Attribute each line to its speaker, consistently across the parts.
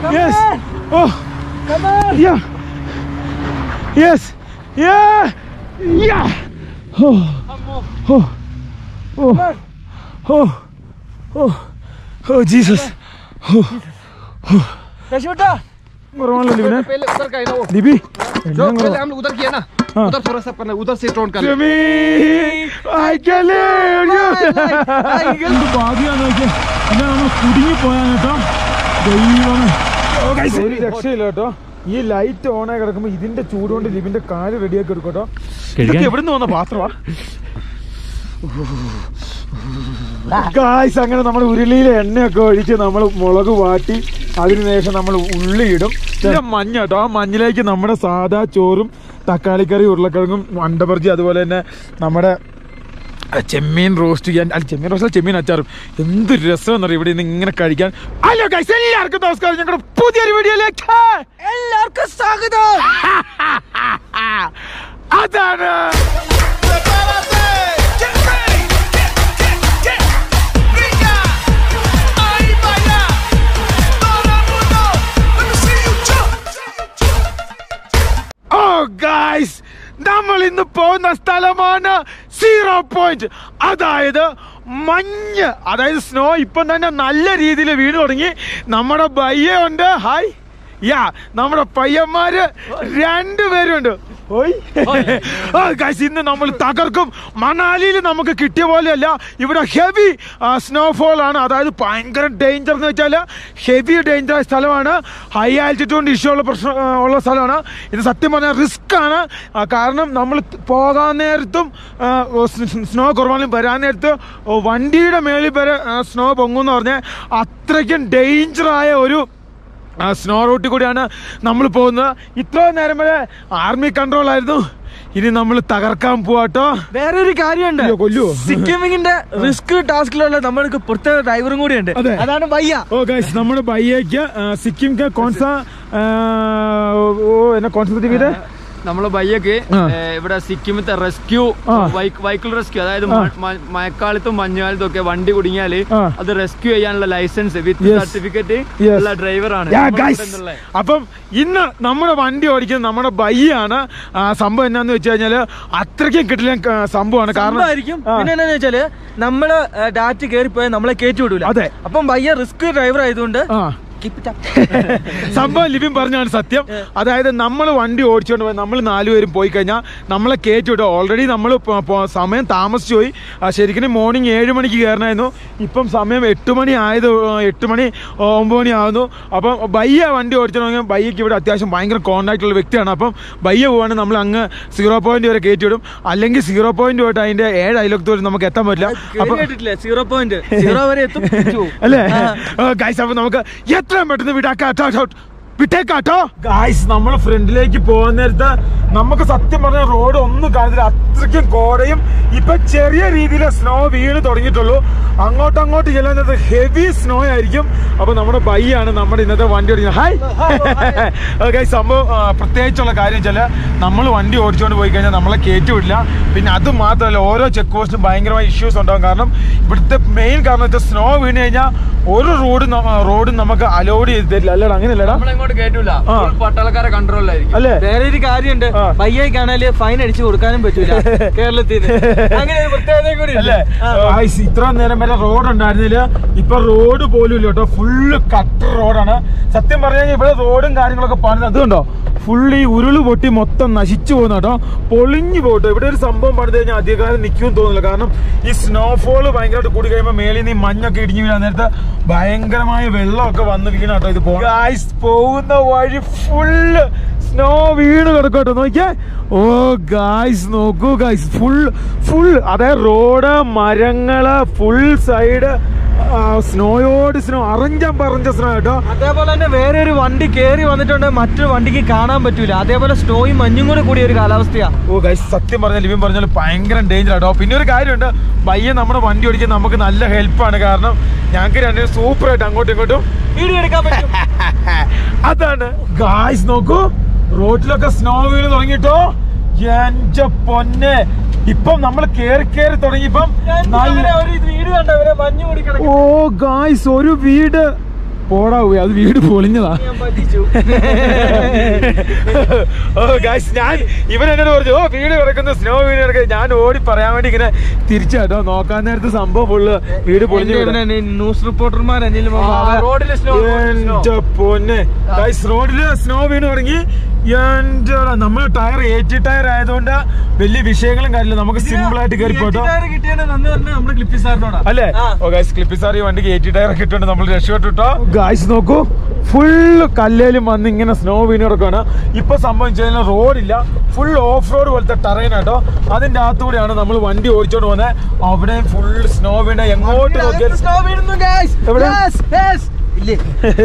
Speaker 1: Yes. Oh. Yeah. Yes. Yeah. Yeah. Oh. Oh. Oh. Oh. Oh. Oh, Jesus. Oh.
Speaker 2: രക്ഷപ്പെട്ടാ
Speaker 1: കുറവാണല്ലോ ലിബിനെ
Speaker 3: पहले उधर का है ना वो
Speaker 1: ലിബി
Speaker 3: जो पहले हम लोग उधर किया ना
Speaker 1: हाँ।
Speaker 3: उधर थोड़ा सा करना उधर से टोन कर ले।
Speaker 1: Libi I can live you. എന്ത് ഭാഗ്യാന്ന് നോക്കിയേ പിന്നെ നമ്മൾ കുടുങ്ങി പോയാണ് കേട്ടോ ദൈവമേ ഒരു രക്ഷയില്ല കേട്ടോ ഈ ലൈറ്റ് ഓൺ ആയി കിടക്കുമ്പോ ഇതിന്റെ ചൂട് കൊണ്ട് ലിബിന്റെ കാല് റെഡിയാക്കി എടുക്കും കേട്ടോ ഇതൊക്കെ എവിടുന്ന് വന്ന പാത്രമാ ഗായ്സ് അങ്ങനെ നമ്മൾ ഉരുളിയിലെ എണ്ണയൊക്കെ ഒഴിച്ച് നമ്മൾ മുളക് വാട്ടി അതിനുശേഷം നമ്മൾ ഉള്ളി ഇടും പിന്നെ മഞ്ഞ കേട്ടോ ആ മഞ്ഞിലേക്ക് നമ്മുടെ സാധാ ചോറും തക്കാളിക്കറി ഉരുളക്കിഴങ്ങും വണ്ടപർജി അതുപോലെ തന്നെ നമ്മുടെ ചെമ്മീൻ റോസ്റ്റ് ചെയ്യാൻ അല്ല ചെമ്മീൻ റോസ്റ്റ് അല്ല, ചെമ്മീൻ അച്ചാറും എന്ത് രസം ഇവിടെ നിന്ന് ഇങ്ങനെ കഴിക്കാൻ ഹലോ ഗൈസ് എല്ലാവർക്കും നമസ്കാരം ഞങ്ങളുടെ പുതിയൊരു വീഡിയോയിലേക്ക്
Speaker 2: എല്ലാവർക്കും സ്വാഗതം
Speaker 1: അതാണ് ഓ ഗൈസ് നമ്മൾ ഇന്ന് പോകുന്ന സ്ഥലമാണ് സീറോ പോയിന്റ് അതായത് മഞ്ഞ് അതായത് സ്നോ ഇപ്പം തന്നെ നല്ല രീതിയിൽ വീണ് തുടങ്ങി നമ്മുടെ ബയ്യ ഉണ്ട് ഹായ് യാ നമ്മുടെ പയ്യന്മാര് രണ്ടുപേരുണ്ട് ഓയ് ആ, guys, ഇന്ന് നമ്മൾ തകർക്കും മണാലിയിൽ നമുക്ക് കിട്ടിയ പോലെയല്ല ഇവിടെ ഹെവി സ്നോഫോൾ ആണ് അതായത് ഭയങ്കര ഡേഞ്ചർ എന്ന് വെച്ചാൽ ഹെവി ഡേഞ്ചർ സ്ഥലമാണ് ഹൈ ആൽറ്റിറ്റ്യൂഡ് ഇഷ്യൂ ഉള്ള പ്രശ്നം ആ, ഉള്ള സ്ഥലമാണ് ഇത് സത്യം പറഞ്ഞാൽ റിസ്ക് ആണ് ആ, കാരണം നമ്മൾ പോകാൻ നേരത്തും സ്നോ കുറവാണെങ്കിലും വരാൻ നേരത്ത് വണ്ടിയുടെ മേളിൽ വരെ സ്നോ പൊങ്ങുമെന്ന് പറഞ്ഞാൽ അത്രയ്ക്കും ഡേഞ്ചറായ ഒരു ആ സ്നോ റൂട്ടിൽ കൂടിയാണ് നമ്മൾ പോകുന്നത് ഇത്രയും നേരം വരെ ആർമി കൺട്രോൾ ആയിരുന്നു ഇനി നമ്മൾ തകർക്കാൻ പോവാട്ടോ
Speaker 2: വേറൊരു കാര്യമുണ്ട്
Speaker 1: അയ്യോ, കൊല്ലുവോ?
Speaker 2: സിക്കിമിങ്ങിന്റെ റിസ്ക് ടാസ്കിലുള്ള നമ്മൾക്ക് പ്രത്യേക ഡ്രൈവറും കൂടി ഉണ്ട്
Speaker 1: അതെ.
Speaker 2: അതാണ് വയ്യ
Speaker 1: ഓ ഗൈസ് നമ്മുടെ ബയ്യയ്ക്ക് സിക്കിം के कौन सा ഓ എന്നെ कौन सा ടിക്കറ്റ്
Speaker 3: നമ്മളെ ബയ്യക്ക്
Speaker 1: ആ.
Speaker 3: ഇവിടെ സിക്കിമത്തെ റെസ്ക്യൂ
Speaker 1: ആ.
Speaker 3: വൈക്കിൾ റെസ്ക്യൂ അതായത്
Speaker 1: ആ.
Speaker 3: മ- മ- മഴക്കാലത്തും മഞ്ഞുകാലത്തും ഒക്കെ വണ്ടി കുടുങ്ങിയാല്
Speaker 1: ആ.
Speaker 3: അത് റെസ്ക്യൂ ചെയ്യാനുള്ള license with
Speaker 1: Yes.
Speaker 3: Certificate
Speaker 1: Yes.
Speaker 3: ഉള്ള ഡ്രൈവറാണ്
Speaker 1: Yeah, guys. അപ്പം ഇന്ന് നമ്മുടെ വണ്ടി ഓടിക്കുന്നത് നമ്മുടെ ബയ്യാണ് ആ, സംഭവം എന്നാന്ന് വെച്ച് കഴിഞ്ഞാല് അത്രയ്ക്കും കിട്ടില്ല സംഭവമാണ് കാരണം
Speaker 2: സംഭവമായിരിക്കും
Speaker 1: ആ.
Speaker 2: പിന്നെ എന്താന്ന് വെച്ചാല് നമ്മള് ഡാറ്റ് കയറിപ്പോയാൽ നമ്മളെ കയറ്റി വിടൂല
Speaker 1: അതെ.
Speaker 2: അപ്പം വയ്യ റിസ്ക് ഡ്രൈവർ ആയതുകൊണ്ട്
Speaker 1: ആ
Speaker 2: keep it up.
Speaker 1: സംഭവം ലിവിൻ പറഞ്ഞാണ് സത്യം അതായത് നമ്മൾ വണ്ടി ഓടിച്ചുകൊണ്ട് പോയി നമ്മൾ നാലുപേരും പോയി കഴിഞ്ഞാൽ നമ്മളെ കയറ്റി വിടും ഓൾറെഡി നമ്മൾ സമയം താമസിച്ചു പോയി ആ, ശരിക്കും മോർണിംഗ് ഏഴ് മണിക്ക് കയറണമായിരുന്നു ഇപ്പം സമയം എട്ട് മണി ആയത് ആ, എട്ട് മണി ആ, ഒമ്പത് മണി ആകുന്നു അപ്പം ബയ്യ വണ്ടി ഓടിച്ചിട്ടുണ്ടെങ്കിൽ ബയ്യക്ക് ഇവിടെ അത്യാവശ്യം ഭയങ്കര കോൺടാക്റ്റ് ഉള്ള വ്യക്തിയാണ് അപ്പം ബയ്യ പോവാണെങ്കിൽ നമ്മൾ അങ്ങ് സീറോ പോയിന്റ് വരെ കയറ്റി വിടും അല്ലെങ്കിൽ സീറോ പോയിന്റ് പോയിട്ട് അതിന്റെ ഏഴ് അയലൊക്കെ വരെ നമുക്ക് എത്താൻ പറ്റില്ല
Speaker 2: കേറി
Speaker 1: അപ്പം
Speaker 2: കേട്ടിട്ടില്ലേ സീറോ പോയിന്റ് സീറോ വരെ എത്തും തിരിച്ചു പോകും.
Speaker 1: അല്ലേ
Speaker 2: ആ.
Speaker 1: ഗൈസ് അപ്പൊ നമുക്ക് എത്രയും പെട്ടെന്ന് വിടാക്കാട്ടോ വിട്ടേക്കാട്ടോ ഗായ്സ് നമ്മൾ ഫ്രണ്ടിലേക്ക് പോകുന്ന നേരത്ത് നമുക്ക് സത്യം പറഞ്ഞ റോഡ് ഒന്നും കാണുന്നില്ല അത്രയ്ക്കും കോടയും ഇപ്പൊ ചെറിയ രീതിയിൽ സ്നോ വീണ് തുടങ്ങിയിട്ടുള്ളൂ അങ്ങോട്ട് അങ്ങോട്ട് ചെല്ലാൻ നേരത്ത് ഹെവി സ്നോ ആയിരിക്കും അപ്പൊ നമ്മുടെ ബൈയാണ് നമ്മുടെ ഇന്നത്തെ വണ്ടി ഓടിക്കുന്നത് ഹായ് ഗൈസ് സംഭവം ആ, പ്രത്യേകിച്ചുള്ള കാര്യം വെച്ചാൽ നമ്മൾ വണ്ടി ഓടിച്ചുകൊണ്ട് പോയി കഴിഞ്ഞാൽ നമ്മളെ കയറ്റി വിടില്ല പിന്നെ അത് മാത്രമല്ല ഓരോ ചെക്ക് പോസ്റ്റും ഭയങ്കരമായ ഇഷ്യൂസ് ഉണ്ടാവും കാരണം ഇവിടുത്തെ മെയിൻ കാരണം വെച്ചാൽ സ്നോ വീണ് കഴിഞ്ഞാൽ ഒരു റോഡ് റോഡും നമുക്ക് അലോഡ് ചെയ്ത് തരില്ല അല്ലടാ അങ്ങനെയല്ലടാ
Speaker 3: നമ്മളെങ്ങോട്ട് കേട്ടൂല
Speaker 1: ആ.
Speaker 3: Full പട്ടാളക്കാരെ കൺട്രോളിലായിരിക്കും
Speaker 1: അല്ലേ
Speaker 2: വേറെ ഒരു കാര്യമുണ്ട്
Speaker 1: ആ.
Speaker 2: വയ്യക്കാണേല് ഫൈൻ അടിച്ചു കൊടുക്കാനും പറ്റൂല കേരളത്തിൽ നിന്ന് അങ്ങനെ ഒരു പ്രത്യേകത കൂടി ഉണ്ട്.
Speaker 1: അല്ലേ
Speaker 2: ആ.
Speaker 1: ഗായ്സ്, ഇത്ര നേരം വരെ റോഡ് ഉണ്ടായിരുന്നില്ല ഇപ്പൊ റോഡ് പോലും ഇല്ല കേട്ടോ ഫുള്ള് കട്ടർ റോഡാണ് സത്യം പറഞ്ഞു കഴിഞ്ഞാൽ ഇവിടെ റോഡും കാര്യങ്ങളൊക്കെ പണിത് അതുകൊണ്ടോ ഫുള്ള് ഈ ഉരുള് പൊട്ടി മൊത്തം നശിച്ചു പോകുന്ന കേട്ടോ പൊളിഞ്ഞു പോട്ടോ ഇവിടെ ഒരു സംഭവം പണിത് കഴിഞ്ഞാൽ അധികകാലം നിൽക്കുമെന്ന് തോന്നുന്നില്ല കാരണം ഈ സ്നോഫോൾ ഭയങ്കരമായിട്ട് കൂടി കഴിയുമ്പോൾ മേളിൽ നിന്ന് ഈ മഞ്ഞൊക്കെ ഇടിഞ്ഞു വീഴാൻ നേരത്ത് ഭയങ്കരമായ വെള്ളമൊക്കെ വന്ന് വീണ കേട്ടോ ഇത് ഗായ്സ് പോകുന്ന വഴി ഫുള്ള് സ്നോ വീണ് കിടക്കട്ടോ നോക്കിയേ ഓ ഗായ്സ് നോക്കൂ ഗായ്സ് ഫുൾ ഫുൾ അതായത് റോഡ് മരങ്ങള് ഫുൾ സൈഡ് സ്നോയോട് സ്നോ അറിഞ്ചം പറഞ്ച സ്നോ കേട്ടോ
Speaker 2: അതേപോലെ തന്നെ വേറെ ഒരു വണ്ടി കേറി വന്നിട്ടുണ്ട് മറ്റൊരു വണ്ടിക്ക് കാണാൻ പറ്റൂല അതേപോലെ സ്നോയും മഞ്ഞും കൂടെ കൂടിയ ഒരു കാലാവസ്ഥയാ
Speaker 1: ഓ ഗൈസ് സത്യം പറഞ്ഞാൽ ലിവിൻ പറഞ്ഞാൽ ഭയങ്കര ഡേഞ്ചർ ആട്ടോ പിന്നെ ഒരു കാര്യമുണ്ട് പയ്യെ നമ്മുടെ വണ്ടി ഓടിക്കാൻ നമുക്ക് നല്ല ഹെൽപ്പാണ് കാരണം ഞങ്ങൾക്ക് രണ്ടും സൂപ്പർ ആയിട്ട് അങ്ങോട്ടും ഇങ്ങോട്ടും
Speaker 2: വീഡിയോ എടുക്കാൻ പറ്റും
Speaker 1: അതാണ് ഗായ്സ് നോക്കൂ റോഡിലൊക്കെ സ്നോ വീണ് തുടങ്ങിട്ടോ എന്റെ പൊന്നെ ഇപ്പം നമ്മൾ കേറി കേറി തുടങ്ങിയപ്പം നല്ല
Speaker 2: ഒരു വീട് കണ്ടവരെ മഞ്ഞ് കൂടി കിടക്കും
Speaker 1: ഓ ഗായ്സ് ഒരു വീട് പോടാവേ അത് വീട് പൊളിഞ്ഞതാ
Speaker 2: ഞാൻ പറ്റിച്ചു
Speaker 1: ഓ ഗൈസ് ഞാൻ ഇവൻ എന്നോട് പറഞ്ഞു ഓ വീട് കിടക്കുന്ന സ്നോ വീട് കിടക്കുന്ന ഞാൻ ഓടി പറയാൻ വേണ്ടി ഇങ്ങനെ തിരിച്ചാട്ടോ നോക്കാൻ നേരത്തെ സംഭവം ഫുള്ള് വീട് പൊളിഞ്ഞു വീടാ.
Speaker 2: ന്യൂസ് റിപ്പോർട്ടർമാർ എന്നിലും
Speaker 3: റോഡിൽ സ്നോ
Speaker 1: എന്റെ പൊന്നെ ഗൈസ് റോഡില് സ്നോ വീണ് തുടങ്ങി എന്റെ നമ്മൾ ടയർ എയ്റ്റി ടയർ ആയതുകൊണ്ട് വലിയ വിഷയങ്ങളും കാര്യമില്ല നമുക്ക് സിമ്പിൾ ആയിട്ട് കയറി പോട്ടോ
Speaker 2: കിട്ടിയാണ് നന്ദി പറഞ്ഞ നമ്മുടെ ക്ലിപ്പി സാറിനോടാ
Speaker 1: അല്ലേ
Speaker 2: ആ.
Speaker 1: ഓ ഗൈസ് ക്ലിപ്പി സാർ ഈ വണ്ടിക്ക് എയ്റ്റി ടയർ ഒക്കെ ഇട്ടുണ്ട് നമ്മൾ രക്ഷപ്പെട്ടിട്ടോ ഗൈസ് നോക്കൂ ഫുള്ള് കല്ലേലും വന്ന് ഇങ്ങനെ സ്നോ വീണ് കിടക്കുകയാണ് ഇപ്പൊ സംഭവിച്ചു കഴിഞ്ഞാൽ റോഡില്ല ഫുൾ ഓഫ് റോഡ് പോലത്തെ ടെറൈൻ ആട്ടോ അതിന്റെ അകത്തുകൂടെയാണ് നമ്മൾ വണ്ടി ഓടിച്ചോണ്ട് പോകുന്നത് അവിടെ ഫുൾ സ്നോ വീണ എങ്ങോട്ട് നോക്കിയാൽ
Speaker 2: സ്നോ വീഴുന്നു ഗൈസ്
Speaker 1: എവിടെ?
Speaker 2: ഇല്ലേ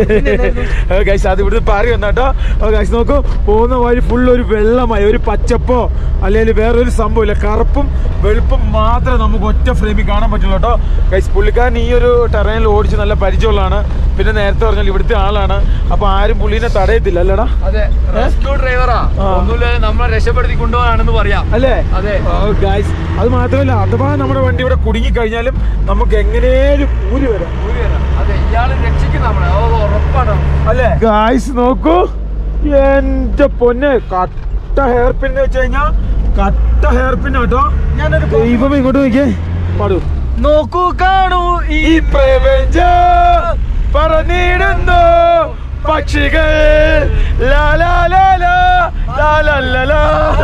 Speaker 1: ഗൈസ് അത് ഇവിടുന്ന് പാറി വന്നാട്ടോ ഗൈസ് നോക്കൂ പോകുന്ന വഴി ഫുൾ ഒരു വെള്ളമായി ഒരു പച്ചപ്പോ അല്ലെങ്കിൽ വേറൊരു സംഭവമില്ല കറുപ്പും വെളുപ്പും മാത്രമേ നമുക്ക് ഒറ്റ ഫ്രെയിമിൽ കാണാൻ പറ്റുള്ളൂ കേട്ടോ ഗൈസ് പുള്ളിക്കാരൻ ഈ ഒരു ടെറൈനിൽ ഓടിച്ച് നല്ല പരിചയമുള്ളതാണ് പിന്നെ നേരത്തെ പറഞ്ഞാൽ ഇവിടുത്തെ ആളാണ് അപ്പൊ ആരും പുള്ളീനെ തടയത്തില്ല അല്ലടാ
Speaker 3: അതെ റെസ്ക്യൂ ഡ്രൈവറാ
Speaker 1: ആ.
Speaker 3: ഒന്നുമില്ല നമ്മളെ രക്ഷപ്പെടുത്തി കൊണ്ടുപോകാണെന്ന് പറയാം
Speaker 1: അല്ലേ
Speaker 3: അതെ
Speaker 1: ഗൈസ് അത് മാത്രമല്ല അഥവാ നമ്മുടെ വണ്ടി ഇവിടെ കുടുങ്ങി കഴിഞ്ഞാലും നമുക്ക് എങ്ങനെയും ഊരി വരാം
Speaker 3: ഊരി വരാം. അതെ ഇയാള് രക്ഷിക്കും നമ്മളെ അത് ഉറപ്പാണ്
Speaker 1: അല്ലേ ഗായ്സ് നോക്കൂ എന്റെ പൊന്നെ കട്ട ഹെയർ പിൻ വെച്ച് കഴിഞ്ഞാ കട്ട ഹെയർ പിൻ കേട്ടോ
Speaker 2: ഞാനൊരു
Speaker 1: ദൈവം ഇങ്ങോട്ട് നോക്കിയേ പാടൂ
Speaker 2: നോക്കൂ കാണൂ ഈ
Speaker 1: ഈ പ്രപഞ്ച പറന്നിടുന്നു പക്ഷികൾ ലാ ലാ ലാ ലാ ലാ ലാ ലാ ലാ.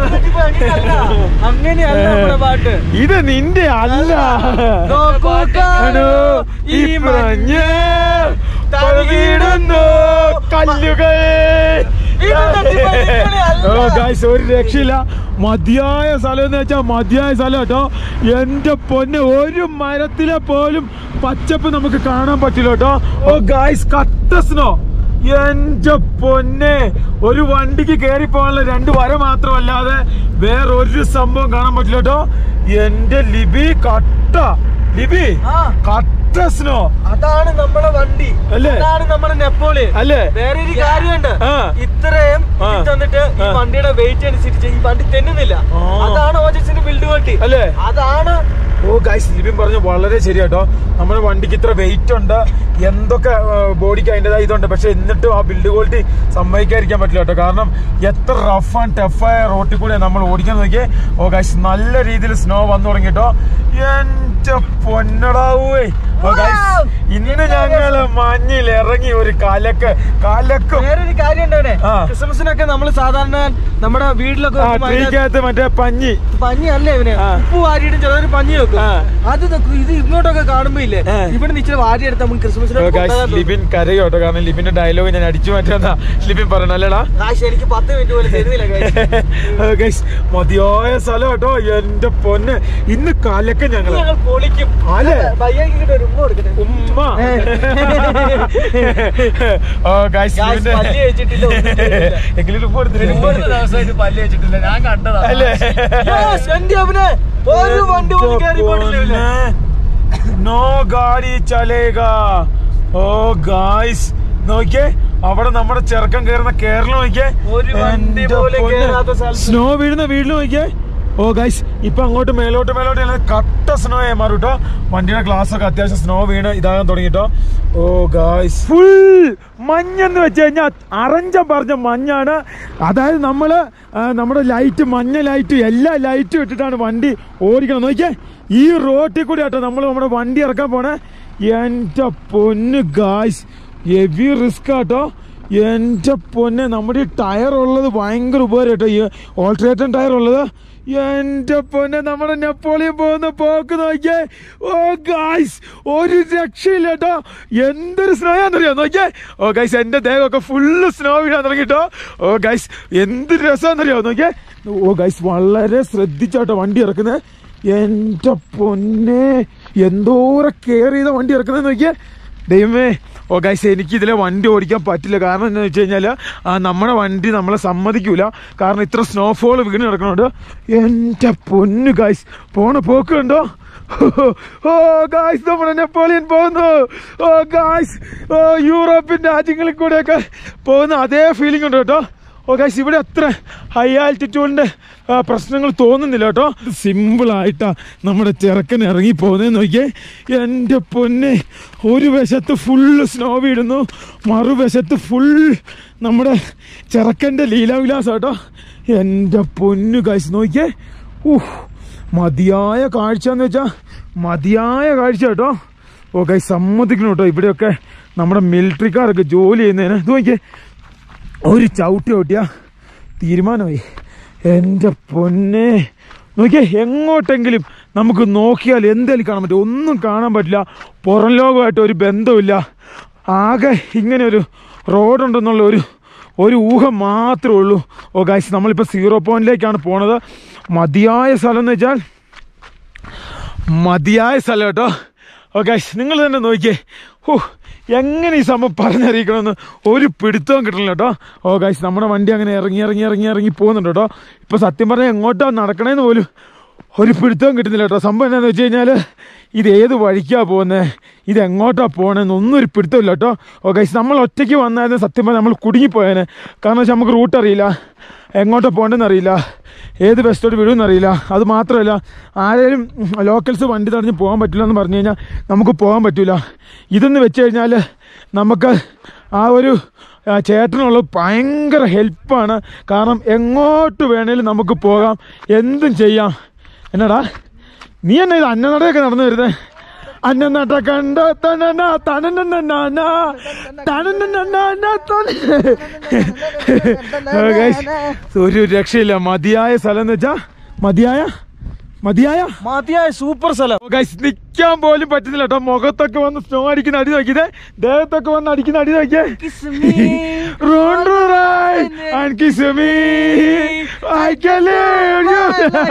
Speaker 2: അങ്ങനെയല്ല നമ്മുടെ പാട്ട്
Speaker 1: ഇത് നിന്റെ അല്ല
Speaker 2: നോക്കൂ കാണൂ
Speaker 1: ഈ മഞ്ഞ് പറന്നിടുന്നു കല്ലുകൾ
Speaker 2: ഇത് തെറ്റിപ്പറ്റിക്കളി അല്ല.
Speaker 1: ഓ ഗായ്സ് ഒരു രക്ഷയില്ല മതിയായ സ്ഥലം എന്ന് വെച്ചാൽ മതിയായ സ്ഥലം കേട്ടോ എന്റെ പൊന്നെ ഒരു മരത്തിലെ പോലും പച്ചപ്പ് നമുക്ക് കാണാൻ പറ്റില്ല കേട്ടോ ഓ ഗായ്സ് കട്ട സ്നോ എന്റെ പൊന്നെ ഒരു വണ്ടിക്ക് കയറി പോകാനുള്ള രണ്ട് വര മാത്രമല്ലാതെ വേറൊരു സംഭവം കാണാൻ പറ്റില്ല കേട്ടോ എന്റെ ലിബി കട്ട ലിബി
Speaker 2: ആ.
Speaker 1: കട്ട സ്നോ
Speaker 2: അതാണ് നമ്മുടെ വണ്ടി
Speaker 1: അല്ലേ?
Speaker 2: അതാണ് നമ്മുടെ നെപ്പോളിയൻ
Speaker 1: അല്ലേ
Speaker 2: വേറെ ഒരു കാര്യമുണ്ട്
Speaker 1: ആ.
Speaker 2: ഇത്രയും
Speaker 1: ആ.
Speaker 2: ഇത് തന്നിട്ട് ഈ
Speaker 1: ആ.
Speaker 2: വണ്ടിയുടെ വെയിറ്റ് അനുസരിച്ച് ഈ വണ്ടി തെന്നുന്നില്ല
Speaker 1: ആ.
Speaker 2: അതാണ് ഓജസിന്റെ ബിൽഡ് ക്വാളിറ്റി
Speaker 1: അല്ലേ?
Speaker 2: അതാണ്
Speaker 1: ഓ ഗൈസ് ലിബിൻ പറഞ്ഞു വളരെ ശരിയാട്ടോ നമ്മുടെ വണ്ടിക്ക് ഇത്ര വെയിറ്റ് ഉണ്ട് എന്തൊക്കെ ബോഡിക്ക് അതിൻ്റെതായ ഇതുണ്ട് പക്ഷെ എന്നിട്ടും ആ ബിൽഡ് ക്വാളിറ്റി സമ്മതിക്കാതിരിക്കാൻ പറ്റില്ല കേട്ടോ കാരണം എത്ര റഫ് ആൻഡ് ടഫായ റോട്ടിൽ കൂടെ നമ്മൾ ഓടിക്കാൻ നോക്കിയേ ഓ ഗൈസ് നല്ല രീതിയിൽ സ്നോ വന്നു തുടങ്ങിട്ടോ എന്റെ പൊന്നടാവേ ഓ ഗൈസ്
Speaker 2: Wow!
Speaker 1: ഇന്ന് ഞങ്ങള് മഞ്ഞിൽ ഇറങ്ങി ഒരു കലക്ക് കലക്കും
Speaker 2: വേറൊരു കാര്യം ഉണ്ടേ
Speaker 1: ആ.
Speaker 2: ക്രിസ്മസിനൊക്കെ നമ്മൾ സാധാരണ നമ്മുടെ വീട്ടിലൊക്കെ
Speaker 1: ആ
Speaker 2: വെക്കുമ്പോ അതിനകത്ത്
Speaker 1: ട്രീക്കകത്ത് മറ്റേ പഞ്ഞി
Speaker 2: പഞ്ഞി അല്ലേ ഇവന്
Speaker 1: ആ.
Speaker 2: ഉപ്പ് വാരിയിട്ടും ചിലർ പഞ്ഞി വെക്കും
Speaker 1: ആ.
Speaker 2: അത് നോക്കൂ, ഇത് ഇങ്ങോട്ടൊക്കെ കാണുമ്പോ ഇല്ലേ
Speaker 1: ആ.
Speaker 2: ഇവിടെ നിശ്ചയ വാരി എടുത്ത് നമുക്ക് ക്രിസ്മസിന്
Speaker 1: ഓ ഗൈസ് ലിബിൻ കരയോട്ടോ കാരണം ലിബിന്റെ ഡയലോഗ് ഞാൻ അടിച്ചു മാറ്റാന്നാ ലിബിൻ പറയണ അല്ലേടാ
Speaker 2: കാശ് എനിക്ക് പത്ത് മിനിറ്റ് പോലും തരുന്നില്ല guys.
Speaker 1: ഗൈസ് മതിയായ സ്ഥലം കേട്ടോ എന്റെ പൊന്ന് ഇന്ന് കലക്ക
Speaker 2: ഇത്
Speaker 1: ഞങ്ങള്
Speaker 2: ഞങ്ങൾ പൊളിക്കും
Speaker 1: അല്ലേ?
Speaker 2: ഭയ്യക്ക് കിട്ടും ഒരു ഉമ്മ കൊടുക്കട്ടെ
Speaker 1: ഉമ്മ ഓ ഗൈസ്
Speaker 2: Guys, പല്ല് തേച്ചിട്ടില്ല, ഒന്നും ചെയ്തിട്ടില്ല.
Speaker 1: എങ്കിലും ഉപ്പ് കൊടുത്തില്ല
Speaker 3: ഇവിടുത്തെ ദിവസമായിട്ട് പല്ല് വെച്ചിട്ടില്ല ഞാൻ കണ്ടതാ
Speaker 1: അല്ലേ
Speaker 2: Yes, എന്റെ അവനെ ഒരു വണ്ടി പോലും കയറി പോയിട്ടില്ല ഇവന്.
Speaker 1: നോ ഗാഡി ചലേഗ ഓ ഗായ്സ് നോക്കിയേ അവിടെ നമ്മുടെ ചെറുക്കൻ കയറുന്ന കേരളം നോക്കിയേ
Speaker 2: ഒരു വണ്ടി പോലും കേറാത്ത സ്ഥലത്ത്.
Speaker 1: സ്നോ വീഴുന്ന വീട്ടിൽ നോക്കിയേ ഓ ഗൈസ് ഇപ്പൊ അങ്ങോട്ട് മേലോട്ട് മേലോട്ട് ചെല്ലുന്നത് കട്ട സ്നോ ആയി മാറും കേട്ടോ വണ്ടിയുടെ ഗ്ലാസ് ഒക്കെ അത്യാവശ്യം സ്നോ വീണ് ഇതാകാൻ തുടങ്ങിട്ടോ ഓ ഗായ്സ് ഫുൾ മഞ്ഞെന്ന് വെച്ച് കഴിഞ്ഞാൽ അറഞ്ചം പറഞ്ഞ മഞ്ഞാണ് അതായത് നമ്മള് ആ, നമ്മുടെ ലൈറ്റ് മഞ്ഞ ലൈറ്റ് എല്ലാ ലൈറ്റും ഇട്ടിട്ടാണ് വണ്ടി ഓടിക്കണം നോക്കിയേ ഈ റോട്ടിൽ കൂടി ആട്ടോ നമ്മൾ നമ്മുടെ വണ്ടി ഇറക്കാൻ പോണേ എന്റെ പൊന്ന് ഗായ്സ് ഹെവി റിസ്ക് ആട്ടോ എന്റെ പൊന്നെ നമ്മുടെ ഈ ടയർ ഉള്ളത് ഭയങ്കര ഉപകാരം കേട്ടോ ഈ ഓൾട്ടറേറ്റർ ടയർ ഉള്ളത് എന്റെ പൊന്നെ നമ്മുടെ നെപ്പോളിയൻ പോകുന്ന പോക്ക് നോക്കിയേ ഓ ഗായ്സ് ഒരു രക്ഷയില്ല കേട്ടോ എന്തൊരു സ്നോയാന്നറിയോ നോക്കിയേ ഓ ഗൈസ് എന്റെ ദേഹമൊക്കെ ഫുള്ള് സ്നോ വീഴാൻ തുടങ്ങിട്ടോ ഓ ഗൈസ് എന്ത് രസമാണെന്നറിയോ നോക്കിയേ ഓ ഗൈസ് വളരെ ശ്രദ്ധിച്ചാട്ടോ വണ്ടി ഇറക്കുന്നത് എന്റെ പൊന്നെ എന്തോരം കെയർ ചെയ്ത വണ്ടി ഇറക്കുന്നത് നോക്കിയേ ദൈവമേ ഓ ഗൈസ് എനിക്ക് ഇതിലെ വണ്ടി ഓടിക്കാൻ പറ്റില്ല കാരണം എന്താണെന്ന് വെച്ച് കഴിഞ്ഞാൽ നമ്മുടെ വണ്ടി നമ്മളെ സമ്മതിക്കൂല കാരണം ഇത്ര സ്നോഫോൾ വീണ് കിടക്കണുണ്ട് എൻ്റെ പൊന്നു ഗൈസ് പോണ പോക്ക് കണ്ടോ ഓ ഗായ്സ് നമ്മുടെ നെപ്പോളിയൻ പോകുന്നു ഓ ഗായ്സ് ഓ യൂറോപ്യൻ രാജ്യങ്ങളിൽ കൂടെയൊക്കെ പോകുന്ന അതേ ഫീലിംഗ് ഉണ്ട് കേട്ടോ ഓ ഗൈസ് ഇവിടെ അത്ര ഹൈ ആൾട്ടിറ്റ്യൂഡിൻ്റെ പ്രശ്നങ്ങൾ തോന്നുന്നില്ല കേട്ടോ സിമ്പിളായിട്ടാ നമ്മുടെ ചെറുക്കൻ ഇറങ്ങി പോകുന്നതെന്ന് നോക്കിയേ എൻ്റെ പൊന്നെ ഒരു വശത്ത് ഫുള്ള് സ്നോ വീടുന്നു മറുവശത്ത് ഫുൾ നമ്മുടെ ചെറുക്കൻ്റെ ലീലാവിലാസം കേട്ടോ എൻ്റെ പൊന്നു ഗൈസ് നോക്കിയേ ഊഹ് മതിയായ കാഴ്ച എന്ന് വെച്ചാൽ മതിയായ കാഴ്ച കേട്ടോ ഓ ഗൈസ് സമ്മതിക്കണം കേട്ടോ ഇവിടെയൊക്കെ നമ്മുടെ മിലിറ്ററിക്കാരൊക്കെ ജോലി ചെയ്യുന്നതിന് ഇത് നോക്കിയേ ഒരു ചവിട്ടി ചവിട്ടിയ തീരുമാനമായി എൻ്റെ പൊന്നെ നോക്കിയേ എങ്ങോട്ടെങ്കിലും നമുക്ക് നോക്കിയാൽ എന്തെങ്കിലും കാണാൻ പറ്റും ഒന്നും കാണാൻ പറ്റില്ല പുറം ലോകമായിട്ട് ഒരു ബന്ധമില്ല ആകെ ഇങ്ങനെ ഒരു റോഡുണ്ടെന്നുള്ള ഒരു ഒരു ഊഹം മാത്രമേ ഉള്ളൂ ഓ ഗൈസ് നമ്മളിപ്പോൾ സീറോ പോയിന്റിലേക്കാണ് പോണത് മതിയായ സ്ഥലം എന്ന് വെച്ചാൽ മതിയായ സ്ഥലം കേട്ടോ ഓക്കെ നിങ്ങൾ തന്നെ നോക്കിയേ ഓ എങ്ങനെ ഈ സംഭവം പറഞ്ഞറിയിക്കണമെന്ന് ഒരു പിടുത്തവും കിട്ടണില്ല കേട്ടോ ഓ ഗൈസ് നമ്മുടെ വണ്ടി അങ്ങനെ ഇറങ്ങി ഇറങ്ങി ഇറങ്ങി ഇറങ്ങി പോകുന്നുണ്ട് കേട്ടോ ഇപ്പോൾ സത്യം പറഞ്ഞാൽ എങ്ങോട്ടാ നടക്കണേന്ന് പോലും ഒരു പിടുത്തവും കിട്ടുന്നില്ല കേട്ടോ സംഭവം എന്താണെന്ന് വെച്ച് കഴിഞ്ഞാൽ ഇത് ഏത് വഴിക്കാണ് പോകുന്നത് ഇത് എങ്ങോട്ടാണ് പോകണമെന്ന് ഒന്നും ഒരു പിടുത്തമില്ല കേട്ടോ ഓ ഗൈസ് നമ്മൾ ഒറ്റയ്ക്ക് വന്നായിരുന്നു സത്യം പറഞ്ഞാൽ നമ്മൾ കുടുങ്ങിപ്പോയേനെ കാരണം വെച്ചാൽ നമുക്ക് റൂട്ട് അറിയില്ല എങ്ങോട്ടാ പോകേണ്ടതെന്ന് അറിയില്ല ഏത് ബസ്റ്റോട് വിടുമെന്ന് അറിയില്ല അത് മാത്രമല്ല ആരെങ്കിലും ലോക്കൽസ് വണ്ടി തടഞ്ഞ് പോകാൻ പറ്റില്ല എന്ന് പറഞ്ഞു കഴിഞ്ഞാൽ നമുക്ക് പോകാൻ പറ്റില്ല ഇതെന്ന് വെച്ച് കഴിഞ്ഞാൽ നമുക്ക് ആ ഒരു ആ, ചേട്ടനുള്ള ഭയങ്കര ഹെൽപ്പാണ് കാരണം എങ്ങോട്ട് വേണേലും നമുക്ക് പോകാം എന്തും ചെയ്യാം എന്നടാ നീ എന്നെ ഇത് അന്നനടയൊക്കെ നടന്നു വരുന്നത് അന്നനട കണ്ട തനന തനനനനന തനനനനന തന ഓ, guys, ഒരു രക്ഷയില്ല മതിയായ സ്ഥലം എന്ന് വെച്ചാ മതിയായ മതിയായ
Speaker 2: മതിയായ സൂപ്പർ സ്ഥലം
Speaker 1: ഓ, guys, നിക്കാൻ പോലും പറ്റുന്നില്ല കേട്ടോ മുഖത്തൊക്കെ വന്ന് സ്നോ അടിക്കുന്ന അടി നോക്കിയതേ ദേഹത്തൊക്കെ വന്ന് അടിക്കുന്ന അടി നോക്കിയേ Run, run, run, and kiss me. I can live you.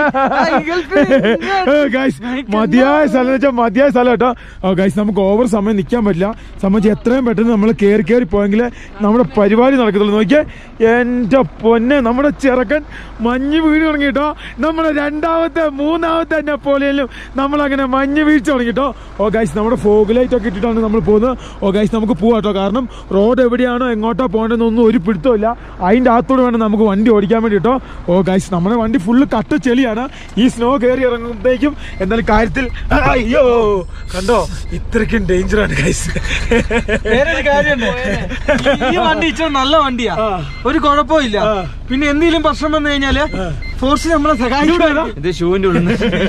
Speaker 1: Oh, guys, മതിയായ സ്ഥലം എന്ന് വെച്ചാൽ മതിയായ സ്ഥലം കേട്ടോ ഓ ഗൈസ് നമുക്ക് ഓവർ സമയം നിൽക്കാൻ പറ്റില്ല സംബന്ധിച്ച് എത്രയും പെട്ടെന്ന് നമ്മൾ കയറി കയറി പോയെങ്കിൽ നമ്മുടെ പരിപാടി നടക്കത്തുള്ളൂ നോക്കിയേ എൻ്റെ പൊന്നെ നമ്മുടെ ചെറുക്കൻ മഞ്ഞ് വീണ് തുടങ്ങി കേട്ടോ നമ്മുടെ രണ്ടാമത്തെ മൂന്നാമത്തെ നെപ്പോളിയനിലും നമ്മൾ അങ്ങനെ മഞ്ഞ് വീഴ്ച തുടങ്ങി കേട്ടോ ഓ ഗൈസ് നമ്മുടെ ഫോഗ് ലൈറ്റ് ഒക്കെ ഇട്ടിട്ടാണ് നമ്മൾ പോകുന്നത് ഓ ഗൈസ് നമുക്ക് പോവാം കേട്ടോ കാരണം റോഡ് എവിടെയാണോ എങ്ങോട്ടാ പോകേണ്ടതെന്നൊന്നും ഒരു പിടുത്തമില്ല അതിൻ്റെ അകത്തൂടെ വേണം നമുക്ക് വണ്ടി ഓടിക്കാൻ വേണ്ടി കേട്ടോ ഓ ഗൈസ് നമ്മുടെ വണ്ടി ഫുള്ള് കട്ട ചെളിയാണ് ഈ സ്നോ കയറി ഇറങ്ങുമ്പോഴേക്കും എന്തായാലും കാര്യത്തിൽ അയ്യോ കണ്ടോ ഇത്രയ്ക്കും ഡേഞ്ചറാണ് ഗൈസ്
Speaker 2: വേറൊരു കാര്യമുണ്ട് ഈ വണ്ടി ഇച്ചിരി നല്ല വണ്ടിയാ
Speaker 1: ആ.
Speaker 2: ഒരു കുഴപ്പമില്ല
Speaker 1: ആ.
Speaker 2: പിന്നെ എന്തെങ്കിലും പ്രശ്നം വന്നു കഴിഞ്ഞാല് ഫോഴ്സ് നമ്മളെ സഹായിക്കും ഇത് ഷൂവിന്റെ ഉള്ളിൽ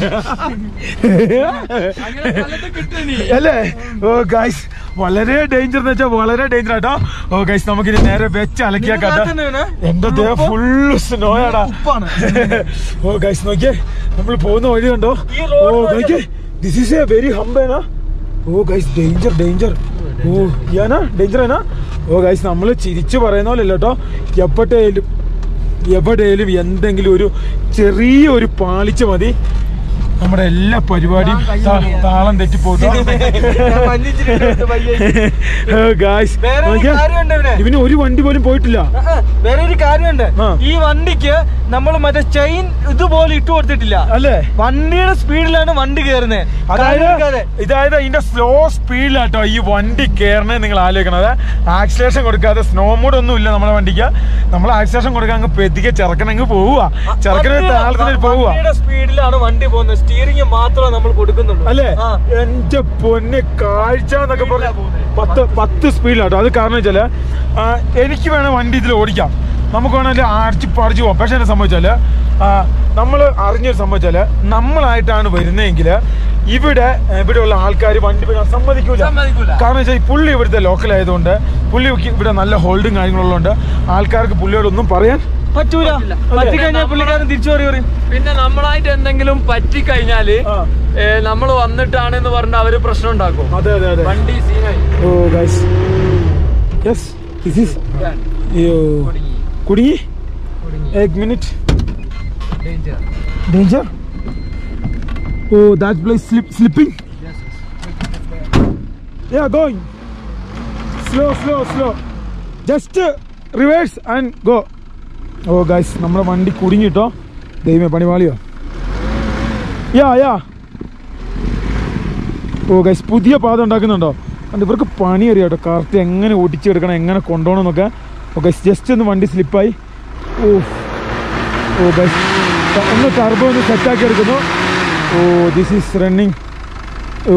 Speaker 3: അങ്ങനെ പലതും കിട്ടും ഇനി.
Speaker 1: അല്ലേ ഓ ഗൈസ് വളരെ ഡേഞ്ചർ എന്ന് വെച്ചാൽ വളരെ ഡേഞ്ചർ ആട്ടോ ഓ ഗൈസ് നമുക്കിനി നേരെ വെച്ച് അലക്കിയാ കണ്ട എന്റെ ദേഹം ഫുള്ള് സ്നോയാടാ
Speaker 2: ഉപ്പാണ്.
Speaker 1: ഓ ഗൈസ് നോക്കിയേ നമ്മൾ പോകുന്ന വഴി കണ്ടോ
Speaker 2: ഈ
Speaker 1: ഓ
Speaker 2: road
Speaker 1: നോക്കിയേ ദിസ് ഈസ് എ വെരി ഹംബേനാ oh guys danger danger oh യാനാ ഡേഞ്ചർ ആനാ ഓ ഗൈസ് നമ്മൾ ചിരിച്ചു പറയുന്ന പോലെ അല്ല കേട്ടോ എപ്പോഴേലും എവിടെയും എന്തെങ്കിലും ഒരു ചെറിയ ഒരു പാളിച്ച മതി നമ്മുടെ എല്ലാ പരിപാടിയും താ- താളം തെറ്റിപ്പോട്ടോ ഗായ്സ്
Speaker 2: വേറെ ഒരു കാര്യമുണ്ട് ഇവനെ.
Speaker 1: ഇവന് ഒരു വണ്ടി പോലും പോയിട്ടില്ല
Speaker 2: വേറെ ഒരു കാര്യമുണ്ട്
Speaker 1: ആ.
Speaker 2: ഈ വണ്ടിക്ക് നമ്മൾ മറ്റേ ചെയിൻ ഇതുപോലെ ഇട്ട് കൊടുത്തിട്ടില്ല
Speaker 1: അല്ലേ
Speaker 2: വണ്ടിയുടെ സ്പീഡിലാണ് വണ്ടി കയറുന്നത്
Speaker 1: അതായത് ഇതായത് ഇതിന്റെ സ്ലോ സ്പീഡിലാട്ടോ ഈ വണ്ടി കയറണേ നിങ്ങൾ ആലോചിക്കണത് ആക്സിലേഷൻ കൊടുക്കാതെ സ്നോ മൂഡ് ഒന്നും ഇല്ല നമ്മുടെ വണ്ടിക്ക് നമ്മൾ ആക്സിലേഷൻ കൊടുക്കാൻ അങ്ങ് പെതിക്കെ ചെറുക്കനങ്ങ് പോവുക ചെറുക്കനെ താളത്തിൽ പോവുക
Speaker 2: വണ്ടിയുടെ സ്പീഡിലാണ് വണ്ടി പോകുന്നത് സ്റ്റിയറിംഗ് മാത്രമേ നമ്മൾ കൊടുക്കുന്നുള്ളൂ
Speaker 1: അല്ലേ
Speaker 2: ആ.
Speaker 1: എന്റെ പൊന്നെ കാഴ്ച എന്നൊക്കെ പറഞ്ഞ പത്ത് പത്ത് സ്പീഡിലാട്ടോ അത് കാരണം വെച്ചാല് ആ, എനിക്ക് വേണേ വണ്ടി ഇതിൽ ഓടിക്കാം നമുക്ക് വേണമെങ്കിൽ അടിച്ച് പറിച്ച് പോവാം പക്ഷെ എന്നെ സംഭവിച്ചാല് നമ്മൾ അറിഞ്ഞൊരു സംഭവിച്ചാല് നമ്മളായിട്ടാണ് വരുന്നതെങ്കിൽ ഇവിടെ ഇവിടെയുള്ള ആൾക്കാർ വണ്ടി വിടാൻ സമ്മതിക്കൂല
Speaker 3: സമ്മതിക്കൂല.
Speaker 1: കാരണം വെച്ചാൽ ഈ പുള്ളി ഇവിടുത്തെ ലോക്കൽ ആയതുകൊണ്ട് പുള്ളിക്ക് ഇവിടെ നല്ല ഹോൾഡും കാര്യങ്ങളുള്ളതുകൊണ്ട് ആൾക്കാർക്ക് പുള്ളിയോടൊന്നും പറയാൻ
Speaker 2: പറ്റൂല
Speaker 3: പറ്റില്ല.
Speaker 2: പറ്റിക്കഴിഞ്ഞാൽ പുള്ളിക്കാരൻ തിരിച്ചു പറയും പറയും
Speaker 3: പിന്നെ നമ്മളായിട്ട് എന്തെങ്കിലും പറ്റിക്കഴിഞ്ഞാല്
Speaker 1: ആ.
Speaker 3: നമ്മൾ വന്നിട്ടാണെന്ന് പറഞ്ഞ അവര് പ്രശ്നം ഉണ്ടാക്കും
Speaker 1: അതെ അതെ അതെ
Speaker 3: വണ്ടി സീനായി
Speaker 1: oh guys yes this is അയ്യോ
Speaker 3: കുടുങ്ങി.
Speaker 1: കുടുങ്ങി
Speaker 3: കുടുങ്ങി.
Speaker 1: एक minute
Speaker 3: Danger.
Speaker 1: danger oh that place slip slipping yeah going slow slow slow just uh, reverse and go oh guys നമ്മുടെ വണ്ടി കുടുങ്ങിട്ടോ ദൈവമേ പണിവാളിയോ യാ യാ ഓ ഗൈസ് പുതിയ പാത ഉണ്ടാക്കുന്നുണ്ടോ അതുകൊണ്ട് ഇവർക്ക് പണി അറിയാം കേട്ടോ കറക്റ്റ് എങ്ങനെ ഓടിച്ചെടുക്കണം എങ്ങനെ കൊണ്ടുപോകണം എന്നൊക്കെ ഓ ഗൈസ് ജസ്റ്റ് ഒന്ന് വണ്ടി സ്ലിപ്പായി ഓ ഓ ബസ് ഒന്ന് ടർബോ ഒന്ന് സെറ്റാക്കി എടുക്കുന്നു oh this is running oh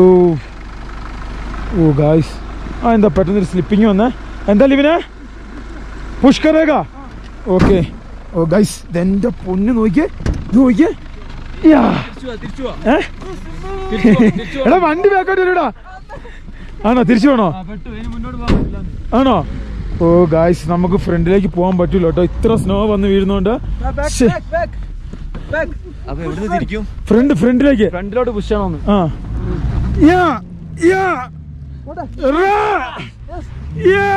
Speaker 1: oh guys ആ എന്താ പെട്ടെന്നൊരു സ്ലിപ്പിങ് വന്നേ എന്താ ലിവിനെ പുഷ്കരേഖ ഓക്കെ ഓ ഗൈസ് ഇതെന്റെ പൊന്ന് നോക്കിയേ ഇത് നോക്കിയേ യാ
Speaker 3: തിരിച്ചു വാ
Speaker 1: ഏ എടാ വണ്ടി ബാക്കോട്ട് വരൂടാ ആണോ തിരിച്ചു വേണോ
Speaker 3: പെട്ടു ഇനി മുന്നോട്ട് പോകാൻ പറ്റില്ല
Speaker 1: ആണോ ഓ ഗായ്സ് നമുക്ക് ഫ്രണ്ടിലേക്ക് പോകാൻ പറ്റൂല കേട്ടോ ഇത്ര സ്നോ വന്ന് വീഴുന്നോണ്ട് ശ്ശേ.
Speaker 2: അപ്പൊ എവിടുന്ന് തിരിക്കും
Speaker 1: ഫ്രണ്ട് ഫ്രണ്ടിലേക്ക്
Speaker 3: ഫ്രണ്ടിലോട്ട് പുഷ് ചെയ്യണമെന്ന്
Speaker 1: ആ യാ യാ റാ. യാ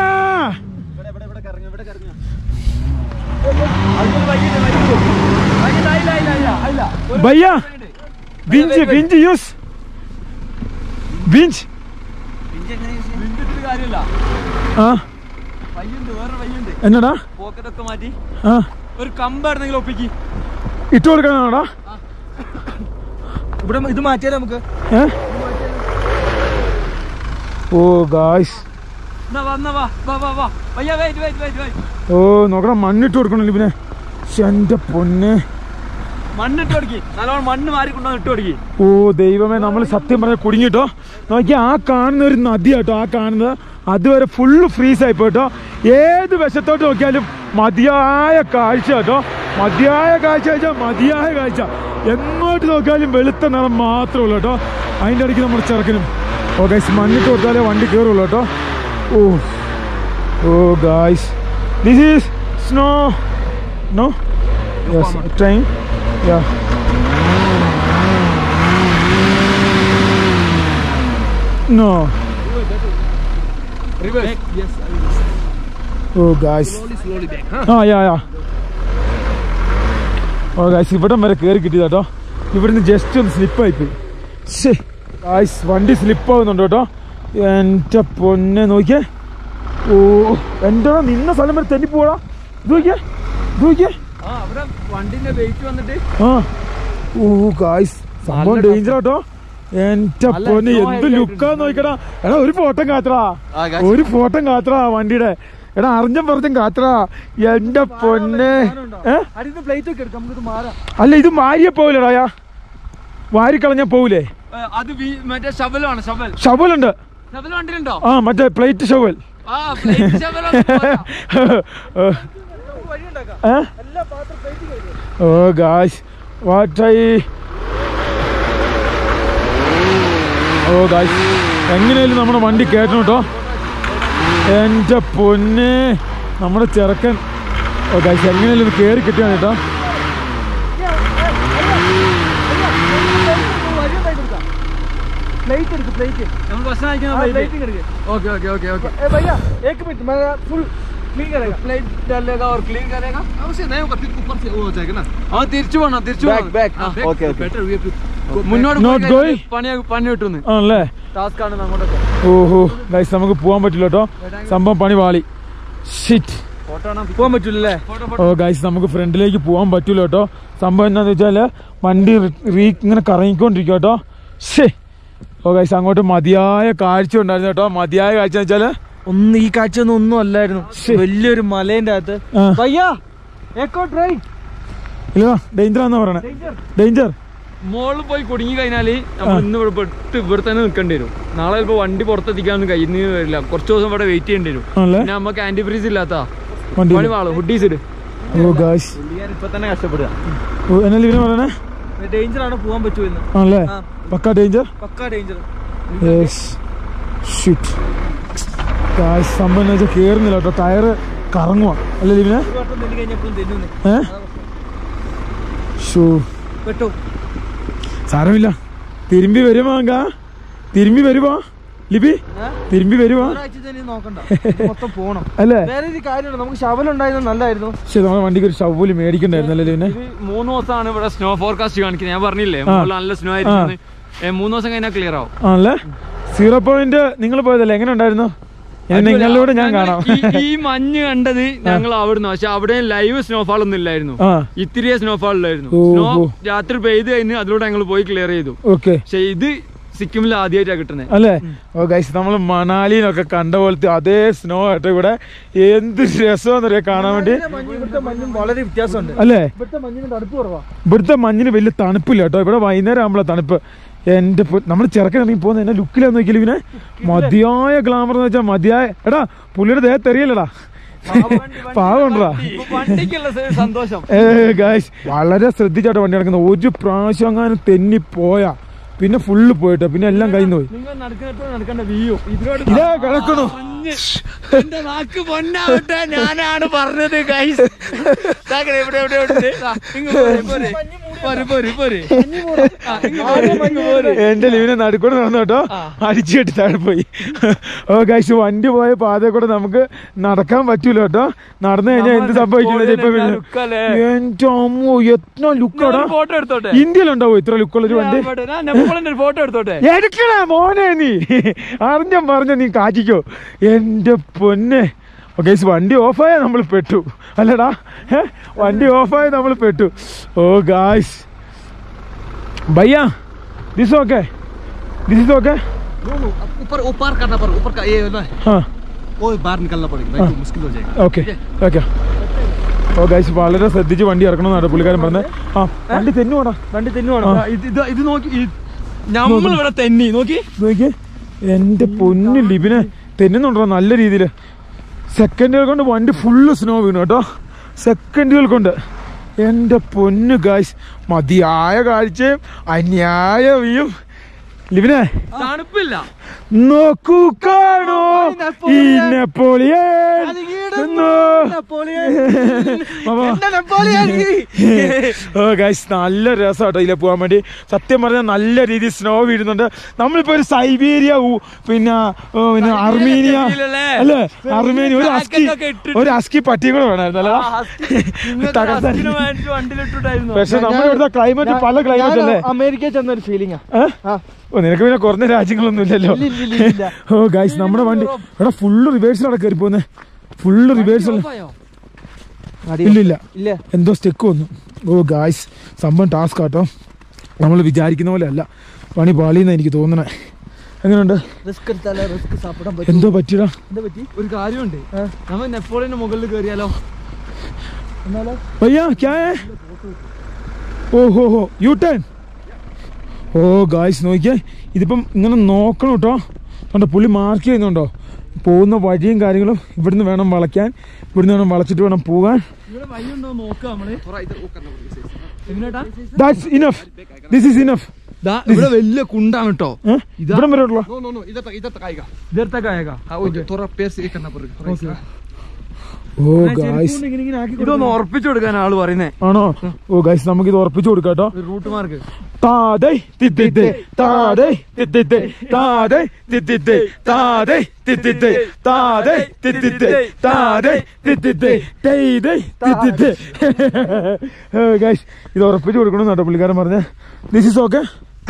Speaker 1: ഭയ്യ വിഞ്ച് വിഞ്ച് യൂസ് വിഞ്ച്
Speaker 3: നിന്നിട്ട് കാര്യമില്ല
Speaker 1: ആ
Speaker 3: വയ്യുണ്ട് വേറെ വയ്യുണ്ട്
Speaker 1: എന്നടാ
Speaker 3: പോക്കറ്റ് ഒക്കെ മാറ്റി
Speaker 1: ആ
Speaker 3: ഒരു കമ്പായിരുന്നെങ്കിൽ ഒപ്പിക്ക്
Speaker 1: ഇട്ട് കൊടുക്കണോടാ
Speaker 2: ഇവിടെ ഇത് മാറ്റിയാലോ നമുക്ക്
Speaker 1: ഏ ഓ ഗായ്സ്
Speaker 3: എന്നാ വാ എന്നാ വാ വാ വാ വാ വയ്യ wait wait wait wait
Speaker 1: oh നോക്കണം മണ്ണിട്ട് കൊടുക്കണല്ലോ പിന്നെ ശ്ശെ, എന്റെ പൊന്നെ
Speaker 3: മണ്ണിട്ട് കൊടുക്കി നല്ലോണം മണ്ണ് മാറി കൊണ്ടുവന്ന് ഇട്ട് കൊടുക്കി
Speaker 1: ഓ ദൈവമേ നമ്മൾ സത്യം പറഞ്ഞ കുടുങ്ങിട്ടോ നോക്കി ആ കാണുന്ന ഒരു നദി കേട്ടോ ആ കാണുന്നത് അതുവരെ ഫുള്ള് ഫ്രീസ് ആയി പോയിട്ടോ ഏത് വശത്തോട്ട് നോക്കിയാലും മതിയായ കാഴ്ച കേട്ടോ മതിയായ കാഴ്ച വെച്ചാൽ മതിയായ കാഴ്ച എങ്ങോട്ട് നോക്കിയാലും വെളുത്ത നിറം മാത്രമേ ഉള്ളൂ കേട്ടോ അതിൻ്റെ ഇടയ്ക്ക് നമ്മുടെ ചെറുക്കനും ഓ ഗൈസ് മണ്ണിട്ട് കൊടുത്താലേ വണ്ടി കയറുള്ളൂ കേട്ടോ oh oh guys this is snow no yes train yeah No.
Speaker 3: Reverse yes
Speaker 1: Oh, guys.
Speaker 3: Slowly back
Speaker 1: ആ യാ യാ ഓ ഗായ്സ് ഇവിടം വരെ കയറി കിട്ടിയതാ കേട്ടോ ഇവിടുന്ന് ജസ്റ്റ് ഒന്ന് സ്ലിപ്പായി പോയി ശേ ഗായ്സ് വണ്ടി സ്ലിപ്പാവുന്നുണ്ട് കേട്ടോ എൻ്റെ പൊന്നെ നോക്കിയേ ഓ എൻ്റെ നിന്ന സ്ഥലം വരെ തെന്നി പോടാ ഇത് നോക്കിയേ ഇത് നോക്കിയേ
Speaker 3: ആ അവിടെ വണ്ടിന്റെ വെയിറ്റ് വന്നിട്ട്
Speaker 1: ആ ഓ ഗായ്സ് സംഭവം
Speaker 3: നല്ല
Speaker 1: ഡേഞ്ചർ കേട്ടോ എന്റെ
Speaker 3: നല്ല
Speaker 1: പൊന്നെ
Speaker 3: slow
Speaker 1: എന്ത്
Speaker 3: ആയിട്ട്
Speaker 1: ലുക്കാ നോക്കടാ എടാ ഒരു ഫോട്ടോ കാത്തടാ ഒരു ഫോട്ടോ കാത്തടാ വണ്ടിയുടെ എടാ അറിഞ്ഞം പറഞ്ഞും കാത്തടാ എന്റെ പൊന്നെ ഏ
Speaker 2: അടിയിൽ പ്ലേറ്റ് ഒക്കെ എടുക്കാം നമുക്ക് മാറാം
Speaker 1: അല്ല ഇത് മാരിയെ പോവില്ലടാ വാരിക്കളഞ്ഞാ പോവില്ലേ
Speaker 3: ഏ, അത് വി- മറ്റേ ഷവലാണ് ഷവൽ
Speaker 1: ഷവലുണ്ട്
Speaker 3: ഷവൽ വണ്ടിയിലുണ്ടോ
Speaker 1: ആ മറ്റേ പ്ലേറ്റ് ഷവൽ
Speaker 3: ആ plate shovel ആണ് പോരാ.
Speaker 2: വഴി ഉണ്ടാക്കാം
Speaker 1: ഏ
Speaker 2: എല്ലാ പാത്രം പ്ലേറ്റ് കഴിക്കും
Speaker 1: oh guys what I oh guys എങ്ങനെയാലും നമ്മുടെ വണ്ടി കയറ്റണം കേട്ടോ എൻ്റെ പൊന്നെ നമ്മുടെ ചെറുക്കൻ ഓ ഗായ്സ് എങ്ങനെയാലും ഇത് കയറി കിട്ടിയാണ് കേട്ടോ
Speaker 2: വഴി ഉണ്ടാക്കി കൊടുക്കാം പ്ലേറ്റ് എടുക്കും പ്ലേറ്റ്
Speaker 3: നമ്മൾ ഭക്ഷണം കഴിക്കുന്ന plate.
Speaker 2: പ്ലേറ്റ് എടുക്കുക
Speaker 3: ओके ओके ओके ओके
Speaker 2: ए भैया एक मिनट मैं फुल क्लीन करेगा
Speaker 3: प्लेट डालेगा और क्लीन करेगा उसे नहीं होगा फिर ऊपर से वो हो जाएगा ना हाँ തിരിച്ചു പോണം തിരിച്ചു
Speaker 2: Back,
Speaker 3: പോണം.
Speaker 2: back.
Speaker 3: ആ,
Speaker 2: ആ,
Speaker 3: back.
Speaker 2: okay, okay.
Speaker 3: Better we have to- മുന്നോട്ട്
Speaker 1: Not
Speaker 3: പോയി
Speaker 1: going?
Speaker 3: കഴിഞ്ഞാൽ പണി പണി കിട്ടുന്നു
Speaker 1: ആണല്ലേ
Speaker 3: ടാസ്ക് ആണ് അങ്ങോട്ടൊക്കെ
Speaker 1: ഓഹോ ഗൈസ് നമുക്ക് പോകാൻ പറ്റില്ല കേട്ടോ സംഭവം പണി വാളി ഷിറ്റ്
Speaker 3: ഫോട്ടോ
Speaker 2: പോകാൻ പറ്റൂലല്ലേ
Speaker 3: ഫോട്ടോ
Speaker 1: ഓ ഗൈസ് നമുക്ക് ഫ്രണ്ടിലേക്ക് പോകാൻ പറ്റൂല കേട്ടോ സംഭവം എന്താന്ന് വെച്ചാല് വണ്ടി റീ ഇങ്ങനെ കറങ്ങിക്കൊണ്ടിരിക്കും കേട്ടോ ശേ ഓ ഗൈസ് അങ്ങോട്ട് മതിയായ കാഴ്ച ഉണ്ടായിരുന്നു കേട്ടോ മതിയായ കാഴ്ച എന്ന് വെച്ചാല്
Speaker 2: ഒന്ന് ഈ കാഴ്ച ഒന്നും ഒന്നും അല്ലായിരുന്നു
Speaker 1: ശ്ശേ.
Speaker 2: വലിയൊരു മലേന്റെ അകത്ത്
Speaker 1: ആ.
Speaker 2: ഭയ്യാ ഏക്കോ ട്രെയിൻ
Speaker 1: ഇല്ല ഡേഞ്ചർ ആണെന്നാ പറയണേ ഡേഞ്ചർ
Speaker 3: മോളിൽ പോയി കുടുങ്ങി കഴിഞ്ഞാല് നമ്മൾ ഇന്ന് ഇവിടെ പെട്ട് ഇവിടെ തന്നെ നിൽക്കേണ്ടി വരും നാളെ ചിലപ്പോൾ വണ്ടി പുറത്തെത്തിക്കാനൊന്നും കയ്യിൽ നിന്ന് വരില്ല കുറച്ച് ദിവസം ഇവിടെ വെയിറ്റ് ചെയ്യേണ്ടി വരും
Speaker 1: ആണല്ലേ
Speaker 3: പിന്നെ നമുക്ക് ആന്റി ഫ്രീസ് ഇല്ലാത്ത
Speaker 1: വണ്ടി
Speaker 3: പണി വാളും ഹുഡീസ് ഇട്
Speaker 1: ഓ ഗൈസ്
Speaker 2: ഇപ്പൊ തന്നെ കഷ്ടപ്പെടുക
Speaker 1: ഓ എന്നല്ല ഇവനെ പറയണേ
Speaker 2: ഡേഞ്ചർ ആണ് പോകാൻ പറ്റുമെന്ന്
Speaker 1: ആണല്ലേ
Speaker 2: ആ.
Speaker 1: പക്ക ഡേഞ്ചർ
Speaker 2: പക്കാ ഡേഞ്ചർ
Speaker 1: യെസ് ഷിറ്റ് ഗൈസ് സംഭവം എന്ന് വെച്ചാൽ കേറുന്നില്ല കേട്ടോ ടയറ് കറങ്ങുക അല്ലേ ലിവിനെ
Speaker 2: ഒരു വട്ടം തെന്നി കഴിഞ്ഞപ്പോഴും തെന്നുന്നേ
Speaker 1: ഏ ഷൂ
Speaker 2: പെട്ടോ
Speaker 1: സാരമില്ല തിരുമ്പി വരുമോ അങ്ക തിരുമ്പി വരുമോ ലിപി തിരുമ്പി വരുമോ
Speaker 2: ഒരാഴ്ച തന്നെ നോക്കണ്ട ഇത് മൊത്തം പോണം
Speaker 1: അല്ലേ
Speaker 2: വേറെ ഒരു കാര്യമുണ്ട് നമുക്ക് ശവലുണ്ടായിരുന്നത് നല്ലായിരുന്നു
Speaker 1: ശരി നമ്മുടെ വണ്ടിക്ക് ഒരു ഷവ്വല് മേടിക്കണ്ടായിരുന്നു അല്ലേ ലിവിനെ
Speaker 3: ഇത് മൂന്ന് ദിവസമാണ് ഇവിടെ സ്നോ ഫോർകാസ്റ്റ് കാണിക്കുന്നത് ഞാൻ പറഞ്ഞില്ലേ
Speaker 1: ആ.
Speaker 3: മുകളിൽ നല്ല സ്നോ ആയിരിക്കും മൂന്ന് ദിവസം കഴിഞ്ഞാൽ ക്ലിയർ ആവും
Speaker 1: ആണല്ലേ സീറോ പോയിന്റ് നിങ്ങൾ പോയതല്ലേ എങ്ങനെ ഉണ്ടായിരുന്നു ഇനി നിങ്ങളിലൂടെ ഞാൻ
Speaker 3: ഞങ്ങൾ
Speaker 1: കാണാം
Speaker 3: ഈ- ഈ മഞ്ഞ് കണ്ടത് ഞങ്ങൾ അവിടുന്ന് പക്ഷെ അവിടെ ലൈവ് സ്നോഫാൾ ഒന്നും ഇല്ലായിരുന്നു
Speaker 1: ആ
Speaker 3: ഇത്തിരിയെ സ്നോഫാൾ ഇല്ലായിരുന്നു
Speaker 1: ഓ,
Speaker 3: സ്നോ
Speaker 1: ഓ.
Speaker 3: രാത്രി പെയ്ത് കഴിഞ്ഞ് അതിലൂടെ ഞങ്ങൾ പോയി ക്ലിയർ ചെയ്തു
Speaker 1: ഓക്കെ
Speaker 3: പക്ഷെ ഇത് സിക്കിമിൽ ആദ്യമായിട്ടാണ് കിട്ടുന്നത്
Speaker 1: അല്ലേ ഓ ഗൈസ് നമ്മൾ മണാലിയിലൊക്കെ കണ്ട പോലത്തെ അതേ സ്നോ ആയിട്ട് ഇവിടെ എന്ത് രസമാണെന്നറിയാം കാണാൻ വേണ്ടി
Speaker 2: മഞ്ഞും ഇവിടുത്തെ മഞ്ഞും വളരെ വ്യത്യാസമുണ്ട്
Speaker 1: അല്ലേ
Speaker 2: ഇവിടുത്തെ മഞ്ഞിന് തണുപ്പ് കുറവാ
Speaker 1: ഇവിടുത്തെ മഞ്ഞിന് വലിയ തണുപ്പില്ല കേട്ടോ ഇവിടെ വൈകുന്നേരം ആകുമ്പോഴാ തണുപ്പ് എന്റെ നമ്മൾ ചെറുക്കനിറങ്ങി പോകുന്ന എന്നെ ലുക്കിലാന്ന് നോക്കിയാൽ ഇവനെ മതിയായ ഗ്ലാമർ എന്ന് വെച്ചാൽ മതിയായ എടാ പുള്ളിയുടെ ദേഹത്ത് എറിയല്ലടാ പാവണ്ടാ
Speaker 3: വണ്ടിക്കുള്ള സന്തോഷം
Speaker 1: ഏ ഗായ്സ് വളരെ ശ്രദ്ധിച്ചാട്ടോ വണ്ടി നടക്കുന്നത് ഒരു പ്രാവശ്യം അങ്ങാനും തെന്നി പോയാ പിന്നെ ഫുള്ള് പോയിട്ടോ പിന്നെ എല്ലാം കഴിഞ്ഞു പോയി
Speaker 3: നിങ്ങൾ നടക്കുന്നിടത്ത് നടക്കേണ്ട വീയോ ഇതിനോട്
Speaker 1: ഇതാ കിടക്കണു
Speaker 3: എന്റെ നാക്ക് പൊന്നാവട്ടെ ഞാനാണ് പറഞ്ഞത് ഗൈസ് ഇവിടെ ഇവിടെ ഇവിടെ ദാ, ഇങ്ങ് പോരെ, പോരെ. പോരെ, പോരെ, പോരെ. ആ, ഇങ്ങ് പോരെ, ഇങ്ങ് പോരെ.
Speaker 1: എന്റെ ലിവിനെ നടുക്കൂടെ നടന്നു കേട്ടോ അടിച്ചു കെട്ടി താഴെ പോയി ഓ ഗൈസ് വണ്ടി പോയ പാത കൂടെ നമുക്ക് നടക്കാൻ പറ്റൂല കേട്ടോ നടന്നു കഴിഞ്ഞാൽ എന്ത് സംഭവിക്കുന്നത് ഇപ്പൊ
Speaker 3: നെപ്പോളിയൻ
Speaker 1: പിന്നെ-
Speaker 3: look അല്ലേ?
Speaker 1: എന്റെ അമ്മോ എത്ര ലുക്കാടാ
Speaker 3: ഒരു ഫോട്ടോ എടുത്തോട്ടെ
Speaker 1: ഇന്ത്യയിലുണ്ടാവോ ഇത്ര ലുക്കുള്ള ഒരു വണ്ടി
Speaker 3: ഞാൻ നെപ്പോളിയന്റെ ഒരു ഫോട്ടോ എടുത്തോട്ടെ
Speaker 1: എടുക്കണ മോനെ നീ അറിഞ്ഞ പറഞ്ഞ നീ കാറ്റിക്കോ എന്റെ പൊന്നെ ഗൈസ് വണ്ടി ഓഫായ നമ്മൾ പെട്ടു അല്ലടാ ഏ? വണ്ടി ഓഫായ നമ്മൾ പെട്ടു ഓ ഗായ്സ് ഭയ്യ this okay this is okay
Speaker 4: ऊपर ऊपर करना पड़ेगा ऊपर का ये ना
Speaker 1: ആ
Speaker 4: वो बाहर निकलना पड़ेगा नहीं तो मुश्किल हो जाएगा
Speaker 1: ഓക്കെ ഓക്കെ ഓ ഗൈസ് വളരെ ശ്രദ്ധിച്ച് വണ്ടി ഇറക്കണമെന്നാണ് പുള്ളിക്കാരൻ പറഞ്ഞത് ആ വണ്ടി തെന്നുവാടാ
Speaker 2: വണ്ടി തെന്നുവാണോ
Speaker 1: ആ.
Speaker 3: ഇത് ഇത് ഇത് നോക്കി നമ്മൾ ഇവിടെ തെന്നി നോക്കി
Speaker 1: നോക്കിയേ എന്റെ പൊന്നു ലിബിനെ തെന്നുന്നുണ്ടോ നല്ല രീതിയിൽ സെക്കൻഡുകൾ കൊണ്ട് വണ്ടി ഫുള്ള് സ്നോ വീണു കേട്ടോ സെക്കൻഡുകൾ കൊണ്ട് എന്റെ പൊന്നു ഗായ്സ് മതിയായ കാഴ്ചയും അന്യായ വ്യൂയും ലിബിനെ
Speaker 3: തണുപ്പില്ല
Speaker 1: നോക്കൂ കാണോ ഈ നെപ്പോളിയൻ എന്നോ. മാമാ. ഓ ഗൈസ് നല്ല രസമാട്ടോ ഇതിലെ പോകാൻ വേണ്ടി സത്യം പറഞ്ഞാൽ നല്ല രീതിയിൽ സ്നോ വീഴുന്നുണ്ട് നമ്മളിപ്പോ ഒരു സൈബീരിയ ഊ- പിന്നെ ഓ, പിന്നെ അർമീനിയ
Speaker 3: ഫീലല്ലേ?
Speaker 1: അല്ലേ അർമേനിയ ഒരു അസ്കി
Speaker 3: Jacket ഒക്കെ ഇട്ടിട്ട്.
Speaker 1: ഒരു അസ്കി പട്ടിയും കൂടെ വേണമായിരുന്നു അല്ലേ തകർത്താൻ.
Speaker 3: വണ്ടിയിലിട്ടുണ്ടായിരുന്നു
Speaker 1: പക്ഷെ നമ്മുടെ ഇവിടുത്തെ ക്ലൈമറ്റ് പല ക്ലൈമറ്റ് അല്ലേ
Speaker 2: അമേരിക്കയിൽ ചെന്ന ഒരു ഫീലിംഗാ
Speaker 1: ഏ? ഓ നിനക്ക് പിന്നെ കുറഞ്ഞ രാജ്യങ്ങളൊന്നും ഇല്ലല്ലോ
Speaker 2: ഇല്ല, ഇല്ല, ഇല്ല.
Speaker 1: ഓ ഗൈസ് നമ്മുടെ വണ്ടി എടാ ഫുള്ള് റിവേഴ്സിലാണ് കയറി പോകുന്നത് ഫുള്ള് റിവേഴ്സൽ ഇല്ല ഇല്ല
Speaker 2: ഇല്ല
Speaker 1: എന്തോ സ്റ്റെക്ക് വന്നു ഓ ഗായ്സ് സംഭവം ടാസ്ക് ആട്ടോ നമ്മൾ വിചാരിക്കുന്ന പോലെ അല്ല പണി പാളിയെന്ന് എനിക്ക് തോന്നണേ എങ്ങനെയുണ്ട്
Speaker 2: റിസ്ക് എടുത്താലേ റിസ്ക് സാപ്പിടാൻ പറ്റും
Speaker 1: എന്തോ പറ്റിയടാ
Speaker 2: എന്താ പറ്റി
Speaker 3: ഒരു കാര്യമുണ്ട് നമ്മൾ നെപ്പോളിയന്റെ മുകളിൽ കയറിയാലോ
Speaker 2: എന്നാലോ
Speaker 1: ഭയ്യാ ക്യാ ഹേ ഓ ഹോ ഹോ യു ടേൺ ഓ ഗായ്സ് നോക്കിയേ ഇതിപ്പം ഇങ്ങനെ നോക്കണം കേട്ടോ കണ്ടോ പുള്ളി മാർക്ക് ചെയ്യുന്നുണ്ടോ പോകുന്ന വഴിയും കാര്യങ്ങളും ഇവിടുന്ന് വേണം വളയ്ക്കാൻ ഇവിടുന്ന് വേണം വളച്ചിട്ട് വേണം പോകാൻ
Speaker 3: ഇവിടെ വഴിയുണ്ടോ നോക്കാം നമ്മള്
Speaker 4: थोड़ा इधर वो करना पड़ेगा सही से।
Speaker 3: എങ്ങനെയാ
Speaker 1: that's enough this is enough
Speaker 3: ഇവിടെ വലിയ കുണ്ടാണ് കേട്ടോ
Speaker 1: ഇവിടം വരെ ഉള്ളോ
Speaker 4: नो नो नो इधर तक इधर तक आएगा
Speaker 3: ഇതേർത്തേക്കായേക്കാം
Speaker 4: हाँ वो थोड़ा पैर से ये करना पड़ेगा थोड़ा इधर।
Speaker 1: ഓ ഗായ്സ്
Speaker 3: ഇതൊന്ന് ഉറപ്പിച്ചു കൊടുക്കാൻ ആള് പറയുന്നേ
Speaker 1: ആണോ ഓ ഗൈസ് നമുക്ക് ഇത് ഉറപ്പിച്ചു കൊടുക്കാം കേട്ടോ
Speaker 3: റൂട്ട് മാർക്ക്
Speaker 1: താതൈ തിത്തിത്തേ താതൈ തിത്തിത്തേ താതൈ തിത്തിത്തേ താതൈ തിത്തിത്തേ താതൈ തിത്തിത്തേ താതൈ തിത്തിത്തേ തൈതൈ തിത്തിത്തേ ഗൈസ് ഇത് ഉറപ്പിച്ചു കൊടുക്കണം കേട്ടോ പുള്ളിക്കാരൻ പറഞ്ഞ this is okay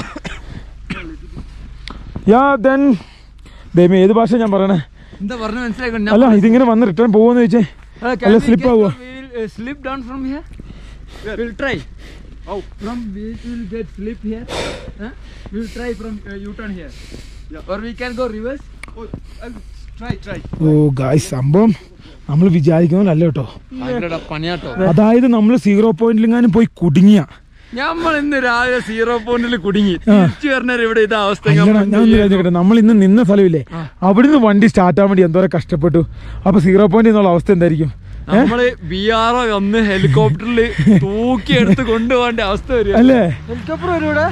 Speaker 1: yeah then ദൈവം ഏത് ഭാഷ ഞാൻ പറയണേ
Speaker 3: എന്താ പറഞ്ഞ മനസ്സിലാക്കണം
Speaker 1: അല്ല ഇതിങ്ങനെ വന്ന് റിട്ടേൺ പോകുമെന്ന് ചോദിച്ചേ അല്ല സ്ലിപ്പ് ആവുക
Speaker 3: slip down from here will try Oh, from we will get slip here. Huh? We will try from uh, U-turn here. Or we can go reverse.
Speaker 4: Oh, uh, try try
Speaker 1: oh guys സംഭവം നമ്മൾ വിചാരിക്കുന്നതല്ല കേട്ടോ
Speaker 3: ഭയങ്കര പണിയാട്ടോ
Speaker 1: അതായത് നമ്മൾ zero പോയിന്റിലെങ്ങാനും പോയി കുടുങ്ങിയ
Speaker 3: നമ്മൾ ഇന്ന് രാവിലെ സീറോ പോയിന്റിൽ കുടുങ്ങി തിരിച്ചു വരണ ഇവിടെ ഇതാ അവസ്ഥ
Speaker 1: അല്ലടാ, ഞാൻ ഒന്ന് ചോദിക്കട്ടെ നമ്മൾ ഇന്ന് നിന്ന സ്ഥലമില്ലേ അവിടുന്ന് വണ്ടി സ്റ്റാർട്ട് ആവാൻ വേണ്ടി എന്തോരം കഷ്ടപ്പെട്ടു അപ്പൊ സീറോ പോയിന്റ് എന്നുള്ള അവസ്ഥ എന്തായിരിക്കും
Speaker 3: നമ്മള് ബി ആർ ഒ വന്ന് ഹെലികോപ്റ്ററിൽ തൂക്കി എടുത്ത് കൊണ്ടുപോകേണ്ട അവസ്ഥ വരും
Speaker 1: അല്ലേ
Speaker 2: ഹെലികോപ്റ്റർ വരും ഇവിടെ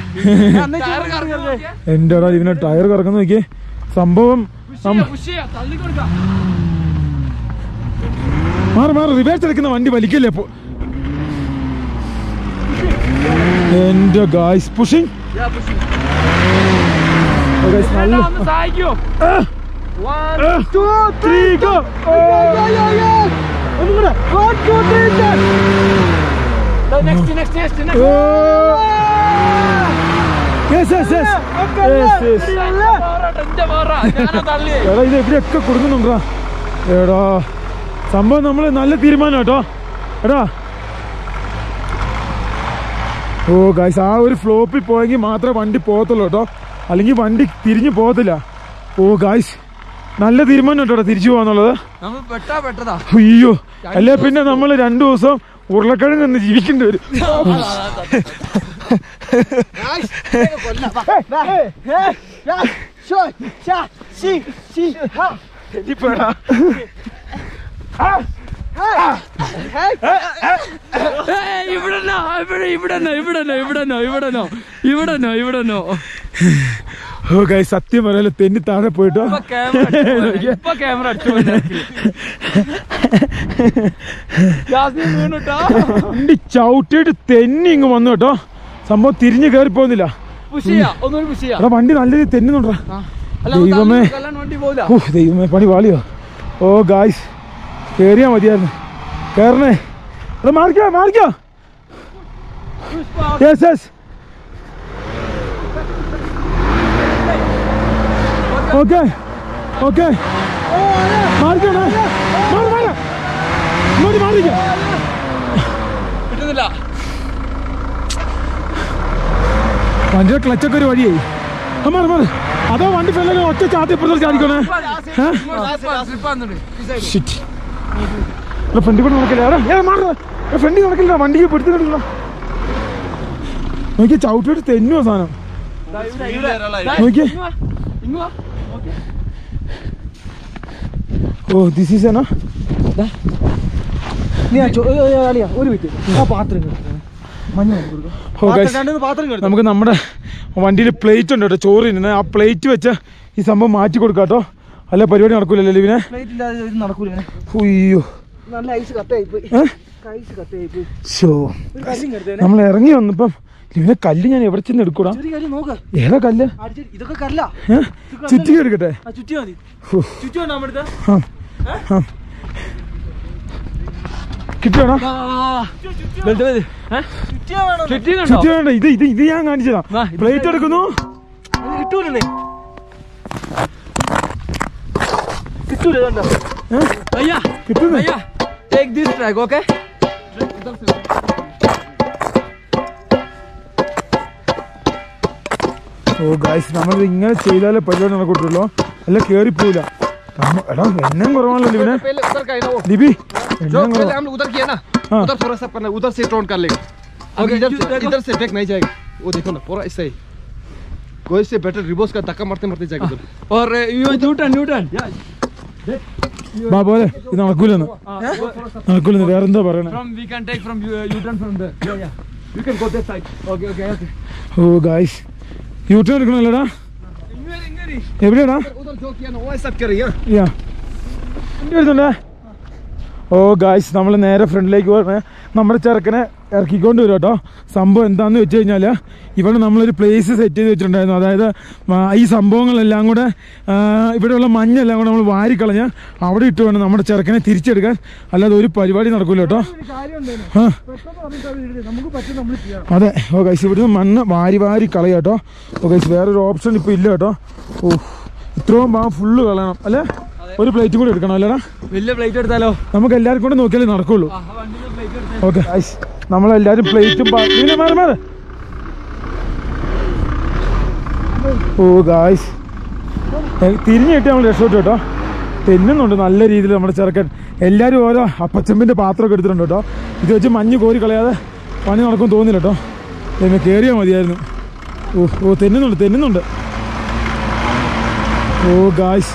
Speaker 1: എന്റെ ഇതിനെ ടയർ കറക്കുന്ന നോക്കിയേ സംഭവം നം- മാറി മാറി റിവേഴ്സ് എടുക്കുന്ന വണ്ടി വലിക്കല്ലേ അപ്പൊ എന്റെ ഗായ്സ് പുഷിങ് നല്ല
Speaker 3: സഹായിക്കോ
Speaker 1: ത്രീ ഗോ
Speaker 2: ഒന്നും കൂടെ One, two, three, start.
Speaker 3: Next next next
Speaker 1: yes yes yes yes yes എടാ ഇത് ഇവരൊക്കെ കൊടുക്കുന്നുണ്ടാ എടാ സംഭവം നമ്മൾ നല്ല തീരുമാനം കേട്ടോ എടാ ഓ ഗൈസ് ആ ഒരു ഫ്ലോപ്പിൽ പോയെങ്കിൽ മാത്രമേ വണ്ടി പോകത്തുള്ളൂ കേട്ടോ അല്ലെങ്കിൽ വണ്ടി തിരിഞ്ഞു പോകത്തില്ല ഓ ഗായ്സ് നല്ല തീരുമാനം കേട്ടോ തിരിച്ചു പോകാന്നുള്ളത്
Speaker 3: നമ്മൾ പെട്ടാ പെട്ടതാ
Speaker 1: അയ്യോ അല്ലേ പിന്നെ നമ്മൾ രണ്ടു ദിവസം ഉരുളക്കിഴങ്ങ് നിന്ന് ജീവിക്കേണ്ടി വരും ഇനിയിപ്പോഴാ?
Speaker 3: ഇവിടെന്നോ ഇവിടെ ഇവിടെന്നോ ഇവിടെന്നോ ഇവിടെന്നോ ഇവിടെന്നോ ഇവിടെന്നോ ഇവിടെന്നോ
Speaker 1: ഓ ഗായ്സ് സത്യം പറയാലോ തെന്നി താഴെ പോയിട്ടോ
Speaker 3: ഇപ്പൊ ക്യാമറ ഇപ്പൊ ക്യാമറ അടിച്ചു വീണുട്ടോ
Speaker 1: വണ്ടി ചവിട്ടിയിട്ട് തെന്നി ഇങ്ങ് വന്നു കേട്ടോ സംഭവം തിരിഞ്ഞ് കയറി പോകുന്നില്ല
Speaker 3: പുഷ് ചെയ്യാ ഒന്നുകൂടി പുഷ് ചെയ്യാ
Speaker 1: എടാ വണ്ടി നല്ല രീതിയിൽ തെന്നുന്നുണ്ടാ
Speaker 3: അല്ല
Speaker 1: ദൈവമേ.
Speaker 3: കല്ലാണ്ട് വണ്ടി പോവില്ല
Speaker 1: ഓ ദൈവമേ പണി വാളിയോ ഓ ഗായ്സ് കേറിയാ മതിയായിരുന്നു കേറണേ എടാ മാറിക്കോ മാറിക്കോ യെസ് യെസ് ഓക്കെ ഓക്കെ മാറിക്കോണേ മാറി മാറി ഇങ്ങോട്ട് മാറിക്കോ
Speaker 3: കിട്ടുന്നില്ല
Speaker 1: വണ്ടിയുടെ ക്ലച്ചൊക്കെ ഒരു വഴിയായി ആ, മാറി മാറി അതോ വണ്ടി ഫെല്ലാം ഒറ്റ ചാത്തി ഇപ്പുറത്തോട്ട് ചാടിക്കോണേ ഷിറ്റ് ഫ്രണ്ടിൽ കൂടെ നടക്കില്ല എടാ ഏ മാറ ഫ്രണ്ടിൽ നടക്കില്ല വണ്ടിക്ക് പിടുത്തിട്ടില്ല നോക്കിയ ചവിട്ടിട്ട് തെന്നുവോ സാധനം നോക്കിയേ ഓ ദിസ് ഈസ് എന്നാ
Speaker 2: നീ ആ ചോ- ഏ, ഏ, അളിയാ, ഒരു മിനിറ്റ് ആ പാത്രം ഇങ്ങ് എടുക്ക്. മഞ്ഞ കൊണ്ട് കൊടുക്ക്.
Speaker 1: ഓ
Speaker 2: പാത്രം
Speaker 1: ഗൈസ്
Speaker 2: രണ്ടുമൂന്ന് പാത്രം ഇങ്ങ് എടുക്ക്.
Speaker 1: നമുക്ക് നമ്മുടെ വണ്ടിയിൽ പ്ലേറ്റ് ഉണ്ട് കേട്ടോ ചോറ് തിന്നുന്നത് ആ പ്ലേറ്റ് വെച്ച് ഈ സംഭവം മാറ്റി കൊടുക്കാം കേട്ടോ അല്ല പരിപാടി നടക്കൂലല്ലോ ലിവിനെ
Speaker 2: പ്ലേറ്റ് ഇല്ലാതെ ഇത് നടക്കൂല ഇങ്ങനെ.
Speaker 1: ഉയ്യോ
Speaker 2: നല്ല ഐസ് കട്ടയായി പോയി
Speaker 1: ഏ?
Speaker 2: ഐസ് കട്ടയായി പോയി
Speaker 1: ഷോ
Speaker 2: ഒരു കല്ലിങ് എടുത്തേനെ
Speaker 1: നമ്മൾ ഇറങ്ങി വന്നപ്പം ലിവിനെ കല്ല് ഞാൻ എവിടെ ചെന്ന് എടുക്കൂടാ
Speaker 2: ചെറിയ കാര്യം നോക്ക്
Speaker 1: ഏതാ കല്ല്
Speaker 2: അടിച്ച് ഇതൊക്കെ കല്ല
Speaker 1: ഏ? ചുറ്റി എടുക്കട്ടെ
Speaker 2: ആ ചുറ്റി മതി
Speaker 1: ഹൂ.
Speaker 2: ചുറ്റി വേണ്ട നമ്മുടെ അടുത്ത്
Speaker 1: ആ. ആ. കിട്ടിയോടാ
Speaker 2: ചുറ്റിയാ വേണം
Speaker 3: ചുറ്റിന്നുണ്ടോ
Speaker 1: ചുറ്റി വേണ്ട ഇത് ഇത് ഇത് ഞാൻ കാണിച്ചതാ
Speaker 3: വാ, ഇത്
Speaker 1: പ്ലേറ്റ് എടുക്കുന്നു
Speaker 2: അത് കിട്ടൂലേ കിട്ടൂല ഇതുണ്ടോ
Speaker 1: ഏ?
Speaker 3: അയ്യാ
Speaker 1: കിട്ടുന്നു
Speaker 3: അയ്യാ take this track okay
Speaker 1: oh guys നമ്മൾ ഇങ്ങനെ ചെയ്താലേ പരിപാടി നടക്കൂട്ടുള്ളൂ അല്ല കേറിപ്പോയില്ല നമ്മ- എടാ എണ്ണം കുറവാണല്ലോ ലിബിനെ
Speaker 4: पहले उधर का है ना वो
Speaker 1: ലിബി
Speaker 4: जो
Speaker 1: എണ്ണം
Speaker 4: पहले
Speaker 1: കുറവാ
Speaker 4: हम लोग उधर किया ना
Speaker 1: हाँ।
Speaker 4: उधर थोड़ा सा करना उधर से टर्न कर लेगा अब
Speaker 3: Okay,
Speaker 4: इधर
Speaker 3: you
Speaker 4: से
Speaker 3: देखो।
Speaker 4: इधर से बैक नहीं जाएगा वो देखो ना पूरा ऐसा ही कोई से बेटर रिवर्स का धक्का मारते मारते जाएगा उधर
Speaker 3: और यू न्यूटन न्यूटन
Speaker 1: ബാ പോലെ ഇത് നടക്കൂലെന്ന് നടക്കൂലെന്ന് വേറെന്താ പറയണേ
Speaker 3: from we can take from you uh, turn from there yeah yeah you can go this side okay okay okay
Speaker 1: oh guys YouTube എടുക്കണല്ലോടാ എവിടെയാടാ
Speaker 4: उधर जो किया ना वो ऐसा कर रही है
Speaker 1: യാ വണ്ടി വരുന്നുണ്ടേ ഓ ഗായ്സ് നമ്മൾ നേരെ ഫ്രണ്ടിലേക്ക് പോകണേ നമ്മുടെ ചെറുക്കനെ ഇറക്കിക്കൊണ്ട് വരും കേട്ടോ സംഭവം എന്താണെന്ന് വെച്ച് കഴിഞ്ഞാൽ ഇവിടെ നമ്മളൊരു പ്ലേസ് സെറ്റ് ചെയ്ത് വെച്ചിട്ടുണ്ടായിരുന്നു അതായത് ആ, ഈ സംഭവങ്ങളെല്ലാം കൂടെ ആ, ഇവിടെയുള്ള മഞ്ഞെല്ലാം കൂടെ നമ്മൾ വാരിക്കളഞ്ഞ് അവിടെ ഇട്ട് വേണം നമ്മുടെ ചെറുക്കനെ തിരിച്ചെടുക്കാൻ അല്ലാതെ ഒരു പരിപാടി നടക്കൂല കേട്ടോ ആ
Speaker 2: നമുക്ക് പറ്റും നമ്മൾ ചെയ്യാം
Speaker 1: അതെ ഓ ഗൈസ് ഇവിടുന്ന് മണ്ണ് വാരി വാരി കളയാം കേട്ടോ ഓ ഗൈസ് വേറൊരു ഓപ്ഷൻ ഇപ്പോൾ ഇല്ല കേട്ടോ ഓ ഇത്രയും ഭാഗം ഫുള്ള് കളയണം അല്ലേ ഒരു പ്ലേറ്റ് കൂടി എടുക്കണം അല്ലേടാ
Speaker 3: വലിയ പ്ലേറ്റ് എടുത്താലോ
Speaker 1: നമുക്ക് എല്ലാവർക്കും കൂടെ നോക്കിയാലേ നടക്കുള്ളൂ
Speaker 3: ആ വണ്ടിയിൽ പ്ലേറ്റ് എടുത്ത്
Speaker 1: ഓക്കെ ഗൈസ് നമ്മളെല്ലാവരും പ്ലേറ്റും പിന്നെ മാറി മാറി ഓ ഗായ്സ് തിരിഞ്ഞിട്ട് നമ്മൾ രക്ഷപ്പെട്ടു കേട്ടോ തെന്നുന്നുണ്ട് നല്ല രീതിയിൽ നമ്മുടെ ചെറുക്കൻ എല്ലാവരും ഓരോ അപ്പച്ചമ്പിൻ്റെ പാത്രമൊക്കെ എടുത്തിട്ടുണ്ട് കേട്ടോ ഇത് വെച്ച് മഞ്ഞ് കോരി കളയാതെ പണി നടക്കും തോന്നില്ല കേട്ടോ എന്നെ കയറിയാൽ മതിയായിരുന്നു ഓ ഓ തെന്നുന്നുണ്ട് തെന്നുന്നുണ്ട് oh guys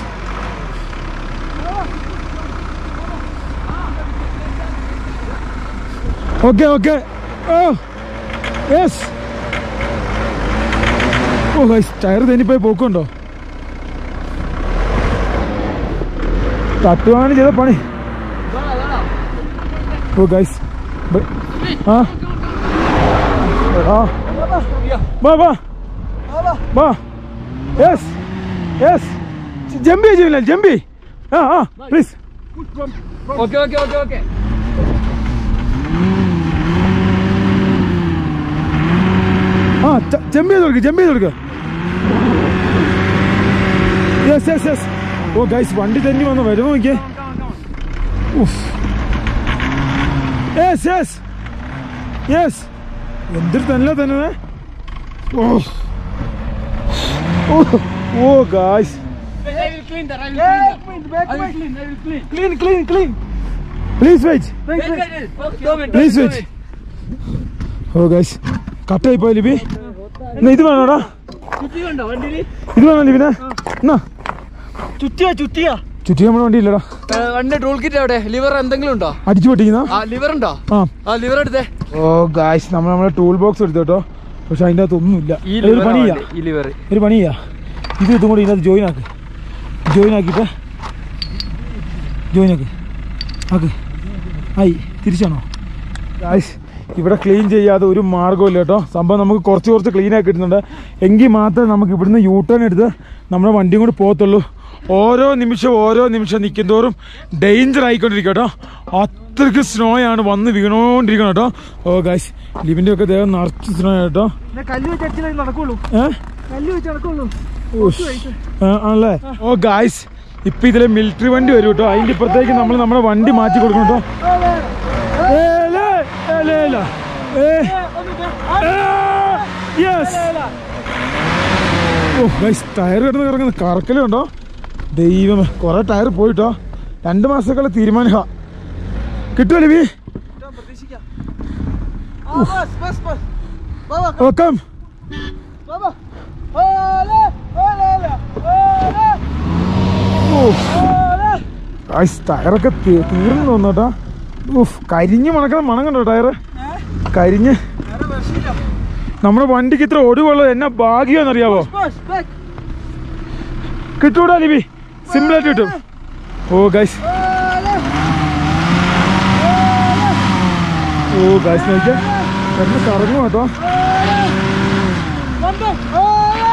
Speaker 1: okay okay oh yes oh guys tyre തെന്നിപ്പോയി പോക്കുണ്ടോ തട്ടുവാനും ചെയ്ത പണി ഓ ഗൈസ് ആ എടാ. വാ വാ വാ യെസ് യെസ് ജമ്പി ചെയ്യില്ല ജമ്പി ആ ആ please
Speaker 3: okay okay okay okay
Speaker 1: ആ ജമ്പ് ചെയ്ത് കൊടുക്ക് ജമ്പ് ചെയ്ത് കൊടുക്ക് yes yes yes oh guys വണ്ടി തന്നെ വന്ന് വരുമോ നോക്കിയേ യെസ് യെസ് യെസ് എന്തൊരു തന്നെ തന്നെ oh oh guys
Speaker 3: I will clean that. I will clean that. I will clean. I will clean.
Speaker 2: Clean clean clean
Speaker 1: please wait
Speaker 3: Wait, wait, wait. Okay, Domin,
Speaker 1: please
Speaker 3: Domin,
Speaker 1: wait oh guys കട്ടായി പോയി ലിബി എന്നാ ഇത് വേണോടാ
Speaker 3: ചുറ്റിയുണ്ടോ വണ്ടിയിൽ
Speaker 1: ഇത് വേണോ ലിബിനെ എന്നാ
Speaker 2: ചുറ്റിയാ ചുറ്റിയാ
Speaker 1: ചുറ്റി നമ്മുടെ വണ്ടി ഇല്ലടാ
Speaker 3: വണ്ടി ടൂൾ കിറ്റ് എവിടെ ലിവർ എന്തെങ്കിലും ഉണ്ടോ
Speaker 1: അടിച്ചു പൊട്ടിക്കുന്ന
Speaker 3: ആ ലിവർ ഉണ്ടോ
Speaker 1: ആ
Speaker 3: ആ ലിവർ എടുത്തേ
Speaker 1: ഓ ഗായ്സ് നമ്മൾ നമ്മുടെ ടൂൾ ബോക്സ് എടുത്തു കേട്ടോ പക്ഷെ അതിൻ്റെ അകത്ത് ഒന്നുമില്ല ഒരു പണി ചെയ്യാം
Speaker 3: ഈ ലിവർ
Speaker 1: ഒരു പണി ചെയ്യാം ഇത് ഇതും കൂടി ഇതിനകത്ത് ജോയിൻ ആക്ക് ജോയിൻ ആക്കിയിട്ട് ജോയിൻ ആക്ക് ആക്ക് ആയി തിരിച്ചാണോ ഗായ്സ് ഇവിടെ ക്ലീൻ ചെയ്യാതെ ഒരു മാർഗ്ഗമില്ല കേട്ടോ സംഭവം നമുക്ക് കുറച്ച് കുറച്ച് ക്ലീൻ ആക്കി കിട്ടുന്നുണ്ട് എങ്കിൽ മാത്രമേ നമുക്ക് ഇവിടുന്ന് യൂ ടേൺ എടുത്ത് നമ്മുടെ വണ്ടിയും കൂടി പോകത്തുള്ളൂ ഓരോ നിമിഷം ഓരോ നിമിഷം നിൽക്കുന്തോറും ഡേഞ്ചർ ആയിക്കൊണ്ടിരിക്കും കേട്ടോ അത്രയ്ക്ക് സ്നോ ആണ് വന്ന് വീണോണ്ടിരിക്കണം കേട്ടോ ഓ ഗായ്സ് ലിവിൻ്റെ ഒക്കെ ദേഹം നിറച്ച് സ്നോ കേട്ടോ
Speaker 2: പിന്നെ കല്ല് വെച്ച് അടിച്ചാലേ നടക്കുള്ളൂ
Speaker 1: ഏഹ്
Speaker 2: കല്ല് വെച്ച് നടക്കുള്ളൂ
Speaker 1: ഉഷ്. ആ, ആണല്ലേ ഓ ഗായ്സ് ഇപ്പൊ ഇതിലെ മിലിറ്ററി വണ്ടി വരും കേട്ടോ അതിന്റെ ഇപ്പുറത്തേക്ക് നമ്മൾ നമ്മുടെ വണ്ടി മാറ്റി കൊടുക്കണം കേട്ടോ ഏലേ, ഏലേ, ഏല. ഏ, ഏ, yes. ഓ ഗൈസ് ടയർ കിടന്ന് കിടക്കുന്ന കറക്കലുണ്ടോ ദൈവമേ കുറെ ടയർ പോയിട്ടോ രണ്ട് മാസത്തേക്കുള്ള തീരുമാന കിട്ടുമോ ലവി
Speaker 2: പ്രതീക്ഷിക്കാം ആ, ബസ്, ബസ്, ബസ്. വാ, വാ,
Speaker 1: വെക്കാം
Speaker 2: വാ, വാ. ഓലെ, ഓലെ, ഓലെ, ഓലെ,
Speaker 1: ഓ
Speaker 2: ഓലെ.
Speaker 1: ഗൈസ് ടയറൊക്കെ തീ- തീർന്നു തോന്നുന്നു കേട്ടോ ഉഫ് കരിഞ്ഞ് മണക്കണം മണം കണ്ടോ ടയറ് കരിഞ്ഞ്
Speaker 2: വേറെ രക്ഷയില്ല.
Speaker 1: നമ്മുടെ വണ്ടിക്ക് ഇത്ര ഒടിവുള്ളത് എന്നാ ഭാഗ്യമെന്നറിയാവോ
Speaker 2: ബസ്, ബസ്.
Speaker 1: കിട്ടൂടാ ലിബി സിമ്പിളായിട്ട് കിട്ടും ഓ ഗൈസ്
Speaker 2: ഓലെ.
Speaker 1: ഓ ഗൈസ് നോക്കിയാ കിടന്ന് കറങ്ങും കേട്ടോ
Speaker 2: വന്നു. ഓലെ.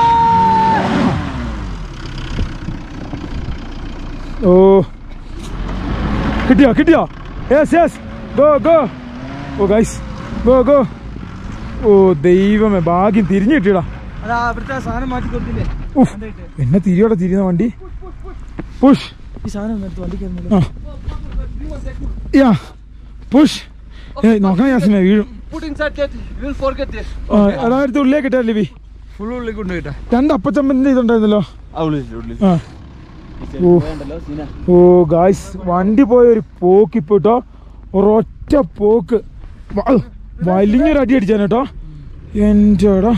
Speaker 1: ഓ കിട്ടിയോ കിട്ടിയോ yes yes go go oh guys go go ഓ ദൈവമേ ഭാഗ്യം തിരിഞ്ഞു കിട്ടിയടാ
Speaker 2: അതാ അവിടുത്തെ സാധനം മാറ്റി കൊടുത്തില്ലേ
Speaker 1: ഉഫ് എന്നെ തിരിയോടെ തിരിയുന്ന വണ്ടി പുഷ്
Speaker 2: ഈ സാധനം ഒന്ന് എടുത്ത് വണ്ടി കയറുന്നില്ല
Speaker 1: ആ യാ പുഷ് ഏ നോക്കണം യാസിനെ വീഴും
Speaker 3: Put inside that. You will forget this.
Speaker 1: ആ, എടാ അടുത്ത് ഉള്ളിലേക്ക് ഇട്ടാ ലിബി
Speaker 3: Full ഉള്ളിൽ കൊണ്ടുപോയിട്ടാ
Speaker 1: രണ്ട് അപ്പച്ചമ്പന്റെ ഇതുണ്ടായിരുന്നല്ലോ ആ ഓ ഓ ഗായ്സ് വണ്ടി പോയ ഒരു പോക്ക് ഇപ്പൊ കേട്ടോ ഒരൊറ്റ പോക്ക് വ- വലിഞ്ഞൊരു അടി അടിച്ചാൻ കേട്ടോ എൻ്റെ എടാ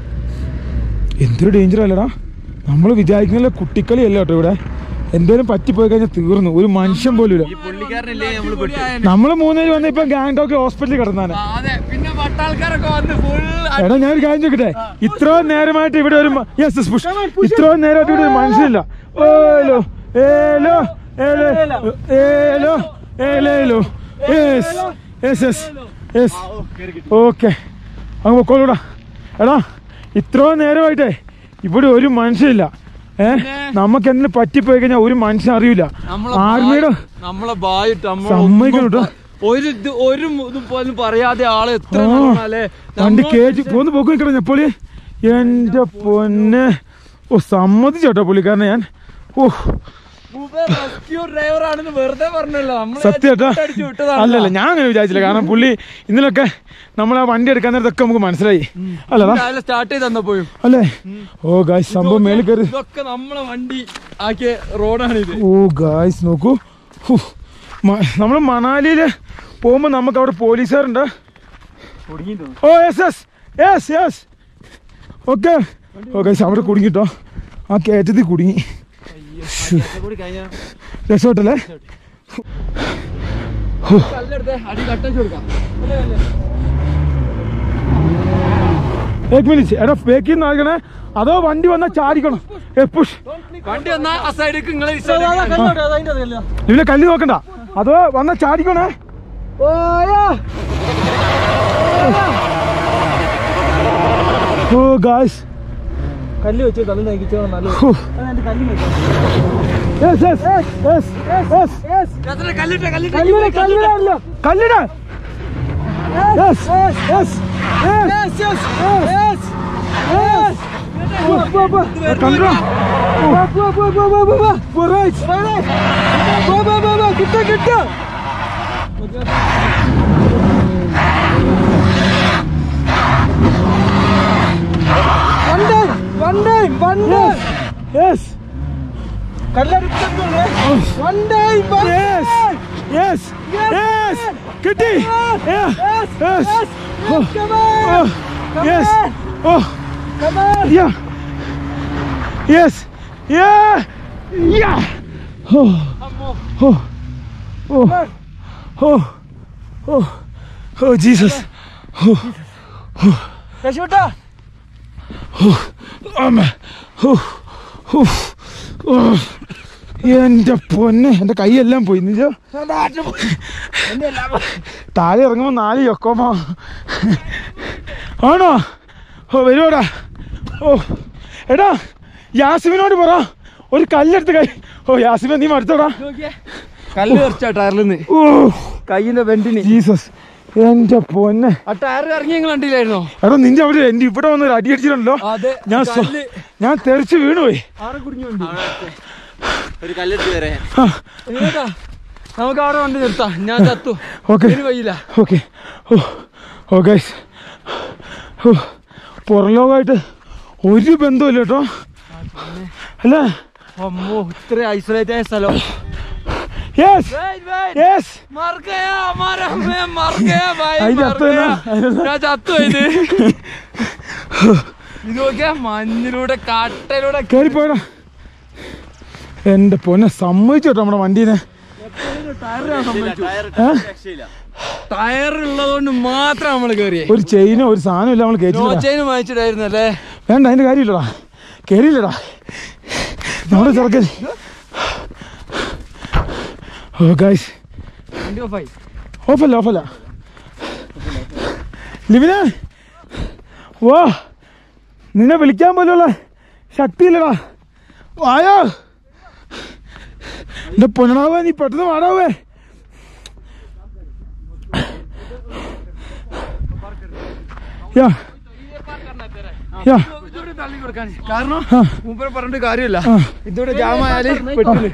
Speaker 1: എന്തൊരു ഡേഞ്ചർ അല്ലടാ നമ്മൾ വിചാരിക്കുന്നില്ല കുട്ടിക്കളി അല്ല കേട്ടോ ഇവിടെ എന്തേലും പറ്റിപ്പോയി കഴിഞ്ഞാൽ തീർന്നു ഒരു മനുഷ്യൻ പോലും ഇല്ല
Speaker 3: പുള്ളിക്കാരനല്ലേ നമ്മൾ പെട്ടു
Speaker 1: നമ്മൾ മൂന്നേര് വന്ന് ഇപ്പൊ ഗാങ്ടോക്ക് ഹോസ്പിറ്റലിൽ കിടന്നാണ്
Speaker 3: അതെ പിന്നെ പട്ടാൾക്കാരൊക്കെ വന്ന് ഫുൾ
Speaker 1: എടാ ഞാൻ ഒരു കാര്യം ചോദിക്കട്ടെ ഇത്രയും നേരമായിട്ട് ഇവിടെ ഒരു യെസ് പുഷ് ഇത്രയും നേരമായിട്ട് ഇവിടെ ഒരു മനുഷ്യനില്ല ഏലോ ഏലോ ഏലോ ഏലോ ഏലേലോ yes yes yes yes okay അങ്ങ് പൊക്കോളൂടാ എടാ ഇത്രയും നേരമായിട്ടേ ഇവിടെ ഒരു മനുഷ്യനില്ല ഏ നമുക്ക് എന്തിനു പറ്റിപ്പോയി കഴിഞ്ഞാൽ ഒരു മനുഷ്യൻ അറിയില്ല ആർമിയുടെ
Speaker 3: നമ്മളെ ബായിട്ട്
Speaker 1: സമ്മതിക്കണം കേട്ടോ.
Speaker 3: ഒരു ഇത് ഒരു ഇത് പോലും പറയാതെ ആള് എത്ര
Speaker 1: ആ,
Speaker 3: നന്നാലേ
Speaker 1: വണ്ടി കേറ്റി പോന്ന് പോക്ക് നിൽക്കണം ഞെപ്പോളി എന്റെ പൊന്നെ ഓ സമ്മതിച്ചോട്ടോ പുള്ളിക്കാരനെ ഞാൻ ഓ
Speaker 3: റെസ്ക്യൂ ഡ്രൈവർ ആണെന്ന് വെറുതെ പറഞ്ഞല്ലോ നമ്മൾ
Speaker 1: സത്യേട്ടാ
Speaker 3: അടിച്ചു വിട്ടതാണ്
Speaker 1: അല്ലല്ല ഞാൻ അങ്ങനെ വിചാരിച്ചില്ല കാരണം പുള്ളി ഇന്നലൊക്കെ നമ്മൾ ആ വണ്ടി എടുക്കാൻ നേരത്തൊക്കെ നമുക്ക് മനസ്സിലായി അല്ലടാ
Speaker 3: സ്റ്റാർട്ട് ചെയ്ത് തന്നപ്പോഴും
Speaker 1: അല്ലേ ഓ ഗായ്സ് സംഭവം മേളിൽ കയറി
Speaker 3: ഇതൊക്കെ നമ്മളെ വണ്ടി ആക്കിയ റോഡാണ് ഇത്
Speaker 1: ഓ ഗായ്സ് നോക്കൂ നമ്മൾ മണാലിയില് പോകുമ്പോൾ നമുക്ക് അവിടെ പോലീസുകാരുണ്ട് oh yes yes yes yes okay oh guys അവിടെ കുടുങ്ങിട്ടോ ആ കയറ്റത്തിൽ കുടുങ്ങി രസോട്ടല്ലേ
Speaker 3: കല്ലെടുത്ത് അടി കട്ടച്ചു കൊടുക്കാം
Speaker 1: ഏക് മിനിറ്റ് എടാ ബേക്കിൽ നിന്ന് ആകണേ അതോ വണ്ടി വന്നാൽ ചാടിക്കണം ഏ പുഷ്
Speaker 3: വണ്ടി വന്നാ ആ സൈഡിലേക്ക് നിങ്ങളെ ഈ
Speaker 2: അതാ, അതാ,
Speaker 3: side ലേക്ക്
Speaker 2: കല്ലുണ്ട്, അതതിന്റെ അതല്ല.
Speaker 1: ഇവിടെ കല്ല് നോക്കണ്ട അതോ വന്നാൽ ചാടിക്കണേ ഓ ഗായ്സ്
Speaker 2: കല്ല് വെച്ച് കല്ല് നയിച്ചോ നല്ലത് അതെന്റെ കല്ല് വെച്ചോ
Speaker 1: യെസ് യെസ് യെസ് യെസ്
Speaker 3: എത്ര കല്ലിട്ട കല്ലിട്ട
Speaker 2: കല്ലിടെ കല്ലിടല്ലോ
Speaker 1: കല്ലിട യെസ് യെസ് കണ്ടോ
Speaker 2: കിട്ട കിട്ട One time, one time, one day.
Speaker 1: Yes! Yes! Yes! കിട്ടി Yeah! Yes! Oh! Oh! Yes! Oh! Yeah! Yes! Yeah! Yeah! Oh! Oh! Oh! Oh! Oh! Oh, Jesus! Oh!
Speaker 2: രക്ഷപ്പെട്ടോ
Speaker 1: അമ്മ ഓ, ഓ, ഓ. എന്റെ പൊന്നെ എന്റെ കൈയെല്ലാം പോയി നിജോ താഴെ ഇറങ്ങുമ്പോ നാല് ചൊക്കോമോ ആണോ ഓ വരുവാടാ ഓ എടാ യാസിമിനോട് പറ ഒരു കല്ലെടുത്ത് കൈ ഓ യാസിമ നീ മടുത്തോടാ
Speaker 3: കല്ല് തെറിച്ച ടയറിൽ നിന്ന്
Speaker 1: ഓ
Speaker 3: കയ്യിന്റെ വെന്റിന്
Speaker 1: ജീസസ് എന്റെ പൊന്നെ
Speaker 3: ആ ടയർ ഇറങ്ങി നിങ്ങൾ കണ്ടില്ലായിരുന്നോ
Speaker 1: എടാ നിന്റെ അവിടെ എന്റെ ഇവിടെ വന്ന് ഒരു അടി അടിച്ചിട്ടുണ്ടല്ലോ
Speaker 3: അതെ
Speaker 1: ഞാൻ സ്വ-
Speaker 3: കല്ല്
Speaker 1: ഞാൻ തെറിച്ച് വീണുപോയി
Speaker 2: ഒരു കല്ലെടുത്ത് തരാം
Speaker 1: ആ
Speaker 3: ഇങ്ങോട്ടാ. നമുക്ക് അവിടെ വണ്ടി നിർത്താം ഞാൻ ചത്തു
Speaker 1: ഓക്കെ
Speaker 3: ഇതിന് വയ്യില്ല
Speaker 1: ഓക്കെ ഓ ഓ ഗൈസ് ഓ പുറംലോകമായിട്ട് ഒരു ബന്ധമില്ല കേട്ടോ അല്ലേ
Speaker 2: അമ്മോ ഇത്ര ഐസൊലേറ്റ് ആയ സ്ഥലം
Speaker 1: യെസ് യെസ്
Speaker 3: मर गया हमारा मैं मर गया भाई
Speaker 1: आई
Speaker 3: मर
Speaker 1: जाते
Speaker 3: गया
Speaker 1: ना।
Speaker 3: ഞാൻ ചത്തു ഇത് ഇത് നോക്കിയാ മഞ്ഞിലൂടെ കാട്ടിലൂടെ
Speaker 1: കയറിപ്പോയടാ എന്റെ പൊന്നെ സമ്മതിച്ചു കേട്ടോ നമ്മുടെ വണ്ടീനെ ഏ?
Speaker 3: ടയർ ഉള്ളതുകൊണ്ട് മാത്രം നമ്മൾ കയറിയേ
Speaker 1: ഒരു ചെയിനോ ഒരു സാധനം ഇല്ല നമ്മൾ കയറ്റില്ല
Speaker 3: നോച്ചേന് വാങ്ങിച്ചിട്ടായിരുന്നു അല്ലേ
Speaker 1: വേണ്ട അതിന്റെ കാര്യമില്ലടാ കയറിയില്ലടാ നമ്മുടെ ചെറുക്കൻ ഓ ഗൈസ്
Speaker 3: വണ്ടി ഓഫായി
Speaker 1: ഓഫല്ല ഓഫല്ല ലിവിനെ വാ നിന്നെ വിളിക്കാൻ പോലുള്ള ശക്തിയില്ലടാ വായോ എന്റെ പൊന്നടാവേ നീ പെട്ടെന്ന് വാടാവേ യാ യാ
Speaker 3: ഇതോടെ തള്ളി കൊടുക്കാൻ കാരണം
Speaker 1: ആ.
Speaker 3: മൂപ്പരെ പറഞ്ഞിട്ട് കാര്യമില്ല
Speaker 1: ആ.
Speaker 3: ഇതോടെ ജാമായാല് പെട്ടില്ല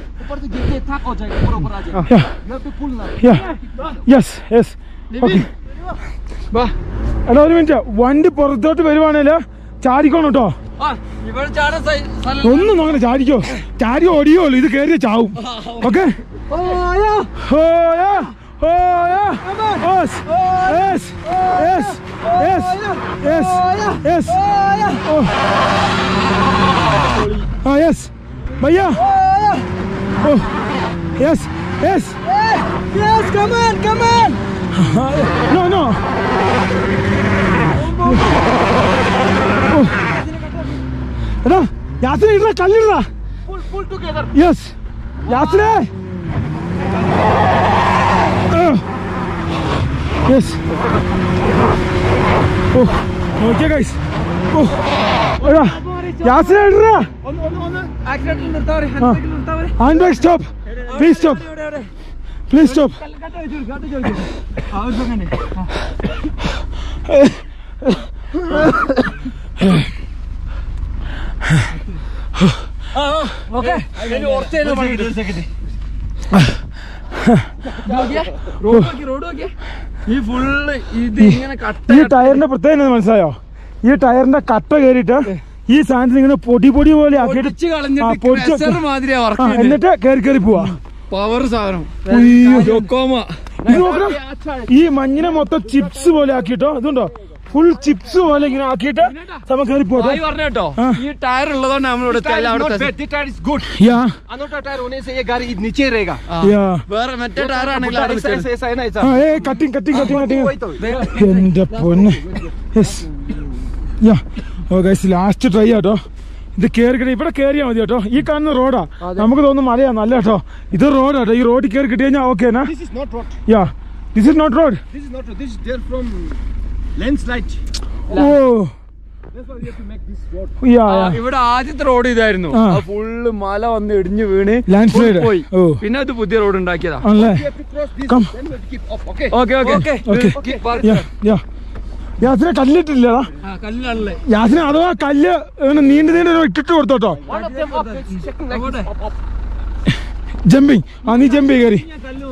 Speaker 1: യാ യെസ് യെസ് ഓക്കെ
Speaker 3: വാ
Speaker 1: എടാ ഒരു മിനിറ്റ് വണ്ടി പുറത്തോട്ട് വരുവാണേല് ചാടിക്കോണം കേട്ടോ
Speaker 3: ആ ഇവിടെ ചാടാൻ സൈ- സ്ഥലം
Speaker 1: ഒന്നും നോക്കണ ചാടിക്കോ ചാടി ഓടിയോളൂ ഇത് കയറിയ ചാവും ഓക്കെ ഓയാ ഓയാ Yes, yes, yes, yes, yes, yes. Oh. Ah, yes. Bhaiya. Oh, yes, yes.
Speaker 2: Yes, come on, come on.
Speaker 1: No, no. എടാ യാത്ര ഇട കല്ലിട യെസ് യാത്ര യെസ് ഓ ഓക്കെ ഗൈസ് ഓ എടാ യാത്ര ഇട
Speaker 3: ആക്സിഡന്റ് നിർത്താൻ പറയ്,
Speaker 1: ആ.
Speaker 3: ആക്സിഡന്റ് നിർത്താൻ പറയ്.
Speaker 1: Hand brake stop please stop
Speaker 3: ഇവിടെ, ഇവിടെ.
Speaker 1: പ്ലീസ് സ്റ്റോപ്പ്
Speaker 3: കട്ട് വെച്ച് കൊടുക്ക്, കട്ട് വെച്ച് കൊടുക്ക്. ആ, ഒരു second. ആ. ആ, ആ, okay. അതിന് കുറച്ചേരം പണിയുണ്ട്, ഒരു second. ഇത് നോക്കിയേ, road നോക്കിയേ, road നോക്കിയേ. ഈ ഫുള്ള് ഇത് ഇങ്ങനെ കട്ട
Speaker 1: ഈ ടയറിന്റെ പ്രത്യേകത എന്താ മനസ്സിലായോ ഈ ടയറിന്റെ കട്ട കയറിയിട്ട് ഈ സാധനത്തിന് ഇങ്ങനെ പൊടി പൊടി പോലെ ആക്കിയിട്ട്
Speaker 3: പൊടിച്ച്
Speaker 1: ആ,
Speaker 3: കളഞ്ഞിട്ട്
Speaker 1: പൊടിച്ച്
Speaker 3: crusher മാതിരിയാ
Speaker 1: ആ,
Speaker 3: വർക്ക്
Speaker 1: എന്നിട്ട് കയറി കയറി പോവാ
Speaker 3: പവർ സാധനം
Speaker 1: ഉയ്യോ.
Speaker 3: ഡൊക്കോമ
Speaker 1: ഇത് നോക്കണം ഈ മഞ്ഞിനെ മൊത്തം ചിപ്സ് പോലെ ആക്കിയിട്ടോ ഇതുണ്ടോ ഫുൾ ചിപ്സ് പോലെ ഇങ്ങനെ ആക്കിയിട്ട് നമുക്ക് കയറി പോട്ടെ
Speaker 3: ഭായി പറഞ്ഞ കേട്ടോ
Speaker 1: ആ.
Speaker 3: ഈ ടയർ ഉള്ളതുകൊണ്ട് നമ്മളിവിടെ
Speaker 4: Tire is
Speaker 3: അവിടെ
Speaker 4: not
Speaker 3: the-
Speaker 4: bad. This tire is good.
Speaker 1: Yeah
Speaker 4: Another tire होने से ये गाड़ी नीचे रहेगा
Speaker 3: ആ.
Speaker 1: യാ
Speaker 3: വേറെ മറ്റേ ടയർ ആണെങ്കിൽ അവിടെ
Speaker 4: ऐसा
Speaker 3: വെച്ചേര്.
Speaker 4: ऐसा ऐसा है ना ऐसा
Speaker 1: ആ ഏ കട്ടിങ് കട്ടിങ് കട്ടിങ് കട്ടിങ്
Speaker 4: वही तो
Speaker 1: എന്റെ പൊന്നെ yes yeah oh guys last try auto ഇത് കേറി ഇവിടെ കേറിയാ മതി കേട്ടോ ഈ കാണുന്ന റോഡാ നമുക്ക് തോന്നുന്നു മലയാ നല്ല കേട്ടോ ഇത് റോഡാട്ടോ ഈ റോഡിൽ കയറി കിട്ടി കഴിഞ്ഞാൽ okay
Speaker 4: This is not road.
Speaker 1: Yeah this is not road
Speaker 4: This is not road. This is there from landslide.
Speaker 1: Oh
Speaker 4: That's why we have to make this road.
Speaker 1: Yeah
Speaker 3: ആ,
Speaker 1: യാ
Speaker 3: ഇവിടെ ആദ്യത്തെ റോഡ് ഇതായിരുന്നു
Speaker 1: ആ.
Speaker 3: ആ full മല വന്ന് ഇടിഞ്ഞു വീണ്
Speaker 1: Landslide.
Speaker 3: full പോയി
Speaker 1: ഓ.
Speaker 3: പിന്നെ അത് പുതിയ റോഡ് ഉണ്ടാക്കിയതാ
Speaker 1: ആണല്ലേ
Speaker 4: We have to cross this.
Speaker 1: Come.
Speaker 4: Then we have to keep off. Okay.
Speaker 3: Okay okay
Speaker 1: okay yeah yeah യാസിനെ കല്ലിട്ടില്ലടാ
Speaker 3: കല്ലാണല്ലേ
Speaker 1: യാസിനെ അഥവാ കല്ല് ഇങ്ങനെ നീണ്ടു നീണ്ടു ഇങ്ങനെ ഇട്ടിട്ട് കൊടുത്തോട്ടോ
Speaker 4: One of them up. It's second like this. Up, up.
Speaker 1: Jumping ആ നീ ജമ്പ് കയറി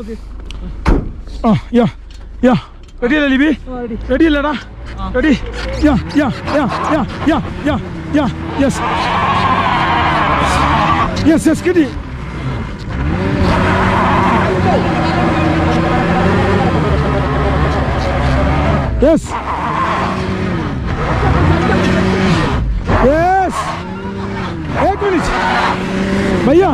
Speaker 1: ആ യാ യാ റെഡി അല്ലേ ലിബി റെഡി അല്ലേടാ ready yeah yeah yeah yeah yeah yeah yeah yes yes yes കിട്ടി യെസ് യെസ് एक मिनट भैया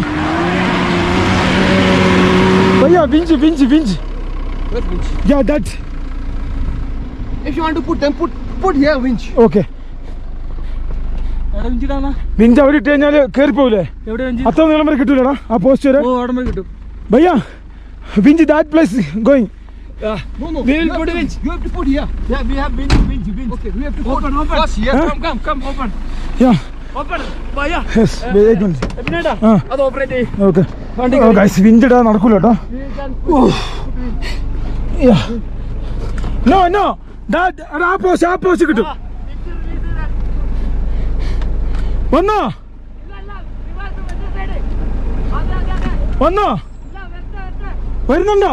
Speaker 1: भैया winch winch winch
Speaker 4: Where's winch?
Speaker 1: yeah that
Speaker 4: If you want to put them, put put here winch.
Speaker 1: okay
Speaker 2: എവിടെ വെഞ്ചിട്ടാ
Speaker 1: winch അവിടെ ഇട്ട് കഴിഞ്ഞാൽ കയറിപ്പോവില്ലേ
Speaker 2: എവിടെ Venchi
Speaker 1: അത്ര നീളം വരെ കിട്ടൂലടാ ആ പോസ്റ്റ് വരെ
Speaker 2: ഓ അവിടെ വരെ കിട്ടും
Speaker 1: ഭയ്യ winch that place going
Speaker 4: No, no.
Speaker 3: We will
Speaker 4: you have
Speaker 3: put
Speaker 4: to-
Speaker 3: winch.
Speaker 4: You have to put here.
Speaker 3: Yeah, we have winch, winch, winch.
Speaker 4: Okay, we have to put
Speaker 3: Open, open.
Speaker 4: first here.
Speaker 1: Huh?
Speaker 3: Come, come, come, open.
Speaker 1: Yeah
Speaker 3: Open. Vaya.
Speaker 1: Yes एक minute
Speaker 3: എബിനേട്ടാ
Speaker 1: ആ
Speaker 3: അത് operate ചെയ്യും
Speaker 1: okay
Speaker 3: വണ്ടി
Speaker 1: ഓ guys winch ഇടാൻ നടക്കൂല കേട്ടോ no no that ആ പോസ്റ്റ് ആ പോസ്റ്റ് കിട്ടും വന്നോ വന്നോ വരുന്നുണ്ടോ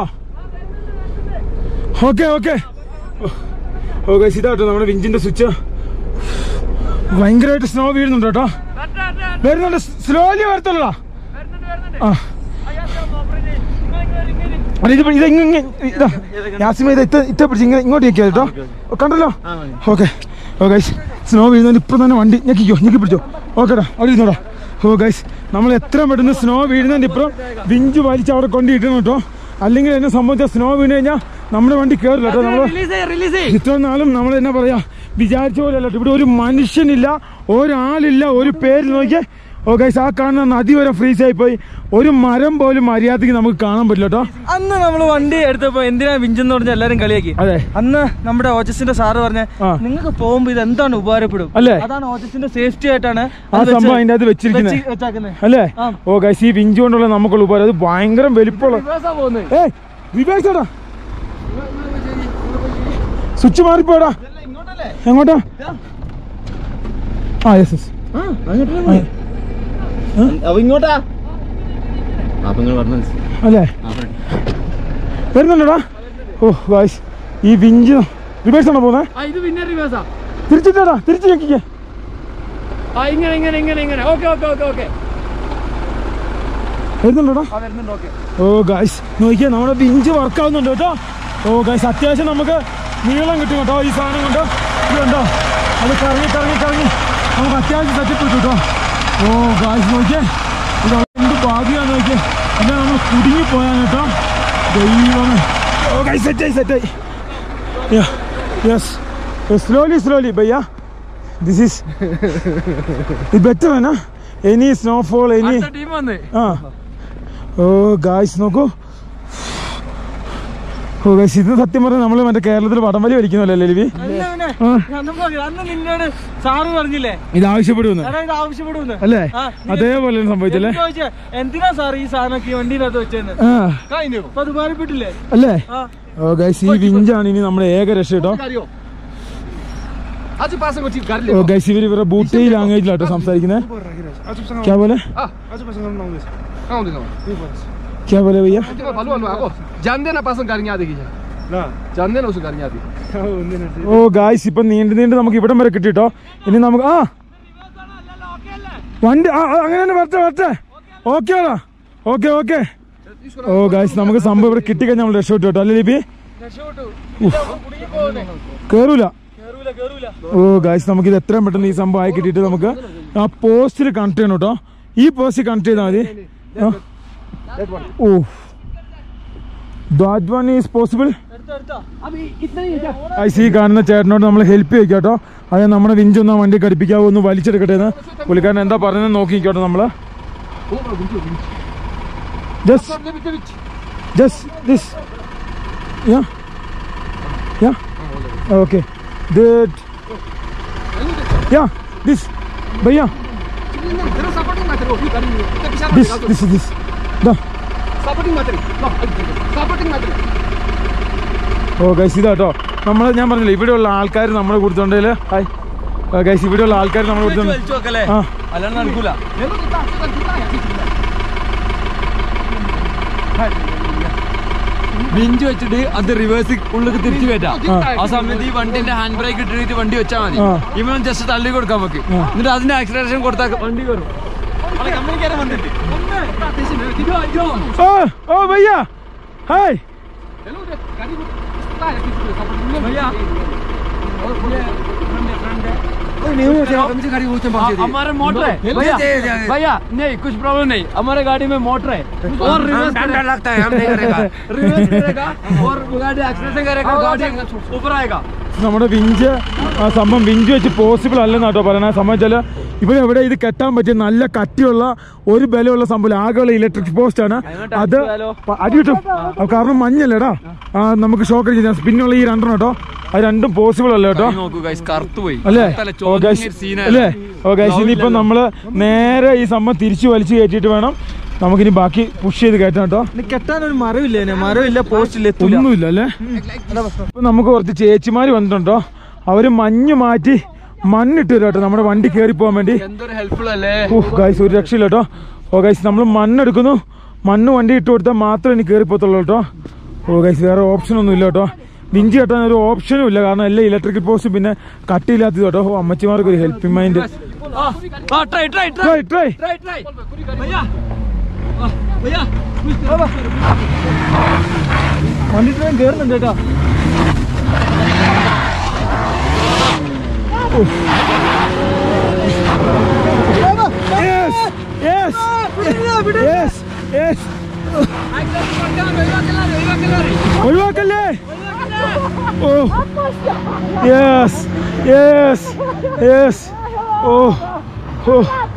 Speaker 1: ഓക്കെ ഓക്കെ ഓ ഗൈസ് ഇതാട്ടോ നമ്മുടെ വിഞ്ചിന്റെ സ്വിച്ച് ഭയങ്കരമായിട്ട് സ്നോ വീഴുന്നുണ്ട് കേട്ടോ വരുന്നുണ്ട് സ്ലോലി വരത്തുള്ളൂ ആ അല്ല ഇത് ഇത് ഇങ്ങ ഇതാ യാസിമ ഇത് ഇത്ത ഇത്ത പിടിച്ച് ഇങ്ങനെ ഇങ്ങോട്ട് ഞെക്കിയാ കേട്ടോ കണ്ടല്ലോ ഓക്കെ ഓ ഗൈസ് സ്നോ വീഴുന്നതിന് ഇപ്പം തന്നെ വണ്ടി ഞെക്കിക്കോ ഞെക്കി പിടിച്ചോ ഓക്കേടാ അവിടെ ഇരുന്നോടാ ഓ ഗൈസ് നമ്മൾ എത്രയും പെട്ടെന്ന് സ്നോ വീഴുന്നതിന് ഇപ്പുറം വിഞ്ച് വലിച്ച് അവിടെ കൊണ്ടിട്ടണം കേട്ടോ അല്ലെങ്കിൽ എന്നെ സംബന്ധിച്ച സ്നോ വീണ് കഴിഞ്ഞാൽ നമ്മുടെ വണ്ടി കയറില്ല കേട്ടോ നമ്മൾ
Speaker 3: റിലീസ് ചെയ്യ റിലീസ് ചെയ്യ
Speaker 1: ഇത്ര നാളും നമ്മൾ എന്നാ പറയാ വിചാരിച്ച പോലെ അല്ല ഇവിടെ ഒരു മനുഷ്യനില്ല ഒരാളില്ല ഒരു പേര് നോക്കിയേ ഓ ഗൈസ് ആ കാണുന്ന നദി വരെ ഫ്രീസ് ആയി പോയി ഒരു മരം പോലും മര്യാദക്ക് നമുക്ക് കാണാൻ പറ്റില്ല കേട്ടോ
Speaker 2: അന്ന് നമ്മൾ വണ്ടി എടുത്തപ്പോ എന്തിനാ വിഞ്ചെന്ന് പറഞ്ഞ എല്ലാരും കളിയാക്കി
Speaker 1: അതെ
Speaker 2: അന്ന് നമ്മുടെ ഓച്ചസിന്റെ സാറ് പറഞ്ഞ
Speaker 1: ആ.
Speaker 2: നിങ്ങൾക്ക് പോകുമ്പോ ഇത് എന്താണ് ഉപകാരപ്പെടും
Speaker 1: അല്ലേ?
Speaker 2: അതാണ് ഓച്ചസിന്റെ സേഫ്റ്റി ആയിട്ടാണ്
Speaker 1: ആ സംഭവം അതിന്റെ അത് വെച്ചിരിക്കുന്നത്
Speaker 2: വെച്ചാക്കുന്നത്
Speaker 1: അല്ലേ
Speaker 2: ആ.
Speaker 1: ഓ ഗൈസ് ഈ വിഞ്ച് കൊണ്ടുള്ള നമുക്കുള്ള ഉപകാരം അത് ഭയങ്കര വലിപ്പമുള്ള
Speaker 3: റിവേഴ്സാ പോകുന്നത്
Speaker 1: ഏയ് വിവേക് സ്വിച്ച് മാറിപ്പോടാ എങ്ങോട്ടാ ആ യെസ് യെസ്
Speaker 3: അപ്പൊ ഇങ്ങോട്ടാ അപ്പൊ നിങ്ങൾ പറഞ്ഞു
Speaker 1: അല്ലേ വരുന്നുണ്ടോടാ ഓ ഗൈസ് ഈ വിഞ്ച് റിവേഴ്സ് ആണോ പോകുന്നത്
Speaker 3: ആ ഇത് പിന്നെ റിവേഴ്സാ
Speaker 1: തിരിച്ചിട്ടാടാ തിരിച്ച് ഞെക്കിക്കേ
Speaker 3: ആ ഇങ്ങനെ ഇങ്ങനെ ഇങ്ങനെ ഇങ്ങനെ ഓക്കെ ഓക്കെ ഓക്കെ ഓക്കെ
Speaker 1: വരുന്നുണ്ടോടാ
Speaker 3: ആ വരുന്നുണ്ട് ഓക്കെ
Speaker 1: ഓ ഗൈസ് നോക്കിയാ നമ്മുടെ വിഞ്ച് വർക്ക് ആവുന്നുണ്ട് കേട്ടോ ഓ ഗൈസ് അത്യാവശ്യം നമുക്ക് നീളം കിട്ടും കേട്ടോ ഈ സാധനം കൊണ്ട് ഇത് കണ്ടോ അത് കറങ്ങി കറങ്ങി കറങ്ങി നമുക്ക് അത്യാവശ്യം സെറ്റപ്പ് കിട്ടും കേട്ടോ ഓ ഗൈസ് നോക്കിയേ ഇത് എന്ത് ഭാഗ്യമാണ് നോക്കിയേ എന്നാൽ നമ്മൾ കുടുങ്ങി പോയാൽ കേട്ടോ ദൈവമേ ഓ ഗൈസ് സെറ്റായി സെറ്റായി യെസ് സ്ലോലി സ്ലോലി ഭയ്യ ദിസ് ഈസ് ഇത് ബെറ്റർ ആണ് എനി സ്നോഫോൾ എനി
Speaker 3: അടുത്ത ടീം വന്ന്
Speaker 1: ആ ഓ ഗായ്സ് നോക്കൂ ഓ ഗായ്സ് ഇത് സത്യം പറഞ്ഞാൽ നമ്മൾ മറ്റേ കേരളത്തിൽ വടംവലി വലിക്കുന്നല്ലേ ലിവി ആ.
Speaker 2: അന്ന് നിന്നോട് സാറ് പറഞ്ഞില്ലേ
Speaker 1: ഇത് ആവശ്യപ്പെടുമെന്ന്
Speaker 2: എടാ ഇത് ആവശ്യപ്പെടുമെന്ന്
Speaker 1: അല്ലേ
Speaker 2: ആ, നീ-
Speaker 1: അതേപോലെ സംഭവിച്ചല്ലേ
Speaker 2: ഞാൻ ചോദിച്ചേ, എന്തിനാ സാർ ഈ സാധനമൊക്കെ ഈ വണ്ടിയിനകത്ത് വെച്ചെന്ന്
Speaker 1: ആ
Speaker 3: കഴിഞ്ഞു
Speaker 2: അപ്പൊ അത് ഉപകാരപ്പെട്ടില്ലേ
Speaker 1: അല്ലേ
Speaker 2: ആ
Speaker 1: ഓ ഗൈസ് ഈ വിഞ്ചാണ് ഇനി നമ്മുടെ ഏക രക്ഷ കേട്ടോ
Speaker 4: Gario. आज पास में चीज कर ले
Speaker 1: ഓ ഗൈസ് ഇവർ ഇവരുടെ ബൂട്ടി ലാംഗ്വേജിലാട്ടോ സംസാരിക്കുന്നത് ക്യാ പോലെ
Speaker 4: हां दे ना
Speaker 1: ക്യാ പോലെ ഭയ്യ
Speaker 4: भालो भालो आको जान देना पास गाड़ी आ देगी जान देना उस गाड़ी आ दी
Speaker 1: ഓ ഗായ്സ് ഇപ്പൊ നീണ്ടു നീണ്ട് നമുക്ക് ഇവിടം വരെ കിട്ടിട്ടോ ഇനി നമുക്ക് ആ വണ്ടി ആ ആ, അങ്ങനെ തന്നെ വരട്ടെ വരട്ടെ ഓക്കെ ആടാ ഓക്കെ ഓക്കെ ഓ ഗായ്സ് നമുക്ക് സംഭവം ഇവിടെ കിട്ടിക്കഴിഞ്ഞാൽ നമ്മൾ രക്ഷപ്പെട്ടു കേട്ടോ അല്ലേ ലിപി കേറൂല
Speaker 2: കേറൂല കേറൂല
Speaker 1: ഓ ഗായ്സ് നമുക്ക് ഇത് എത്രയും പെട്ടെന്ന് ഈ സംഭവം ആയി കിട്ടിയിട്ട് നമുക്ക് ആ പോസ്റ്റിൽ കണക്ട് ചെയ്യണം കേട്ടോ ഈ പോസ്റ്റിൽ കണക്ട് ചെയ്താൽ മതി ആ. Oh that one is possible
Speaker 2: എടുത്തോ എടുത്തോ
Speaker 1: ഐ സി കാണുന്ന ചേട്ടനോട് നമ്മൾ ഹെൽപ്പ് ചെയ്യിക്കാം കേട്ടോ അത് നമ്മുടെ വിഞ്ച് ഒന്ന് വണ്ടി ഘടിപ്പിക്കാവോ ഒന്ന് വലിച്ചെടുക്കട്ടെ എന്ന് പുള്ളിക്കാരൻ എന്താ പറയുന്നത് നോക്കി കേട്ടോ നമ്മള് just just this yeah yeah okay yeah this ഭയ്യ
Speaker 4: तेरा सपोर्टिंग मैटर हो गाड़ी ते पीछे
Speaker 1: ദിസ് ദിസ് ദിസ് ദാ
Speaker 4: supporting matter supporting matter
Speaker 1: oh guys ഇതാട്ടോ നമ്മൾ ഞാൻ പറഞ്ഞില്ലേ ഇവിടെയുള്ള ആൾക്കാർ നമ്മളെ കൊടുത്തോണ്ടേല് ഹായ് ഗൈസ് ഇവിടെയുള്ള ആൾക്കാർ നമ്മളെ കൊടുത്തോണ്ട്
Speaker 2: വലിച്ചു വെക്കല്ലേ
Speaker 1: ആ
Speaker 2: അല്ലാണ്ട് നടക്കൂല
Speaker 4: ले लो कितना कितना है
Speaker 3: ബിഞ്ച് വെച്ചിട്ട് അത് റിവേഴ്സ് ഉള്ളിൽ തിരിച്ചു കയറ്റാം
Speaker 1: ആ.
Speaker 3: ആ സമയത്ത് ഈ വണ്ടിന്റെ ഹാൻഡ് ബ്രേക്ക് ഇട്ടിട്ട് വണ്ടി വെച്ചാൽ മതി
Speaker 1: ആ.
Speaker 3: ഇവൻ ജസ്റ്റ് തള്ളി കൊടുക്കാൻ നമുക്ക് എന്നിട്ട് അതിന്റെ ആക്സിലറേഷൻ കൊടുത്താൽ വണ്ടി കയറും കമ്പനിക്കാരൻ വന്നിട്ട്
Speaker 1: ഓ ഓ ഭയ്യ ഹായ്
Speaker 4: ले लो गाड़ी
Speaker 3: भैया हमारे मोटर है भैया भैया नहीं कुछ प्रॉब्लम नहीं हमारे गाड़ी में मोटर है और रिवर्स डर लगता है हम नहीं करेगा रिवर्स करेगा और गाड़ी एक्सलेशन करेगा गाड़ी ऊपर आएगा
Speaker 1: നമ്മുടെ വിഞ്ച് ആ സംഭവം വിഞ്ച് വെച്ച് പോസിബിൾ അല്ലെന്ന് കേട്ടോ പറയണ സംബന്ധിച്ചാൽ ഇവിടെ ഇവിടെ ഇത് കെട്ടാൻ പറ്റിയ നല്ല കട്ടിയുള്ള ഒരു ബലമുള്ള സംഭവം ആകെയുള്ള ഇലക്ട്രിക് പോസ്റ്റ് ആണ് അത് പ- അടി കിട്ടും അത് കാരണം മഞ്ഞല്ലേടാ ആ നമുക്ക് ഷോക്ക് അടിക്കാൻ പിന്നുള്ള ഈ രണ്ടെണ്ണം കേട്ടോ അത് രണ്ടും പോസിബിൾ അല്ല കേട്ടോ
Speaker 3: നോക്കൂ ഗൈസ് കറുത്തു പോയി
Speaker 1: അല്ലേ
Speaker 3: കറുത്തല്ല,
Speaker 1: ഓ
Speaker 3: ചോദിക്കുന്ന
Speaker 1: ഗൈസ്
Speaker 3: ഒരു scene
Speaker 1: അല്ലേ
Speaker 3: ആയിരുന്നു.
Speaker 1: ഓ ഗൈസ് ഇനിയിപ്പോ നമ്മള് നേരെ ഈ സംഭവം തിരിച്ചു വലിച്ചു കയറ്റിയിട്ട് വേണം നമുക്കിനി ബാക്കി പുഷ് ചെയ്ത് കയറ്റാം കേട്ടോ
Speaker 2: ഇനി കെട്ടാൻ ഒരു മരമില്ല ഇതിന്. മരമില്ല പോസ്റ്റ് ഇല്ല എത്തൂല
Speaker 1: ഒന്നുമില്ല അല്ലേ ഇപ്പൊ നമുക്ക് കുറച്ച് ചേച്ചിമാര് വന്നിട്ടുണ്ടോ അവര് മഞ്ഞ് മാറ്റി മണ്ണിട്ട് തരും കേട്ടോ നമ്മുടെ വണ്ടി കയറി പോകാൻ വേണ്ടി
Speaker 3: എന്തൊരു ഹെൽപ്ഫുൾ അല്ലേ
Speaker 1: ഗൈസ് ഒരു രക്ഷയില്ല കേട്ടോ ഓ ഗൈസ് നമ്മൾ മണ്ണെടുക്കുന്നു മണ്ണ് വണ്ടി ഇട്ട് കൊടുത്താൽ മാത്രമേ ഇനി കയറി പോകത്തുള്ളൂ കേട്ടോ ഓ ഗൈസ് വേറെ ഓപ്ഷൻ ഒന്നും ഇല്ല കേട്ടോ വിഞ്ചി കെട്ടാൻ ഒരു ഓപ്ഷനും ഇല്ല കാരണം എല്ലാം ഇലക്ട്രിക്കൽ പോസ്റ്റ് പിന്നെ കട്ടിയില്ലാത്തത് കേട്ടോ ഓ അമ്മച്ചിമാർക്ക് ഒരു helping mind
Speaker 3: try try try
Speaker 1: try try
Speaker 3: try try भैया भैया
Speaker 2: വണ്ടി ട്രെയിൻ കയറുന്നുണ്ട് കേട്ടോ
Speaker 1: Yes! Yes! Yes! Yes! ഒഴിവാക്കല്ലേ oh yes yes yes oh oh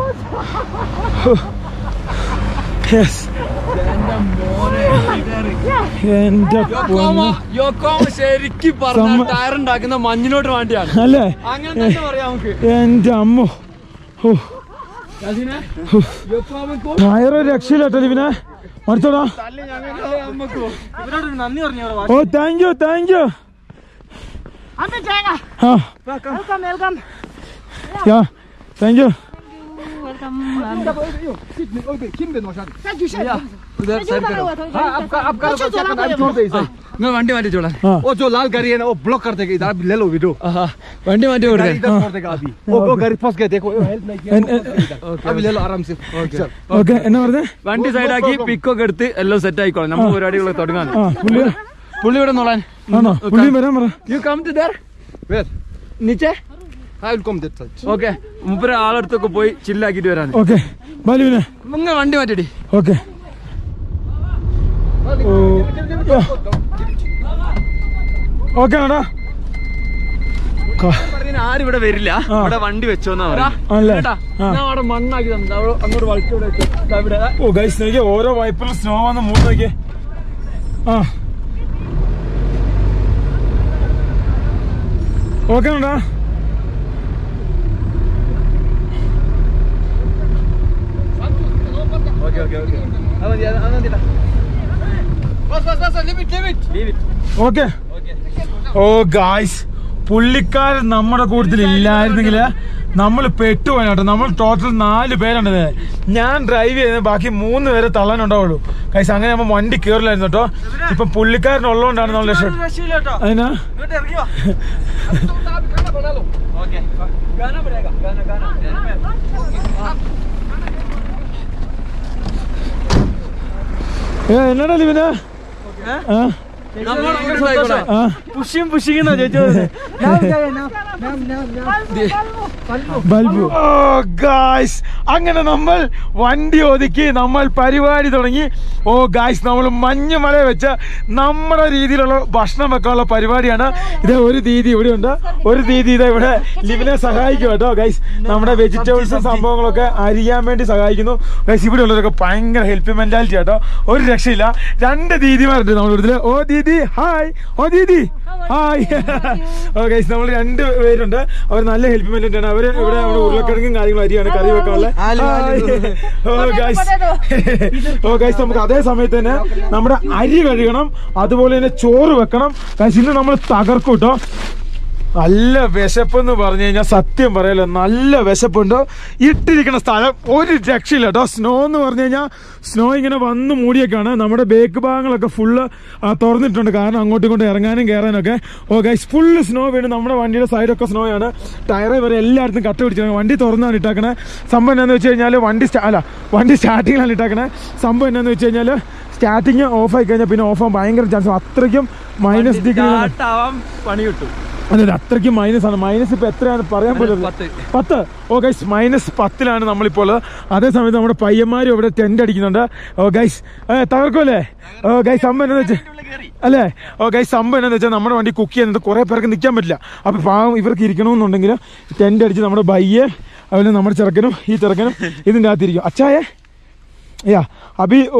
Speaker 1: yes എന്റെ പൊന്ന്.
Speaker 3: യോക്കോമ ശരിക്കും പറഞ്ഞ
Speaker 1: സമ്മ-
Speaker 3: ടയർ ഉണ്ടാക്കുന്ന മഞ്ഞിനോട്ട് വേണ്ടിയാണ്
Speaker 1: അല്ലേ
Speaker 3: അങ്ങനെ തന്നെ പറയാം നമുക്ക്
Speaker 1: എന്റെ അമ്മ ഓ
Speaker 3: അതിനെ യോക്കോമക്കോ
Speaker 1: ടയറ് രക്ഷയില്ല കേട്ടോ ഇവനെ മറിച്ചോടാ
Speaker 2: ഇവരോട് ഒരു നന്ദി പറഞ്ഞു അവിടെ
Speaker 1: oh thank you thank you
Speaker 5: अंदर जाएगा
Speaker 1: ആ
Speaker 5: welcome welcome
Speaker 1: yeah thank you
Speaker 5: welcome
Speaker 3: उधर साइड करो
Speaker 4: आपका आपका आप छोड़ दे इसे
Speaker 3: मैं वंडी माटी छोड़ा
Speaker 4: वो जो लाल गाड़ी है ना वो ब्लॉक कर देगा इधर आप ले लो वीडियो
Speaker 3: वंडी माटी उड़
Speaker 4: गाड़ी
Speaker 3: गए
Speaker 4: इधर छोड़ देगा अभी वो वो गाड़ी फंस गया देखो हेल्प नहीं किया अभी ले लो आराम से चल
Speaker 1: ഓക്കെ എന്നാ പറഞ്ഞേ
Speaker 3: വണ്ടി സൈഡാക്കി പിക്കൊക്കെ എടുത്ത് എല്ലാം സെറ്റ് ആയിക്കോളാം നമ്മൾ പരിപാടികളൊക്കെ തുടങ്ങാൻ
Speaker 1: ആ പുള്ളി
Speaker 3: പുള്ളി ഇവിടെ നോളാൻ
Speaker 1: ആണോ പുള്ളി വരാൻ പറ
Speaker 3: you come to there
Speaker 4: where
Speaker 3: നീച്ചേ
Speaker 4: I will come that side
Speaker 3: okay മുപ്പര ആളടുത്തൊക്കെ പോയി ചില്ലാക്കിട്ട് വരാൻ
Speaker 1: ഓക്കെ ബാലുവിനെ
Speaker 3: നിങ്ങൾ വണ്ടി മാറ്റിടി
Speaker 1: ഓക്കെ ഓക്കെ ആണോ
Speaker 3: ആരും ഇവിടെ വരില്ല
Speaker 1: ആ.
Speaker 3: ഇവിടെ വണ്ടി വെച്ചോന്നാ പറയാ
Speaker 1: ആണല്ലേ?
Speaker 3: കേട്ടാ
Speaker 1: ആ.
Speaker 3: ഞാൻ അവിടെ മണ്ണാക്കി തന്നെ അങ്ങോട്ട് വളച്ചോടെ വെച്ചു ദാ ഇവിടെ ദാ.
Speaker 1: ഓ ഗൈസ് നോക്കിയേ ഓരോ വൈപ്പിലും സ്നോ വന്ന് മൂന്ന് നോക്കിയേ ആ ഓക്കെ ആണോടാ ഓക്കെ ഓ ഗായ്സ് പുള്ളിക്കാരൻ നമ്മുടെ കൂട്ടത്തിൽ ഇല്ലായിരുന്നെങ്കിൽ നമ്മൾ പെട്ടുപോയി കേട്ടോ നമ്മൾ ടോട്ടൽ നാല് പേരുണ്ട് ഞാൻ ഡ്രൈവ് ചെയ്യുന്നത് ബാക്കി മൂന്ന് പേരെ തള്ളാനുണ്ടാവുള്ളൂ ഗൈസ് അങ്ങനെ നമ്മൾ വണ്ടി കയറില്ലായിരുന്നു കേട്ടോ ഇപ്പൊ പുള്ളിക്കാരൻ ഉള്ളതുകൊണ്ടാണ് നമ്മൾ രക്ഷപ്പെട്ടു
Speaker 2: രക്ഷയില്ല കേട്ടോ
Speaker 1: അതിനാ
Speaker 2: ഇങ്ങോട്ട് ഇറങ്ങി വാ
Speaker 3: गाना पड़ेगा गाना गाना
Speaker 1: ഏ എന്നടാ ലിവിന ആ ആ
Speaker 2: പുഷിയും പുഷിങ് എന്നാ ചോദിച്ചത്
Speaker 1: ബൾബ് ഓ ഗായ്സ് അങ്ങനെ നമ്മൾ വണ്ടി ഒതുക്കി നമ്മൾ പരിപാടി തുടങ്ങി ഓ ഗായ്സ് നമ്മൾ മഞ്ഞുമല വെച്ച് നമ്മുടെ രീതിയിലുള്ള ഭക്ഷണം വെക്കാനുള്ള പരിപാടിയാണ് ഇത് ഒരു ദീദി ഇവിടെ ഉണ്ട് ഒരു ദീദി ഇത് ഇവിടെ ലിവിനെ സഹായിക്കും കേട്ടോ ഗൈസ് നമ്മുടെ വെജിറ്റബിൾസും സംഭവങ്ങളൊക്കെ അരിയാൻ വേണ്ടി സഹായിക്കുന്നു ഗൈസ് ഇവിടെ ഉള്ളവരൊക്കെ ഭയങ്കര ഹെൽപ്പ് മെന്റാലിറ്റി കേട്ടോ ഒരു രക്ഷയില്ല രണ്ട് ദീദിമാരുണ്ട് നമ്മുടെ ഇതില് ഓ ദീദി ഹായ് ഓ ദീദി ഹായ് ഓ ഗൈസ് നമ്മൾ രണ്ട് പേരുണ്ട് അവർ നല്ല ഹെൽപ്പ് മെന്റാലിറ്റി ആണ് അവര് ഇവിടെ നമ്മുടെ ഉരുളക്കിഴങ്ങും കാര്യങ്ങളും അരിയാണ് കറി വെക്കാനുള്ള ഓ ഗൈസ് ഓ ഗൈസ് നമുക്ക് അതേ സമയത്ത് തന്നെ നമ്മുടെ അരി കഴുകണം അതുപോലെ തന്നെ ചോറ് വെക്കണം ഗൈസ് ഇന്ന് നമ്മൾ തകർക്കും കേട്ടോ നല്ല വിശപ്പെന്ന് പറഞ്ഞു കഴിഞ്ഞാൽ സത്യം പറയല്ലോ നല്ല വിശപ്പുണ്ട് ഇട്ടിരിക്കുന്ന സ്ഥലം ഒരു രക്ഷയില്ല കേട്ടോ സ്നോ എന്ന് പറഞ്ഞു കഴിഞ്ഞാൽ സ്നോ ഇങ്ങനെ വന്ന് മൂടിയൊക്കെയാണ് നമ്മുടെ ബേക്ക് ഭാഗങ്ങളൊക്കെ ഫുള്ള് തുറന്നിട്ടുണ്ട് കാരണം അങ്ങോട്ടും ഇങ്ങോട്ടും ഇറങ്ങാനും കയറാനൊക്കെ ഓ ഗൈസ് ഫുള്ള് സ്നോ വീണ് നമ്മുടെ വണ്ടിയുടെ സൈഡൊക്കെ സ്നോ ആണ് ടയറ് വരെ എല്ലായിടത്തും കട്ട പിടിച്ചിരിക്കുന്നത് വണ്ടി തുറന്നാണ് ഇട്ടാക്കണേ സംഭവം എന്താണെന്ന് വെച്ച് കഴിഞ്ഞാൽ വണ്ടി സ്റ്റാ- അല്ല വണ്ടി സ്റ്റാർട്ടിങ്ങിലാണ് ഇട്ടാക്കണേ സംഭവം എന്താണെന്ന് വെച്ച് കഴിഞ്ഞാൽ സ്റ്റാർട്ടിങ് ഓഫ് ആയി കഴിഞ്ഞാൽ പിന്നെ ഓഫ് ആകാൻ ഭയങ്കര ചാൻസ് അത്രയ്ക്കും മൈനസ് ഡിഗ്രി
Speaker 2: ആവാൻ പണി കിട്ടും
Speaker 1: അതെ അതെ, അത്രയ്ക്കും മൈനസ് ആണ് മൈനസ് ഇപ്പൊ എത്രയാണ് പറയാൻ പോലും
Speaker 3: പത്ത്.
Speaker 1: പത്ത് ഓ ഗൈസ് മൈനസ് പത്തിലാണ് നമ്മളിപ്പോൾ ഉള്ളത്. അതേ സമയത്ത് നമ്മുടെ പയ്യന്മാരും ഇവിടെ ടെന്റ് അടിക്കുന്നുണ്ട് ഓ ഗൈസ് തകർക്കുമല്ലേ ഓ ഗൈസ് സംഭവം എന്താന്ന് വെച്ചാൽ അല്ലേ ഓ ഗൈസ് സംഭവം എന്താന്ന് വെച്ചാൽ നമ്മുടെ വണ്ടി കുക്ക് ചെയ്യുന്നത് കുറെ പേർക്ക് നിൽക്കാൻ പറ്റില്ല അപ്പൊ പാവം ഇവർക്ക് ഇരിക്കണമെന്നുണ്ടെങ്കിൽ ടെന്റ് അടിച്ച് നമ്മുടെ ബയ്യെ അതുപോലെ നമ്മുടെ ചെറുക്കനും ഈ ചെറുക്കനും ഇതിൻ്റെ അകത്തിരിക്കും അച്ചായേ या अभी वो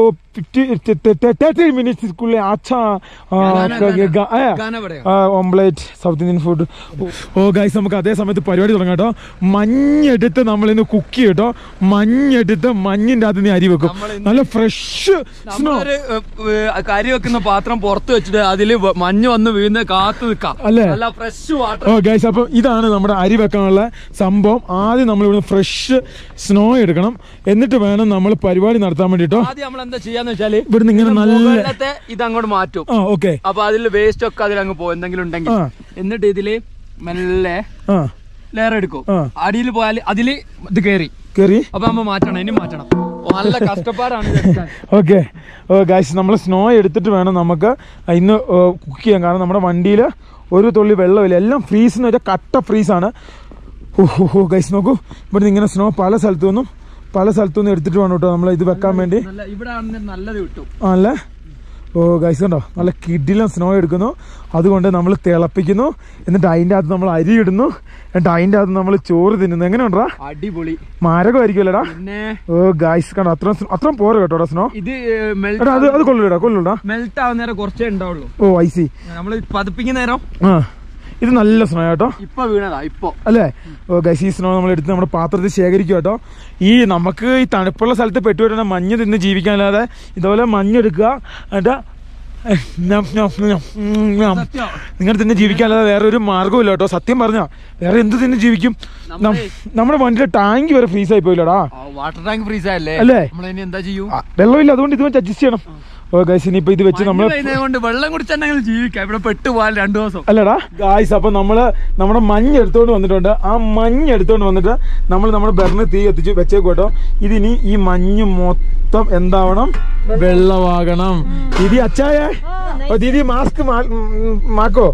Speaker 1: थर्टी मिनट्स स्कूल है अच्छा
Speaker 3: गाना, गाना। गाना पड़ेगा।
Speaker 1: Omelette South Indian food oh guys നമുക്ക് അതേ സമയത്ത് പരിപാടി തുടങ്ങാം കേട്ടോ മഞ്ഞെടുത്ത് നമ്മൾ ഇന്ന് കുക്ക് ചെയ്യും കേട്ടോ മഞ്ഞെടുത്ത് മഞ്ഞിന്റെ അകത്ത് നീ അരി വെക്കും നല്ല ഫ്രഷ് സ്നോ
Speaker 3: നമ്മളൊരു ഏ, ഏ, കരി വെക്കുന്ന പാത്രം പുറത്ത് വെച്ചിട്ട് അതില് വ- മഞ്ഞ് വന്ന് വീഴുന്ന കാത്തു നിൽക്കാം
Speaker 1: അല്ലേ?
Speaker 3: നല്ല ഫ്രഷ് വാട്ടർ
Speaker 1: ഓ ഗൈസ് അപ്പം ഇതാണ് നമ്മുടെ അരി വെക്കാനുള്ള സംഭവം ആദ്യം നമ്മൾ ഇവിടെ ഫ്രഷ് സ്നോ എടുക്കണം എന്നിട്ട് വേണം നമ്മൾ പരിപാടി നടത്താൻ വേണ്ടിട്ടോ
Speaker 3: ആദ്യം നമ്മൾ എന്താ ചെയ്യാന്ന് വെച്ചാല്
Speaker 1: ഇവിടുന്ന് ഇങ്ങനെ
Speaker 3: ഇത്
Speaker 1: നല്ല-
Speaker 3: മുകളിലത്തെ ഇത് അങ്ങോട്ട് മാറ്റും
Speaker 1: ആ ഓക്കെ
Speaker 3: അപ്പൊ അതിൽ വേസ്റ്റ് ഒക്കെ അതിൽ അങ്ങ് പോകും എന്തെങ്കിലും ഉണ്ടെങ്കിൽ
Speaker 1: ആ.
Speaker 3: എന്നിട്ട് ഇതില് മെല്ലെ
Speaker 1: ആ
Speaker 3: ലെയർ എടുക്കും
Speaker 1: ആ.
Speaker 3: അടിയിൽ പോയാൽ അതില് ഇത് കയറി
Speaker 1: കയറി
Speaker 3: അപ്പൊ നമ്മ മാറ്റണം ഇനി മാറ്റണം ഓ, നല്ല കഷ്ടപ്പാടാണ് ഇത് എടുക്കാൻ.
Speaker 1: ഓക്കെ ഗൈസ് നമ്മൾ സ്നോ എടുത്തിട്ട് വേണം നമുക്ക് ഇന്ന് കുക്ക് ചെയ്യാൻ കാരണം നമ്മുടെ വണ്ടിയിൽ ഒരു തുള്ളി വെള്ളമില്ല എല്ലാം ഫ്രീസ് എന്ന് വെച്ചാൽ കട്ട ഫ്രീസാണ് ഓഹോ ഗൈസ് നോക്കൂ ഇവിടുന്ന് ഇങ്ങനെ സ്നോ പല സ്ഥലത്തു നിന്നും പല സ്ഥലത്തു നിന്നും എടുത്തിട്ട് വേണം കേട്ടോ നമ്മൾ ഇത് വെക്കാൻ വേണ്ടി
Speaker 3: നല്ല ഇവിടെ ആണെങ്കിൽ നല്ലത് കിട്ടും
Speaker 1: ആണല്ലേ ഓ ഗൈസ് കണ്ടോ നല്ല കിഡിലും സ്നോ എടുക്കുന്നു അതുകൊണ്ട് നമ്മൾ തിളപ്പിക്കുന്നു എന്നിട്ട് അതിൻ്റെ അകത്ത് നമ്മൾ അരി ഇടുന്നു എന്നിട്ട് അതിൻ്റെ അകത്ത് നമ്മൾ ചോറ് തിന്നുന്നു എങ്ങനെയുണ്ടാ
Speaker 3: അടിപൊളി
Speaker 1: മാരകമായിരിക്കുമല്ലേടാ
Speaker 3: പിന്നെ
Speaker 1: ഓ ഗൈസ് കണ്ടോ അത്ര അത്രയും പോരെ കേട്ടോ സ്നോ
Speaker 3: ഇത്
Speaker 1: എടാ അത് അത് കൊള്ളൂടാ കൊള്ളൂടാ
Speaker 3: മെൽറ്റ് ആവുന്ന നേരം കുറച്ചേ ഉണ്ടാവുള്ളൂ
Speaker 1: ഓ ഐ സി
Speaker 3: നമ്മൾ പതിപ്പിക്കുന്ന നേരം
Speaker 1: ആ ഇത് നല്ല സ്നോ കേട്ടോ
Speaker 3: ഇപ്പൊ വീണതാ ഇപ്പൊ
Speaker 1: അല്ലേ ഓ ഗൈസ് ഈ സ്നോ നമ്മൾ എടുത്ത് നമ്മുടെ പാത്രത്തിൽ ശേഖരിക്കും കേട്ടോ ഈ നമുക്ക് ഈ തണുപ്പുള്ള സ്ഥലത്ത് പെട്ടുവരുന്ന മഞ്ഞ് തിന്ന് ജീവിക്കാനല്ലാതെ ഇതുപോലെ മഞ്ഞെടുക്കുക എന്നിട്ട്
Speaker 3: സത്യം.
Speaker 1: നിങ്ങൾ തിന്ന് ജീവിക്കാനല്ലാതെ വേറെ ഒരു മാർഗ്ഗവും ഇല്ല കേട്ടോ സത്യം പറഞ്ഞ വേറെ എന്ത് തിന്ന് ജീവിക്കും നം- നമ്മുടെ വണ്ടിയുടെ ടാങ്ക് വരെ ഫ്രീസ് ആയി പോയില്ലടാ
Speaker 3: വാട്ടർ ടാങ്ക് ഫ്രീസ് ആയല്ലേ
Speaker 1: അല്ലേ?
Speaker 3: നമ്മൾ ഇനി എന്താ ചെയ്യും
Speaker 1: ആ, വെള്ളമില്ല അതുകൊണ്ട് ഇത് വെച്ച് അഡ്ജസ്റ്റ് ചെയ്യണം ഓ ഗൈസ് ഇനിയിപ്പോ ഇത് വെച്ച് നമ്മൾ
Speaker 3: മഞ്ഞ് പെയ്യുന്നത് കൊണ്ട് വെള്ളം കുടിച്ചിട്ടുണ്ടെങ്കിൽ ജീവിക്കാം ഇവിടെ പെട്ടു പോകാൻ രണ്ടു ദിവസം
Speaker 1: അല്ലടാ ഗായ്സ് അപ്പൊ നമ്മള് നമ്മുടെ മഞ്ഞ് എടുത്തോണ്ട് വന്നിട്ടുണ്ട് ആ മഞ്ഞ് എടുത്തോണ്ട് വന്നിട്ട് നമ്മൾ നമ്മുടെ ബെറിന് തീ കത്തിച്ച് വെച്ചേക്കും കേട്ടോ ഇതിനി ഈ മഞ്ഞ് മൊത്തം എന്താവണം വെള്ളമാകണം ദീദി അച്ചായേ ഓ ദീദി മാസ്ക് മാക്കോ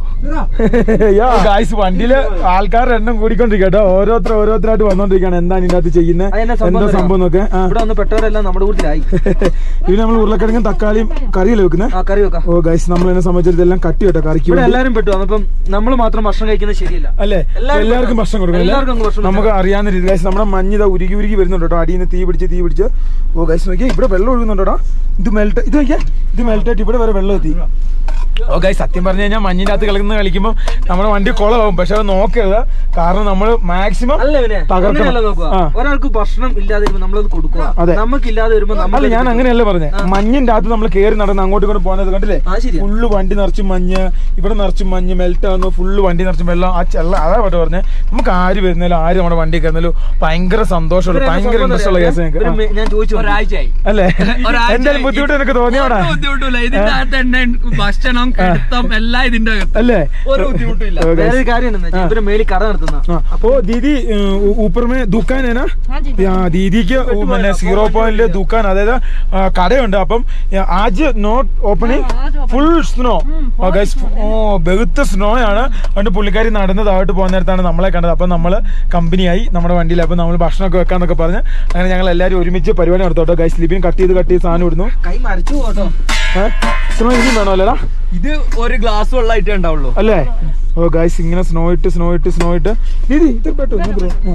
Speaker 1: ഗായ്സ് വണ്ടിയില് ആൾക്കാരുടെ എണ്ണം കൂടിക്കൊണ്ടിരിക്കുക കേട്ടോ ഓരോരുത്തർ ഓരോരുത്തരായിട്ട് വന്നോണ്ടിരിക്കുകയാണ് എന്താണ് ഇതിനകത്ത് ചെയ്യുന്നത്
Speaker 2: അതെന്നാ സംഭവം
Speaker 1: എന്താ
Speaker 2: അറിയോ?
Speaker 1: സംഭവം നോക്കെ
Speaker 2: ഇവിടെ വന്ന് പെട്ടവരെല്ലാം നമ്മുടെ കൂട്ടത്തിലായി
Speaker 1: ഇത് നമ്മൾ ഉരുളക്കിഴങ്ങും തക്കാളിയും കറിയല്ലേ വെക്കുന്നത്
Speaker 2: ആ കറി വെക്കാം
Speaker 1: ഓ ഗൈസ് നമ്മൾ എന്നെ സംബന്ധിച്ചിടത്തോളം എല്ലാം കട്ടി കേട്ടോ കറിക്ക്
Speaker 2: ഇവിടെ
Speaker 1: വേണ്ടി
Speaker 2: എല്ലാരും പെട്ടു അപ്പം നമ്മൾ മാത്രം ഭക്ഷണം കഴിക്കുന്നത് ശരിയല്ല
Speaker 1: അല്ലേ
Speaker 2: എല്ലാവർക്കും
Speaker 1: എല്ലാവർക്കും ഭക്ഷണം കൊടുക്കണം അല്ലേ?
Speaker 2: എല്ലാവർക്കും ഭക്ഷണം
Speaker 1: നമുക്ക് അറിയാവുന്ന രീതി ഗൈസ് നമ്മുടെ മഞ്ഞ് ഇതാ ഉരുകി ഉരുകി വരുന്നുണ്ട് കേട്ടോ അടിയിൽ നിന്ന് തീ പിടിച്ച് തീ പിടിച്ച് ഓ ഗൈസ് നോക്കിയാ ഇവിടെ വെള്ളം ഒഴുകുന്നുണ്ടോടാ ഇത് മെൽറ്റ് ഇത് നോക്കിയാ ഇത് മെൽറ്റായിട്ട് ഇവിടെ വരെ വെള്ളം എത്തി ഓ ഗൈസ് സത്യം പറഞ്ഞു കഴിഞ്ഞാൽ മഞ്ഞിന്റെ അകത്ത് കളിക്കുന്ന കളിക്കുമ്പോൾ നമ്മുടെ വണ്ടി കുളമാവും പക്ഷെ അത് നോക്കരുത് കാരണം നമ്മൾ മാക്സിമം
Speaker 2: അല്ല പിന്നെ
Speaker 1: തകർക്കണം.
Speaker 2: അങ്ങനെയല്ല നോക്കുക
Speaker 1: ആ.
Speaker 2: ഒരാൾക്ക് ഭക്ഷണം ഇല്ലാതെ വരുമ്പോ നമ്മളത് കൊടുക്കുക
Speaker 1: അതെ.
Speaker 2: നമുക്ക് ഇല്ലാതെ വരുമ്പോ നമ്മൾ
Speaker 1: അല്ല ഞാൻ അങ്ങനെയല്ല പറഞ്ഞേ മഞ്ഞിന്റെ അകത്ത് നമ്മൾ കയറി നടന്ന് അങ്ങോട്ടും ഇങ്ങോട്ട് പോകുന്നത് കണ്ടില്ലേ
Speaker 2: ആ ശരിയാ
Speaker 1: ഫുള്ള് വണ്ടി നിറച്ചും മഞ്ഞ് ഇവിടെ നിറച്ചും മഞ്ഞ് മെൽറ്റ് ആവുന്നു ഫുള്ള് വണ്ടി നിറച്ചും വെള്ളം ആ ചെള്ള അതാ പറ്റ പറഞ്ഞേ നമുക്ക് ആര് വരുന്നാലും ആര് നമ്മുടെ വണ്ടി കയറുന്നാലും ഭയങ്കര സന്തോഷമുള്ള ഭയങ്കര ഇൻട്രസ്റ്റ് ഉള്ള കേസ്
Speaker 2: ഇവര്
Speaker 1: ഞങ്ങൾക്ക്
Speaker 2: മെ- ഞാൻ ചോദിച്ചു
Speaker 3: ഒരാഴ്ചയായി
Speaker 1: അല്ലേ
Speaker 3: ഒരാഴ്ച
Speaker 1: എന്തായാലും ബുദ്ധിമുട്ട് എനിക്ക് തോന്നിയോടാ
Speaker 3: ഒരു ബുദ്ധിമുട്ടില്ല ഇതിന്റെ അകത്ത് തന്നെ ഭക്ഷണം കിടത്തം എല്ലാം ഇതിന്റെ അകത്ത്
Speaker 1: അല്ലേ
Speaker 3: ഒരു ബുദ്ധിമുട്ടില്ല
Speaker 1: ഓ, guys.
Speaker 2: വേറെ ഒരു കാര്യം എന്താ വെച്ചാൽ ഇവര് മേളിൽ കട നടത്തുന്ന
Speaker 1: हाँ, वो दीदी अ, ऊ- ऊपर में दुकान है ना
Speaker 5: हाँ जी
Speaker 1: हाँ, ദീദിക്ക് പിന്നെ സീറോ പോയിന്റ് ദുക്കാൻ അതായത് ആ, കടയുണ്ട് അപ്പം ആ, ആജ് നോട്ട് ഓപ്പണിംഗ്
Speaker 5: ആ, ആജ് opening.
Speaker 1: Full snow guys oh ബഹുത്ത സ്നോ ആണ് അതുകൊണ്ട് പുള്ളിക്കാരി നടന്ന് താഴോട്ട് പോകുന്ന നേരത്താണ് നമ്മളെ കണ്ടത് അപ്പം നമ്മൾ കമ്പനിയായി നമ്മുടെ വണ്ടിയിൽ അപ്പം നമ്മൾ ഭക്ഷണമൊക്കെ വെക്കാന്നൊക്കെ പറഞ്ഞ് അങ്ങനെ ഞങ്ങൾ എല്ലാവരും ഒരുമിച്ച് പരിപാടി നടത്തോട്ടോ ഗൈസ് ലിബിൻ കട്ട് ചെയ്ത് കട്ട് ചെയ്ത് സാധനം ഇടുന്നു
Speaker 2: കൈ മരച്ചു പോട്ടോ
Speaker 1: സ്നോ ഇനിയും വേണോ അല്ലേടാ
Speaker 3: ഇത് ഒരു ഗ്ലാസ് വെള്ളമായിട്ടേ ഉണ്ടാവുള്ളൂ
Speaker 1: അല്ലേ ഓ ഗൈസ് ഇങ്ങനെ സ്നോ ഇട്ട് സ്നോ ഇട്ട് സ്നോ ഇട്ട് ദീദി ഇത് പെട്ടു ഇങ്ങോട്ട് വരൂ.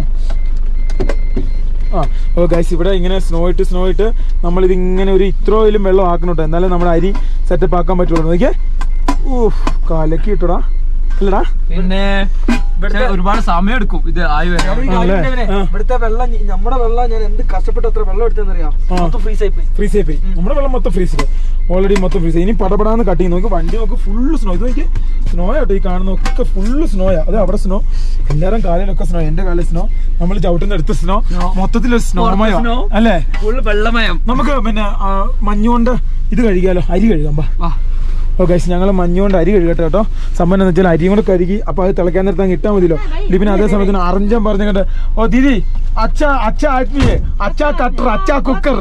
Speaker 1: ആ. ആ ഓ ഗൈസ് ഇവിടെ ഇങ്ങനെ സ്നോ ഇട്ട് സ്നോ ഇട്ട് നമ്മളിത് ഇങ്ങനെ ഒരു ഇത്രോയിലും വെള്ളം ആക്കണം കേട്ടോ എന്നാലേ നമ്മുടെ അരി സെറ്റപ്പ് ആക്കാൻ പറ്റുള്ളൂ നോക്കിയേ ഊഹ് കലക്കി ഇട്ടടാ അല്ലടാ
Speaker 3: പിന്നെ പക്ഷേ ഒരുപാട് സമയം എടുക്കും ഇത് ആയി വരാൻ
Speaker 2: ഒരു കാര്യം
Speaker 1: ആണല്ലേ?
Speaker 2: ഇവനെ,
Speaker 1: ആ.
Speaker 2: ഇവിടുത്തെ വെള്ളം ഞ- നമ്മുടെ വെള്ളം ഞാൻ എന്ത് കഷ്ടപ്പെട്ട് അത്ര വെള്ളം എടുത്തെന്നറിയാം
Speaker 1: ആ.
Speaker 2: മൊത്തം ഫ്രീസ് ആയി പോയി
Speaker 1: ഫ്രീസ് ആയി പോയി നമ്മുടെ വെള്ളം മൊത്തം ഫ്രീസ് ഓൾറെഡി മൊത്തം ഫ്രീസ് ഇനി പടപടാന്ന് കട്ട് ചെയ്ത് നോക്കി വണ്ടി നോക്ക് ഫുള്ള് സ്നോ ഇത് നോക്കി സ്നോ ആട്ടോ ഈ കാണുന്ന ഒക്കെ ഫുള്ള് സ്നോയാ അതെ അവിടെ സ്നോ എല്ലാരും കാലിലൊക്കെ സ്നോ എന്റെ കാലിൽ സ്നോ നമ്മൾ ചവിട്ടുന്ന അടുത്ത സ്നോ മൊത്തത്തിലൊരു സ്നോമയോ
Speaker 3: snow.
Speaker 1: അല്ലേ
Speaker 3: ഫുൾ വെള്ളമയം
Speaker 1: നമുക്ക് പിന്നെ ആ, മഞ്ഞുകൊണ്ട് ഇത് കഴുകിയാലോ അരി കഴുകാം ബാ
Speaker 3: വാ
Speaker 1: ഓ ഗൈസ് ഞങ്ങൾ മഞ്ഞുകൊണ്ട് അരി കഴുകട്ടെ കേട്ടോ സംഭവം എന്ന് വെച്ചാൽ അരിയും കൂടെ കഴുകി അപ്പൊ അത് തിളക്കാൻ നേരത്തെ അങ്ങ് ഇട്ടാൽ മതിയല്ലോ ലിപിന് അതേ സമയത്തിന് അറഞ്ചം പറഞ്ഞു കേട്ടെ ഓ ദീദി അച്ഛ അച്ഛ ആത്മീയ അച്ഛ കട്ടർ അച്ഛ കുക്കർ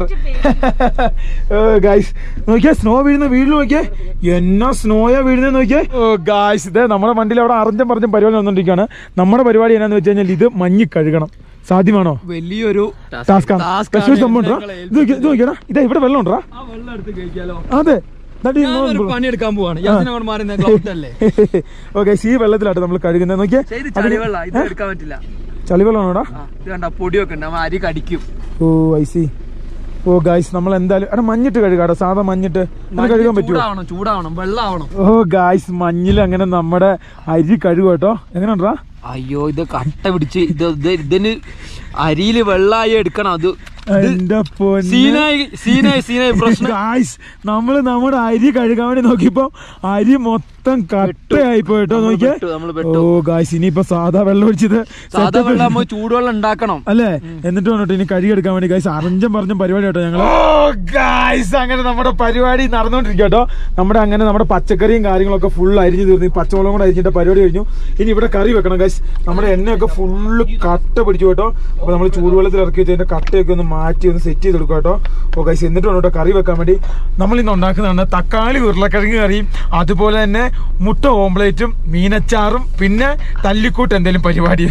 Speaker 1: ഗൈസ് നോക്കിയേ സ്നോ വീഴുന്ന വീട്ടിൽ നോക്കിയേ എന്നാ സ്നോയാ വീഴുന്നത് നോക്കിയേ ഓ ഗൈസ് ഇതേ നമ്മുടെ വണ്ടിയിൽ അവിടെ അറഞ്ചം പറഞ്ഞ പരിപാടി വന്നോണ്ടിരിക്കുകയാണ് നമ്മുടെ പരിപാടി എന്നാന്ന് വെച്ച് കഴിഞ്ഞാൽ ഇത് മഞ്ഞ് കഴുകണം സാധ്യമാണോ
Speaker 3: വലിയൊരു
Speaker 1: ടാസ്ക് സ്പെഷ്യൽ സംഭവം ഉണ്ടോ ഇത് നോക്കിയേ, ഇത് നോക്കിയടാ ഇതാ ഇവിടെ വെള്ളം ഉണ്ടോ
Speaker 3: ആ വെള്ളം എടുത്ത് കഴിക്കാലോ
Speaker 1: അതെ ദാ ഈ
Speaker 3: ഞാനൊരു
Speaker 1: നോ-
Speaker 3: പണിയെടുക്കാൻ പോവാണ് യാസിനെ കൊണ്ട് മാറി ഗ്ലൗട്ട് അല്ലേ
Speaker 1: ഓക്കെ ഈ വെള്ളത്തിലാട്ടോ നമ്മൾ കഴുകുന്നത് നോക്കിയേ
Speaker 3: ചെയ്ത്
Speaker 1: അതിന്-
Speaker 3: ചളിവെള്ള ഇത്
Speaker 1: ഏ?
Speaker 3: എടുക്കാൻ പറ്റില്ല
Speaker 1: ചളിവെള്ളമാണോടാ
Speaker 3: ആ, ഇത് കണ്ട പൊടിയൊക്കെ ഉണ്ട് നമ്മ അരി കടിക്കും
Speaker 1: oh I see oh guys നമ്മൾ എന്തായാലും എടാ മഞ്ഞിട്ട് കഴുകാടാ സാധാ മഞ്ഞിട്ട് അങ്ങനെ കഴുകാൻ പറ്റുമോ
Speaker 3: ചൂടാവണം ചൂടാവണം വെള്ളമാവണം
Speaker 1: ഓ ഗായ്സ് മഞ്ഞിൽ അങ്ങനെ നമ്മുടെ അരി കഴുകും കേട്ടോ എങ്ങനെയുണ്ടാ
Speaker 3: അയ്യോ ഇത് കട്ട പിടിച്ച് ഇത് ഇത് ഇതിന് അരിയില് വെള്ളമായി എടുക്കണം അത്
Speaker 1: എന്റെ പൊന്നെ
Speaker 3: സീനായി സീനായി സീനായി പ്രശ്നം
Speaker 1: ഗായ്സ് നമ്മള് നമ്മുടെ അരി കഴുകാൻ വേണ്ടി നോക്കിയപ്പോ അരി മൊത്തം കട്ടയായി പോയിട്ടോ
Speaker 3: നമ്മള്
Speaker 1: നോക്കിയേ
Speaker 3: പെട്ടു, നമ്മള്
Speaker 1: ഓ
Speaker 3: പെട്ടു.
Speaker 1: ഗായ്സ് ഇനിയിപ്പോ സാധാ വെള്ളം ഒഴിച്ചത്
Speaker 3: സാധാ
Speaker 1: setup
Speaker 3: വെള്ളം നമ്മൾ ചൂടുവെള്ളം ഉണ്ടാക്കണം
Speaker 1: അല്ലേ എന്നിട്ട് വന്നിട്ട് ഇനി കഴുകിയെടുക്കാൻ വേണ്ടി ഗൈസ് അറിഞ്ചം പറഞ്ഞ പരിപാടി കേട്ടോ ഞങ്ങള് ഗൈസ് അങ്ങനെ നമ്മുടെ പരിപാടി നടന്നുകൊണ്ടിരിക്കുക കേട്ടോ നമ്മുടെ അങ്ങനെ നമ്മുടെ പച്ചക്കറിയും കാര്യങ്ങളൊക്കെ ഫുൾ അരിഞ്ഞു തീർന്നു ഈ പച്ചമുളകും കൂടെ അരിഞ്ഞിട്ട് പരിപാടി കഴിഞ്ഞു ഇനി ഇവിടെ കറി വെക്കണം ഗൈസ് നമ്മുടെ എണ്ണയൊക്കെ ഫുള്ള് കട്ട പിടിച്ചു കേട്ടോ അപ്പൊ നമ്മൾ ചൂടുവെള്ളത്തിൽ ഇറക്കി വെച്ച് അതിന്റെ കട്ടയൊക്കെ ഒന്ന് മാറ്റി ഒന്ന് സെറ്റ് ചെയ്ത് കൊടുക്കുക കേട്ടോ ഓ ഗൈസ് എന്നിട്ട് വേണം കേട്ടോ കറി വെക്കാൻ വേണ്ടി നമ്മൾ ഇന്ന് ഉണ്ടാക്കുന്നതാണ് തക്കാളി ഉരുളക്കിഴങ്ങ് കറിയും അതുപോലെ തന്നെ മുട്ട ഓംപ്ലേറ്റും മീനച്ചാറും പിന്നെ തല്ലിക്കൂട്ട് എന്തെങ്കിലും പരിപാടി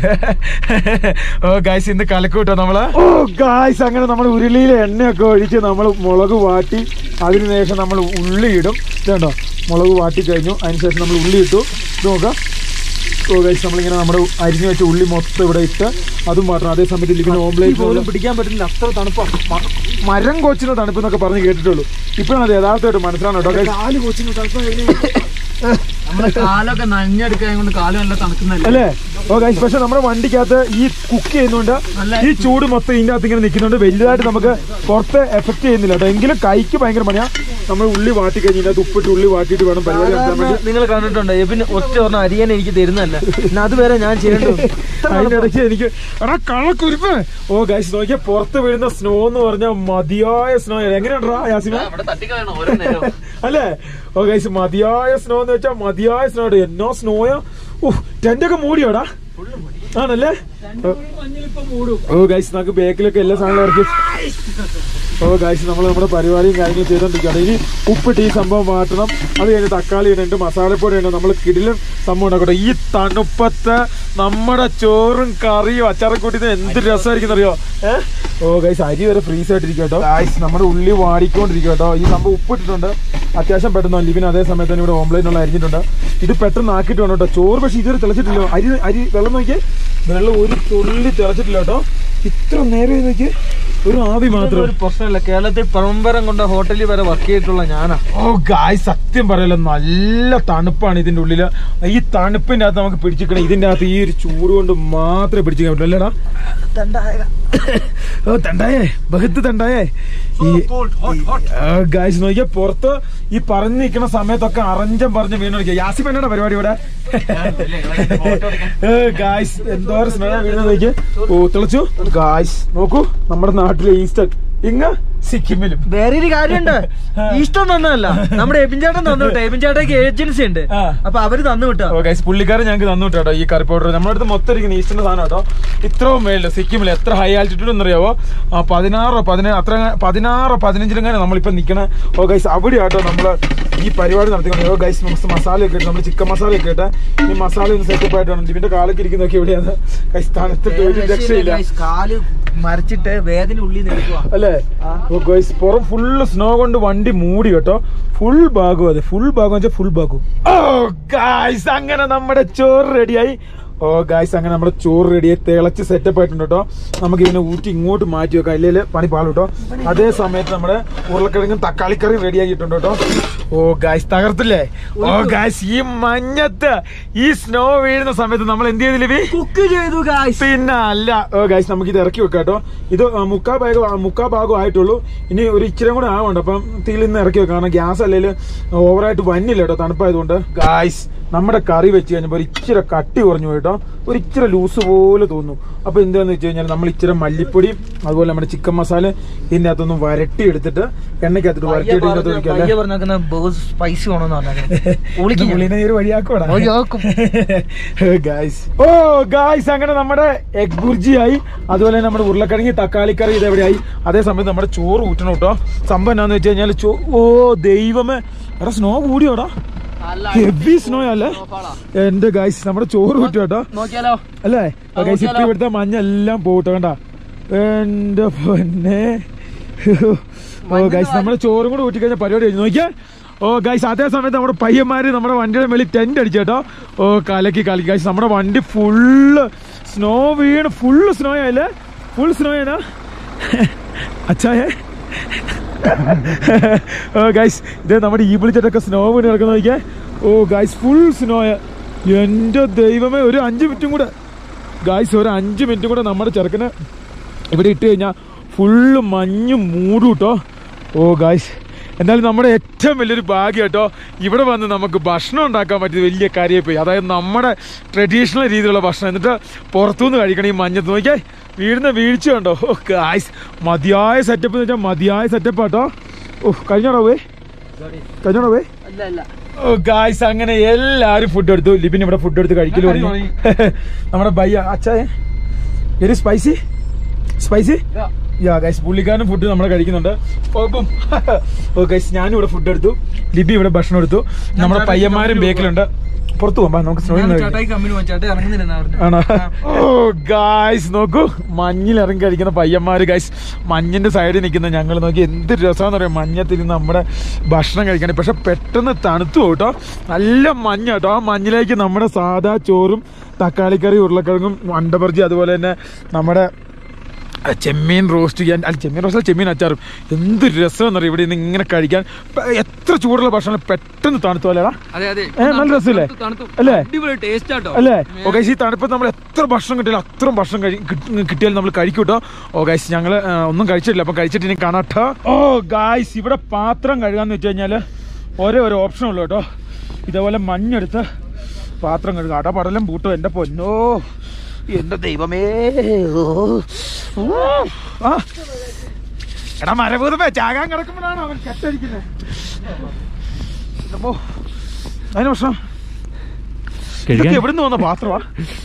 Speaker 1: ഓ ഗായ്സ് ഇന്ന് കലക്കൂട്ടോ നമ്മള് ഓ ഗായ്സ് അങ്ങനെ നമ്മൾ ഉരുളിയിൽ എണ്ണയൊക്കെ ഒഴിച്ച് നമ്മൾ മുളക് വാട്ടി അതിന് ശേഷം നമ്മൾ ഉള്ളി ഇടും ഇതുണ്ടോ മുളക് വാട്ടി കഴിഞ്ഞു അതിനുശേഷം നമ്മൾ ഉള്ളി ഇട്ടു ഇത് നോക്കാം ഓ ഗൈസ് നമ്മളിങ്ങനെ നമ്മുടെ അരിഞ്ഞു വെച്ച ഉള്ളി മൊത്തം ഇവിടെ ഇട്ട് അതും മാത്രം അതേ സമയത്ത് ഇരിക്കുന്ന ഓംപ്ലേറ്റ്
Speaker 2: പോലും പിടിക്കാൻ പറ്റില്ല അത്ര തണുപ്പാണ്
Speaker 1: മരം കോച്ചിന് തണുപ്പ് എന്നൊക്കെ പറഞ്ഞ് കേട്ടിട്ടുള്ളൂ ഇപ്പോഴാണ് അത് യഥാർത്ഥമായിട്ട് മനസ്സിലാണ് കേട്ടോ guys.
Speaker 2: കാല് കൊച്ചിന് തണുപ്പ്
Speaker 3: നമ്മളെ കാലൊക്കെ നനഞ്ഞെടുക്കാൻ കൊണ്ട് കാല് നല്ല തണുക്കുന്നല്ലേ
Speaker 1: അല്ലേ ഓ ഗൈസ് പക്ഷെ നമ്മുടെ വണ്ടിക്കകത്ത് ഈ കുക്ക് ചെയ്യുന്നുണ്ട്
Speaker 3: നല്ല-
Speaker 1: ഈ ചൂട് മൊത്തം ഇതിന്റെ അകത്ത് ഇങ്ങനെ നിൽക്കുന്നുണ്ട് വലുതായിട്ട് നമുക്ക് പുറത്ത് എഫക്ട് ചെയ്യുന്നില്ല കേട്ടോ എങ്കിലും കൈക്ക് ഭയങ്കര പണിയാ നമ്മൾ ഉള്ളി വാട്ടി കഴിഞ്ഞ് ഇതിനകത്ത് ഉപ്പിട്ട് ഉള്ളി വാട്ടിയിട്ട് വേണം പരിപാടി നടത്താൻ വേണ്ടി
Speaker 2: നിങ്ങൾ കണ്ടിട്ടുണ്ടോ എബിന് ഒറ്റ പറഞ്ഞ അരിയാൻ എനിക്ക് തരുന്നല്ല പിന്നെ അതുവരെ ഞാൻ ചെയ്യേണ്ടത്
Speaker 1: അതിന്റെ ഇടയ്ക്ക് എനിക്ക് എടാ കള്ളക്കുരിപ്പ് ഓ ഗൈസ് നോക്കിയാൽ പുറത്ത് വീഴുന്ന സ്നോ എന്ന് പറഞ്ഞാൽ മതിയായ സ്നോ എങ്ങനെയുണ്ടാ യാസിമ
Speaker 3: ഇവിടെ തട്ടിക്കളയണം ഓരോ നേരം
Speaker 1: അല്ലേ ഓ ഗൈസ് മതിയായ സ്നോ എന്ന് വെച്ചാൽ മതിയായ സ്നോ എന്നോ സ്നോയോ ഓ ടെന്റ് ഒക്കെ മൂടിയോടാ ആണല്ലേ ഓ ഗൈസ് നമുക്ക് ബാക്കിലൊക്കെ എല്ലാ സാധനങ്ങളും ഇറക്കി ഓ ഗൈസ് നമ്മൾ നമ്മുടെ പരിപാടിയും കാര്യങ്ങളും ചെയ്തോണ്ടിരിക്കുകയാണ് ഇനി ഉപ്പിട്ട് ഈ സംഭവം മാറ്റണം അത് കഴിഞ്ഞ് തക്കാളി ഇടുന്നുണ്ട് മസാലപ്പൊടി ഉണ്ട് നമ്മൾ കിടിലും സംഭവം ഉണ്ടാക്കട്ടെ ഈ തണുപ്പത്ത് നമ്മുടെ ചോറും കറിയും അച്ചാറും കൂട്ടി എന്ത് രസമായിരിക്കും അറിയോ ഏഹ് ഓ ഗൈസ് അരി വരെ ഫ്രീസ് ആയിട്ടിരിക്കും കേട്ടോ ഗൈസ് നമ്മുടെ ഉള്ളി വാടിക്കൊണ്ടിരിക്കും കേട്ടോ ഈ സംഭവം ഉപ്പിട്ടിട്ടുണ്ട് അത്യാവശ്യം പെട്ടെന്ന് ലിവിന് അതേ സമയത്ത് തന്നെ ഇവിടെ ഓംപ്ലേറ്റിനുള്ള അരിഞ്ഞിട്ടുണ്ട് ഇത് പെട്ടെന്ന് ആക്കിയിട്ട് വേണം കേട്ടോ ചോറ് പക്ഷേ ഇതുവരെ തിളച്ചിട്ടില്ലോ അരി അരി വെള്ളം നോക്കിയേ വെള്ളം ഒരു തുള്ളി തിളച്ചിട്ടില്ല കേട്ടോ ഇത്ര നേരം നോക്കിയേ ഒരു ആവി മാത്രം
Speaker 2: ഒരു പ്രശ്നമില്ല കേരളത്തിൽ പരമ്പരം കൊണ്ട് ഹോട്ടലിൽ വരെ വർക്ക് ചെയ്തിട്ടുള്ള ഞാനാ
Speaker 1: ഓ ഗായ് സത്യം പറയല്ലോ നല്ല തണുപ്പാണ് ഇതിന്റെ ഉള്ളില് ഈ തണുപ്പിന്റെ അകത്ത് നമുക്ക് പിടിച്ചിക്കണം ഇതിന്റെ അകത്ത് ഈ ഒരു ചൂട് കൊണ്ട് മാത്രമേ പിടിച്ചിക്കാൻ പറ്റുള്ളൂ അല്ലേടാ ഓ തണ്ടായേ ബഹത്ത് തണ്ടായേ ഈ ഗായ്സ് നോക്കിയാ പുറത്ത് ഈ പറഞ്ഞു നിൽക്കുന്ന സമയത്തൊക്കെ അറഞ്ചം പറഞ്ഞ് വീണ് കളിക്കുക യാസിഫ് എന്നാണ് പരിപാടി ഇവിടെ ഗായ്സ് എന്തോരം സ്നേഹം വീണ് നോക്കിയേ ഓ തിളച്ചു ഗായ്സ് നോക്കൂ നമ്മുടെ നാട്ടിലെ ഈസ്റ്റർ ഇങ്ങ സിക്കിമിലും
Speaker 2: വേറെ ഒരു കാര്യമുണ്ട് ഇഷ്ടം തന്നതല്ല നമ്മുടെ എബിൻ ചേട്ടൻ തന്നു വിട്ടോ എബിൻ ചേട്ടയ്ക്ക് ഏജൻസി ഉണ്ട്
Speaker 1: ആ.
Speaker 2: അപ്പൊ അവര് തന്നു വിട്ടോ
Speaker 1: ഓ ഗൈസ് പുള്ളിക്കാരൻ ഞങ്ങൾക്ക് തന്നു കേട്ടോ ഈ കറി പൗഡർ നമ്മുടെ അടുത്ത് മൊത്തം ഇരിക്കുന്ന ഈസ്റ്റിന്റെ സാധനം കേട്ടോ ഇത്രയും മേളില് സിക്കിമിൽ എത്ര ഹൈ ആൾട്ടിറ്റ്യൂഡ് എന്നറിയാവോ ആ പതിനാറോ പതിനേഴ് അത്ര പതിനാറോ പതിനഞ്ചിലെങ്ങനെ നമ്മളിപ്പോ നിക്കണേ ഓ ഗൈസ് അവിടെ ആട്ടോ നമ്മള് ഈ പരിപാടി നടത്തിക്കൊണ്ട് ഓ ഗൈസ് നമുക്ക് മസാല ഒക്കെ ഇട്ട് നമ്മൾ ചിക്കൻ മസാല ഒക്കെ ഇട്ട് ഈ മസാല ഒന്ന് സെറ്റപ്പ് ആയിട്ട് വേണം ഇതിന്റെ കാലൊക്കെ ഇരിക്കുന്നൊക്കെ എവിടെയാണ് ഗൈസ് തണുത്തിട്ട് ഒരു രക്ഷയില്ല
Speaker 2: കാല് മരച്ചിട്ട് വേദന ഉള്ളിൽ നിൽക്കുക
Speaker 1: അല്ലേ ഓ ഗൈസ് പുറം ഫുള്ള് സ്നോ കൊണ്ട് വണ്ടി മൂടി കേട്ടോ ഫുൾ ഭാഗം അതെ ഫുൾ ഭാഗം വെച്ചാൽ ഫുൾ ഭാഗം ഓ ഗൈസ് അങ്ങനെ നമ്മുടെ ചോറ് റെഡിയായി ഓ ഗൈസ് അങ്ങനെ നമ്മുടെ ചോറ് റെഡിയായി തിളച്ച് സെറ്റപ്പ് ആയിട്ടുണ്ട് കേട്ടോ നമുക്ക് ഇതിനെ ഊറ്റി ഇങ്ങോട്ട് മാറ്റി വെക്കാം ഇല്ലെങ്കിൽ പണി പാളും കേട്ടോ അതേ സമയത്ത് നമ്മുടെ ഉരുളക്കിഴങ്ങും തക്കാളിക്കറിയും റെഡി ആക്കിയിട്ടുണ്ട് കേട്ടോ ഓ ഗൈസ് തകർത്തില്ലേ ഓ ഗൈസ് ഈ മഞ്ഞത്ത് ഈ സ്നോ വീഴുന്ന സമയത്ത് നമ്മൾ എന്ത് ചെയ്തില്ലേ ബി?
Speaker 2: കുക്ക് ചെയ്തു ഗായ്സ്
Speaker 1: പിന്നെ അല്ല ഓ ഗൈസ് നമുക്ക് ഇത് ഇറക്കി വെക്കാം കേട്ടോ ഇത് ആ, മുക്കാ ഭാഗം മുക്കാ ഭാഗം ആയിട്ടുള്ളൂ ഇനി ഒരു ഇച്ചിരി കൂടെ ആവണ്ട അപ്പം തീയിൽ നിന്ന് ഇറക്കി വെക്കാം കാരണം ഗ്യാസ് അല്ലെങ്കിൽ ഓവറായിട്ട് വന്നില്ല കേട്ടോ തണുപ്പായതുകൊണ്ട് ഗായ്സ് നമ്മുടെ കറി വെച്ച് കഴിഞ്ഞപ്പോൾ ഒരു ഇച്ചിരി കട്ടി കുറഞ്ഞു പോയിട്ടോ ഒരു ഇച്ചിരി ലൂസ് പോലെ തോന്നുന്നു അപ്പൊ എന്താന്ന് വെച്ച് കഴിഞ്ഞാൽ നമ്മൾ ഇച്ചിരി മല്ലിപ്പൊടിയും അതുപോലെ നമ്മുടെ ചിക്കൻ മസാല ഇതിന്റെ അകത്തൊന്ന് വരട്ടി എടുത്തിട്ട് എണ്ണയ്ക്കകത്തിട്ട് വരട്ടി എടുത്തിട്ട് ഒഴിക്കല്ലേ
Speaker 2: പറഞ്ഞേക്കുന്ന ബോസ് സ്പൈസി വേണമെന്ന് പറഞ്ഞേക്കുന്നത്
Speaker 1: പുള്ളിനെ ഒരു വഴിയാക്കോടാ
Speaker 2: വഴിയാക്കും.
Speaker 1: ഗായ്സ് ഓ ഗായ്സ് അങ്ങനെ നമ്മുടെ എഗ് ബുർജിയായി അതുപോലെ തന്നെ നമ്മുടെ ഉരുളക്കിഴങ്ങി തക്കാളിക്കറി ഇത് എവിടെയായി അതേ സമയത്ത് നമ്മുടെ ചോറ് ഊറ്റണം കേട്ടോ സംഭവം എന്നാന്ന് വെച്ച് കഴിഞ്ഞാൽ ചോ ഓ ദൈവമേ എടാ സ്നോ കൂടിയോടാ ഹെവി സ്നോ അല്ലേ എന്റെ ഗായ്സ് നമ്മുടെ ചോറ് ഊറ്റും കേട്ടോ
Speaker 3: നോക്കിയാലോ
Speaker 1: അല്ലേ ഗൈസ് ഇപ്പൊ ഇവിടുത്തെ മഞ്ഞ എല്ലാം പോട്ടെ കണ്ട എന്റെ പൊന്നെ ഓ ഗൈസ് നമ്മുടെ ചോറും കൂടെ ഊറ്റി കഴിഞ്ഞ പരിപാടി കഴിഞ്ഞു നോക്കിയാ ഓ ഗൈസ് അതേ സമയത്ത് നമ്മുടെ പയ്യന്മാര് നമ്മുടെ വണ്ടിയുടെ മേളിൽ ടെന്റ് അടിച്ചു കേട്ടോ ഓ കലക്കി കലക്കി ഗൈസ് നമ്മുടെ വണ്ടി ഫുള്ള് സ്നോ വീണ് ഫുള്ള് സ്നോ ആയില്ലേ ഫുൾ സ്നോ ആണോ അച്ഛായേ ഓ ഗൈസ് ഇത് നമ്മുടെ ഈ വിളിച്ചിട്ടൊക്കെ സ്നോ വീണ് കിടക്കുന്ന നോക്കിയേ ഓ ഗൈസ് ഫുൾ സ്നോ എന്റെ ദൈവമേ ഒരു അഞ്ച് മിനിറ്റും കൂടെ ഗായ്സ് ഒരു അഞ്ച് മിനിറ്റും കൂടെ നമ്മുടെ ചെറുക്കന് ഇവിടെ ഇട്ട് കഴിഞ്ഞാൽ ഫുള്ള് മഞ്ഞ് മൂടും കേട്ടോ ഓ ഗായ്സ് എന്നാലും നമ്മുടെ ഏറ്റവും വലിയൊരു ഭാഗ്യം കേട്ടോ ഇവിടെ വന്ന് നമുക്ക് ഭക്ഷണം ഉണ്ടാക്കാൻ പറ്റിയത് വലിയ കാര്യമായി പോയി അതായത് നമ്മുടെ ട്രഡീഷണൽ രീതിയിലുള്ള ഭക്ഷണം എന്നിട്ട് പുറത്തുനിന്ന് കഴിക്കണം ഈ മഞ്ഞത്ത് നോക്കിയാൽ വീഴുന്ന വീഴ്ച ഉണ്ടോ ഓ ഗായ്സ് മതിയായ സെറ്റപ്പ് എന്ന് വെച്ചാൽ മതിയായ സെറ്റപ്പ് കേട്ടോ ഓ കഴിഞ്ഞോടോ പോയി കഴിഞ്ഞോടോ പോയി ഓ ഗായ്സ് അങ്ങനെ എല്ലാരും ഫുഡ് എടുത്തു ലിബിൻ ഇവിടെ ഫുഡ് എടുത്ത് കഴിക്കലു തുടങ്ങി നമ്മുടെ ബയ്യ അച്ഛായ very spicy spicy yeah guys പുള്ളിക്കാരനും ഫുഡ് നമ്മൾ കഴിക്കുന്നുണ്ട് കുഴപ്പം ഓ ഗൈസ് ഞാനും ഇവിടെ ഫുഡ് എടുത്തു ലിബി ഇവിടെ ഭക്ഷണം എടുത്തു നമ്മുടെ പയ്യന്മാരും ബേക്കിലുണ്ട് പുറത്തു പോകാം നമുക്ക് സ്നോയിൽ
Speaker 2: ചേട്ടായി കമ്പനി ചേട്ടായി ഇറങ്ങുന്നില്ലെന്നാ പറഞ്ഞു
Speaker 1: ആണോ ഓ ഗായ്സ് നോക്കൂ മഞ്ഞിൽ ഇറങ്ങി കഴിക്കുന്ന പയ്യന്മാര് ഗായ്സ് മഞ്ഞിന്റെ സൈഡിൽ നിൽക്കുന്ന ഞങ്ങൾ നോക്കി എന്ത് രസമാണെന്ന് പറയാം മഞ്ഞത്തിരുന്ന് നമ്മുടെ ഭക്ഷണം കഴിക്കണേ പക്ഷെ പെട്ടെന്ന് തണുത്തു പോകും കേട്ടോ നല്ല മഞ്ഞ കേട്ടോ ആ മഞ്ഞിലേക്ക് നമ്മുടെ സാധാ ചോറും തക്കാളിക്കറി ഉരുളക്കിഴങ്ങും വണ്ടപർജി അതുപോലെ തന്നെ നമ്മുടെ ആ ചെമ്മീൻ റോസ്റ്റ് ചെയ്യാൻ അല്ല ചെമ്മീൻ റോസ്റ്റ് അല്ല, ചെമ്മീൻ അച്ചാറും എന്ത് രസമെന്ന് അറിയാം ഇവിടെ നിന്ന് ഇങ്ങനെ കഴിക്കാൻ പ- എത്ര ചൂടുള്ള ഭക്ഷണം പെട്ടെന്ന് തണുത്തു അല്ലേടാ
Speaker 3: അതെ അതെ
Speaker 1: ഏ, നല്ല രസമില്ലേ?
Speaker 3: തണുത്തു, തണുത്തു.
Speaker 1: അല്ലേ?
Speaker 3: അടിപൊളി ടേസ്റ്റ് ആട്ടോ
Speaker 1: അല്ലേ ഓ ഗൈസ് ഈ തണുപ്പത്ത് നമ്മൾ എത്ര ഭക്ഷണം കിട്ടിയാലും അത്രയും ഭക്ഷണം കഴി കിട്ടി- കിട്ടിയാലും നമ്മൾ കഴിക്കും കേട്ടോ ഓ ഗൈസ് ഞങ്ങൾ ഒന്നും കഴിച്ചിട്ടില്ല അപ്പം കഴിച്ചിട്ട് ഇനി കാണാട്ടോ ഓ ഗൈസ് ഇവിടെ പാത്രം കഴുകാന്ന് വെച്ച് കഴിഞ്ഞാൽ ഒരേ ഒരു ഓപ്ഷൻ ഉള്ളൂ കേട്ടോ ഇതേപോലെ മഞ്ഞെടുത്ത് പാത്രം കഴുകുക അടപടലം പൂട്ടോ എൻ്റെ പൊന്നോ എൻ്റെ ദൈവമേ ഓ. ഓ. ആ. എടാ മരഭൂതമേ ചാകാൻ കിടക്കുമ്പോഴാണ് അവൻ കെട്ടടിക്കുന്നത് അപ്പോ അതിന് പ്രശ്നം ഇതൊക്കെ എവിടുന്ന് വന്ന പാത്രമാ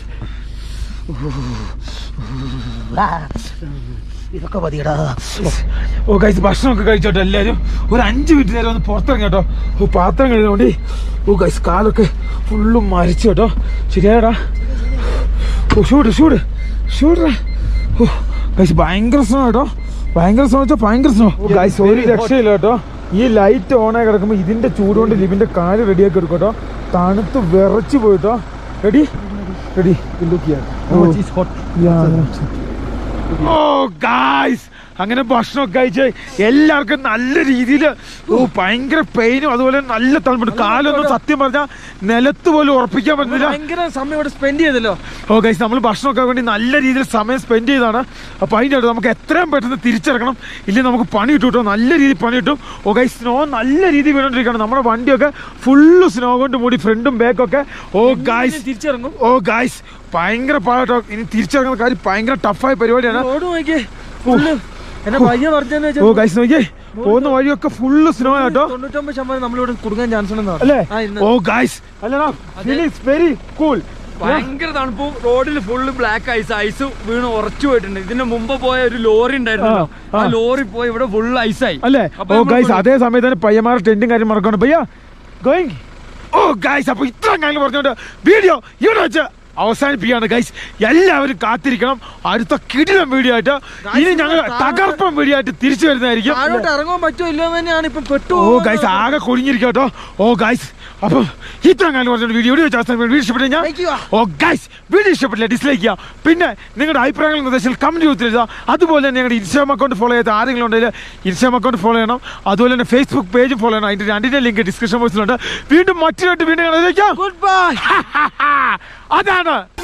Speaker 2: ഇതൊക്കെ മതിയടാ
Speaker 1: ഓ ഗൈസ് ഭക്ഷണമൊക്കെ കഴിച്ചോട്ടെ എല്ലാവരും ഒരു അഞ്ച് മിനിറ്റ് നേരം ഒന്ന് പുറത്തിറങ്ങി കേട്ടോ ഓ പാത്രം കഴുകാൻ വേണ്ടി ഓ ഗൈസ് കാലൊക്കെ ഫുള്ളും മരിച്ചു കേട്ടോ ശരിയാടാ ഓ ഷൂട് ഷൂട് ഷൂടാ ഓ ഗൈസ് ഭയങ്കര സ്നോ കേട്ടോ ഭയങ്കര സ്നോ വെച്ചാൽ ഭയങ്കര സ്നോ ഗൈസ് ഒരു രക്ഷയില്ല കേട്ടോ ഈ ലൈറ്റ് ഓണായി കിടക്കുമ്പോൾ ഇതിന്റെ ചൂട് കൊണ്ട് ലിബിന്റെ കാല് റെഡിയാക്കി എടുക്കും കേട്ടോ തണുത്ത് വിറച്ച് പോയിട്ടോ റെഡി റെഡി ഓ ഗായ്സ് അങ്ങനെ ഭക്ഷണമൊക്കെ കഴിച്ച് എല്ലാവർക്കും നല്ല രീതിയിൽ ഓ ഭയങ്കര പെയിനും അതുപോലെ നല്ല തണുപ്പുണ്ട് കാലൊന്നും സത്യം പറഞ്ഞാൽ നിലത്ത് പോലും ഉറപ്പിക്കാൻ പറ്റുന്നില്ല
Speaker 2: ഭയങ്കര സമയം ഇവിടെ സ്പെൻഡ് ചെയ്തല്ലോ
Speaker 1: ഓ ഗൈസ് നമ്മൾ ഭക്ഷണമൊക്കെ വേണ്ടി നല്ല രീതിയിൽ സമയം സ്പെൻഡ് ചെയ്താണ് അപ്പോൾ അതിൻ്റെ അടുത്ത് നമുക്ക് എത്രയും പെട്ടെന്ന് തിരിച്ചിറങ്ങണം ഇല്ലെങ്കിൽ നമുക്ക് പണി കിട്ടും കേട്ടോ നല്ല രീതിയിൽ പണി കിട്ടും ഓ ഗൈസ് സ്നോ നല്ല രീതിയിൽ വീണോണ്ടിരിക്കുകയാണ് നമ്മുടെ വണ്ടിയൊക്കെ ഫുള്ള് സ്നോ കൊണ്ട് മൂടി ഫ്രണ്ടും ബാക്കൊക്കെ ഓ ഗായ്സ്
Speaker 2: തിരിച്ചിറങ്ങും
Speaker 1: ഓ ഗായ്സ് ഭയങ്കര പാട്ടോ ഇനി തിരിച്ചിറങ്ങുന്ന കാര്യം ഭയങ്കര ടഫായ പരിപാടിയാണ്
Speaker 2: റോഡ് നോക്കിയേ ഫുള്ള് എന്നെ പയ്യ പറഞ്ഞെന്ന്
Speaker 1: ഓ
Speaker 2: വെച്ചാൽ
Speaker 1: ഗൈസ് നോക്കിയേ പോകുന്ന വഴിയൊക്കെ ഫുള്ള് സ്നോ ആട്ടോ
Speaker 2: തൊണ്ണൂറ്റൊമ്പത് ശതമാനം നമ്മളിവിടെ കൊടുക്കാൻ ചാൻസ് ഉണ്ടെന്ന് പറഞ്ഞു.
Speaker 1: അല്ലേ
Speaker 2: ആ, ഇന്ന്.
Speaker 1: ഓ ഗൈസ് അല്ലടാ വെരി കൂൾ
Speaker 3: ഭയങ്കര തണുപ്പും റോഡിൽ ഫുള്ള് ബ്ലാക്ക് ഐസ് ഐസ് വീണ് ഉറച്ചു പോയിട്ടുണ്ട് ഇതിന് മുമ്പ് പോയ ഒരു ലോറി ഉണ്ടായിരുന്നല്ലോ
Speaker 1: ആ, ആ.
Speaker 3: ആ ലോറി പോയി ഇവിടെ ഫുൾ ഐസായി
Speaker 1: അല്ലേ
Speaker 3: അപ്പൊ
Speaker 1: ഓ
Speaker 3: നമ്മൾ
Speaker 1: ഗൈസ്
Speaker 3: full-
Speaker 1: അതേ സമയത്ത് തന്നെ പയ്യന്മാരുടെ ടെന്റും കാര്യം മറക്കണം പയ്യ ഗോയിങ് ഓ ഗൈസ് അപ്പൊ ഇത്ര കാര്യം പറഞ്ഞോണ്ട് വീഡിയോ ഇവിടെ വെച്ച് അവസാനിപ്പിക്കുകയാണ് ഗൈസ് എല്ലാവരും കാത്തിരിക്കണം അടുത്ത കിടിലം വീഡിയോ ആയിട്ട് ഇനി ഞങ്ങൾ തകർപ്പൻ വീഡിയോ ആയിട്ട് തിരിച്ചു വരുന്നതായിരിക്കും
Speaker 2: താഴോട്ട് ഇറങ്ങാൻ പറ്റുമോ ഇല്ലോ എന്ന് തന്നെയാണ് ഇപ്പൊ പെട്ടു
Speaker 1: ഓ ഗൈസ് ആകെ കൊഴിഞ്ഞിരിക്കും കേട്ടോ ഓ ഗൈസ് അപ്പം ഇത്ര കാലം പറഞ്ഞ വീഡിയോ വീഡിയോ വെച്ച് അവസാനം വീഡിയോ ഇഷ്ടപ്പെട്ടു
Speaker 2: Like ചെയ്യുക.
Speaker 1: ഓ ഗൈസ് വീഡിയോ ഇഷ്ടപ്പെട്ടില്ല ഡിസ്ലൈക്ക് ചെയ്യുക പിന്നെ നിങ്ങളുടെ അഭിപ്രായങ്ങൾ നിർദ്ദേശങ്ങൾ കമന്റ് ചെയ്ത് എഴുതുക അതുപോലെ തന്നെ ഞങ്ങളുടെ ഇൻസ്റ്റാഗ്രാം അക്കൗണ്ട് ഫോളോ ചെയ്യാത്ത ആരെങ്കിലും ഉണ്ടെങ്കിൽ ഇൻസ്റ്റാഗ്രാം അക്കൗണ്ട് ഫോളോ ചെയ്യണം അതുപോലെ തന്നെ ഫേസ്ബുക്ക് പേജും ഫോളോ ചെയ്യണം അതിന്റെ രണ്ടിന്റെ ലിങ്ക് ഡിസ്ക്രിപ്ഷൻ ബോക്സിലുണ്ട് വീണ്ടും മറ്റൊരു വീണ്ടും കാണാൻ
Speaker 2: ഗുഡ് ബൈ
Speaker 1: അതാണ്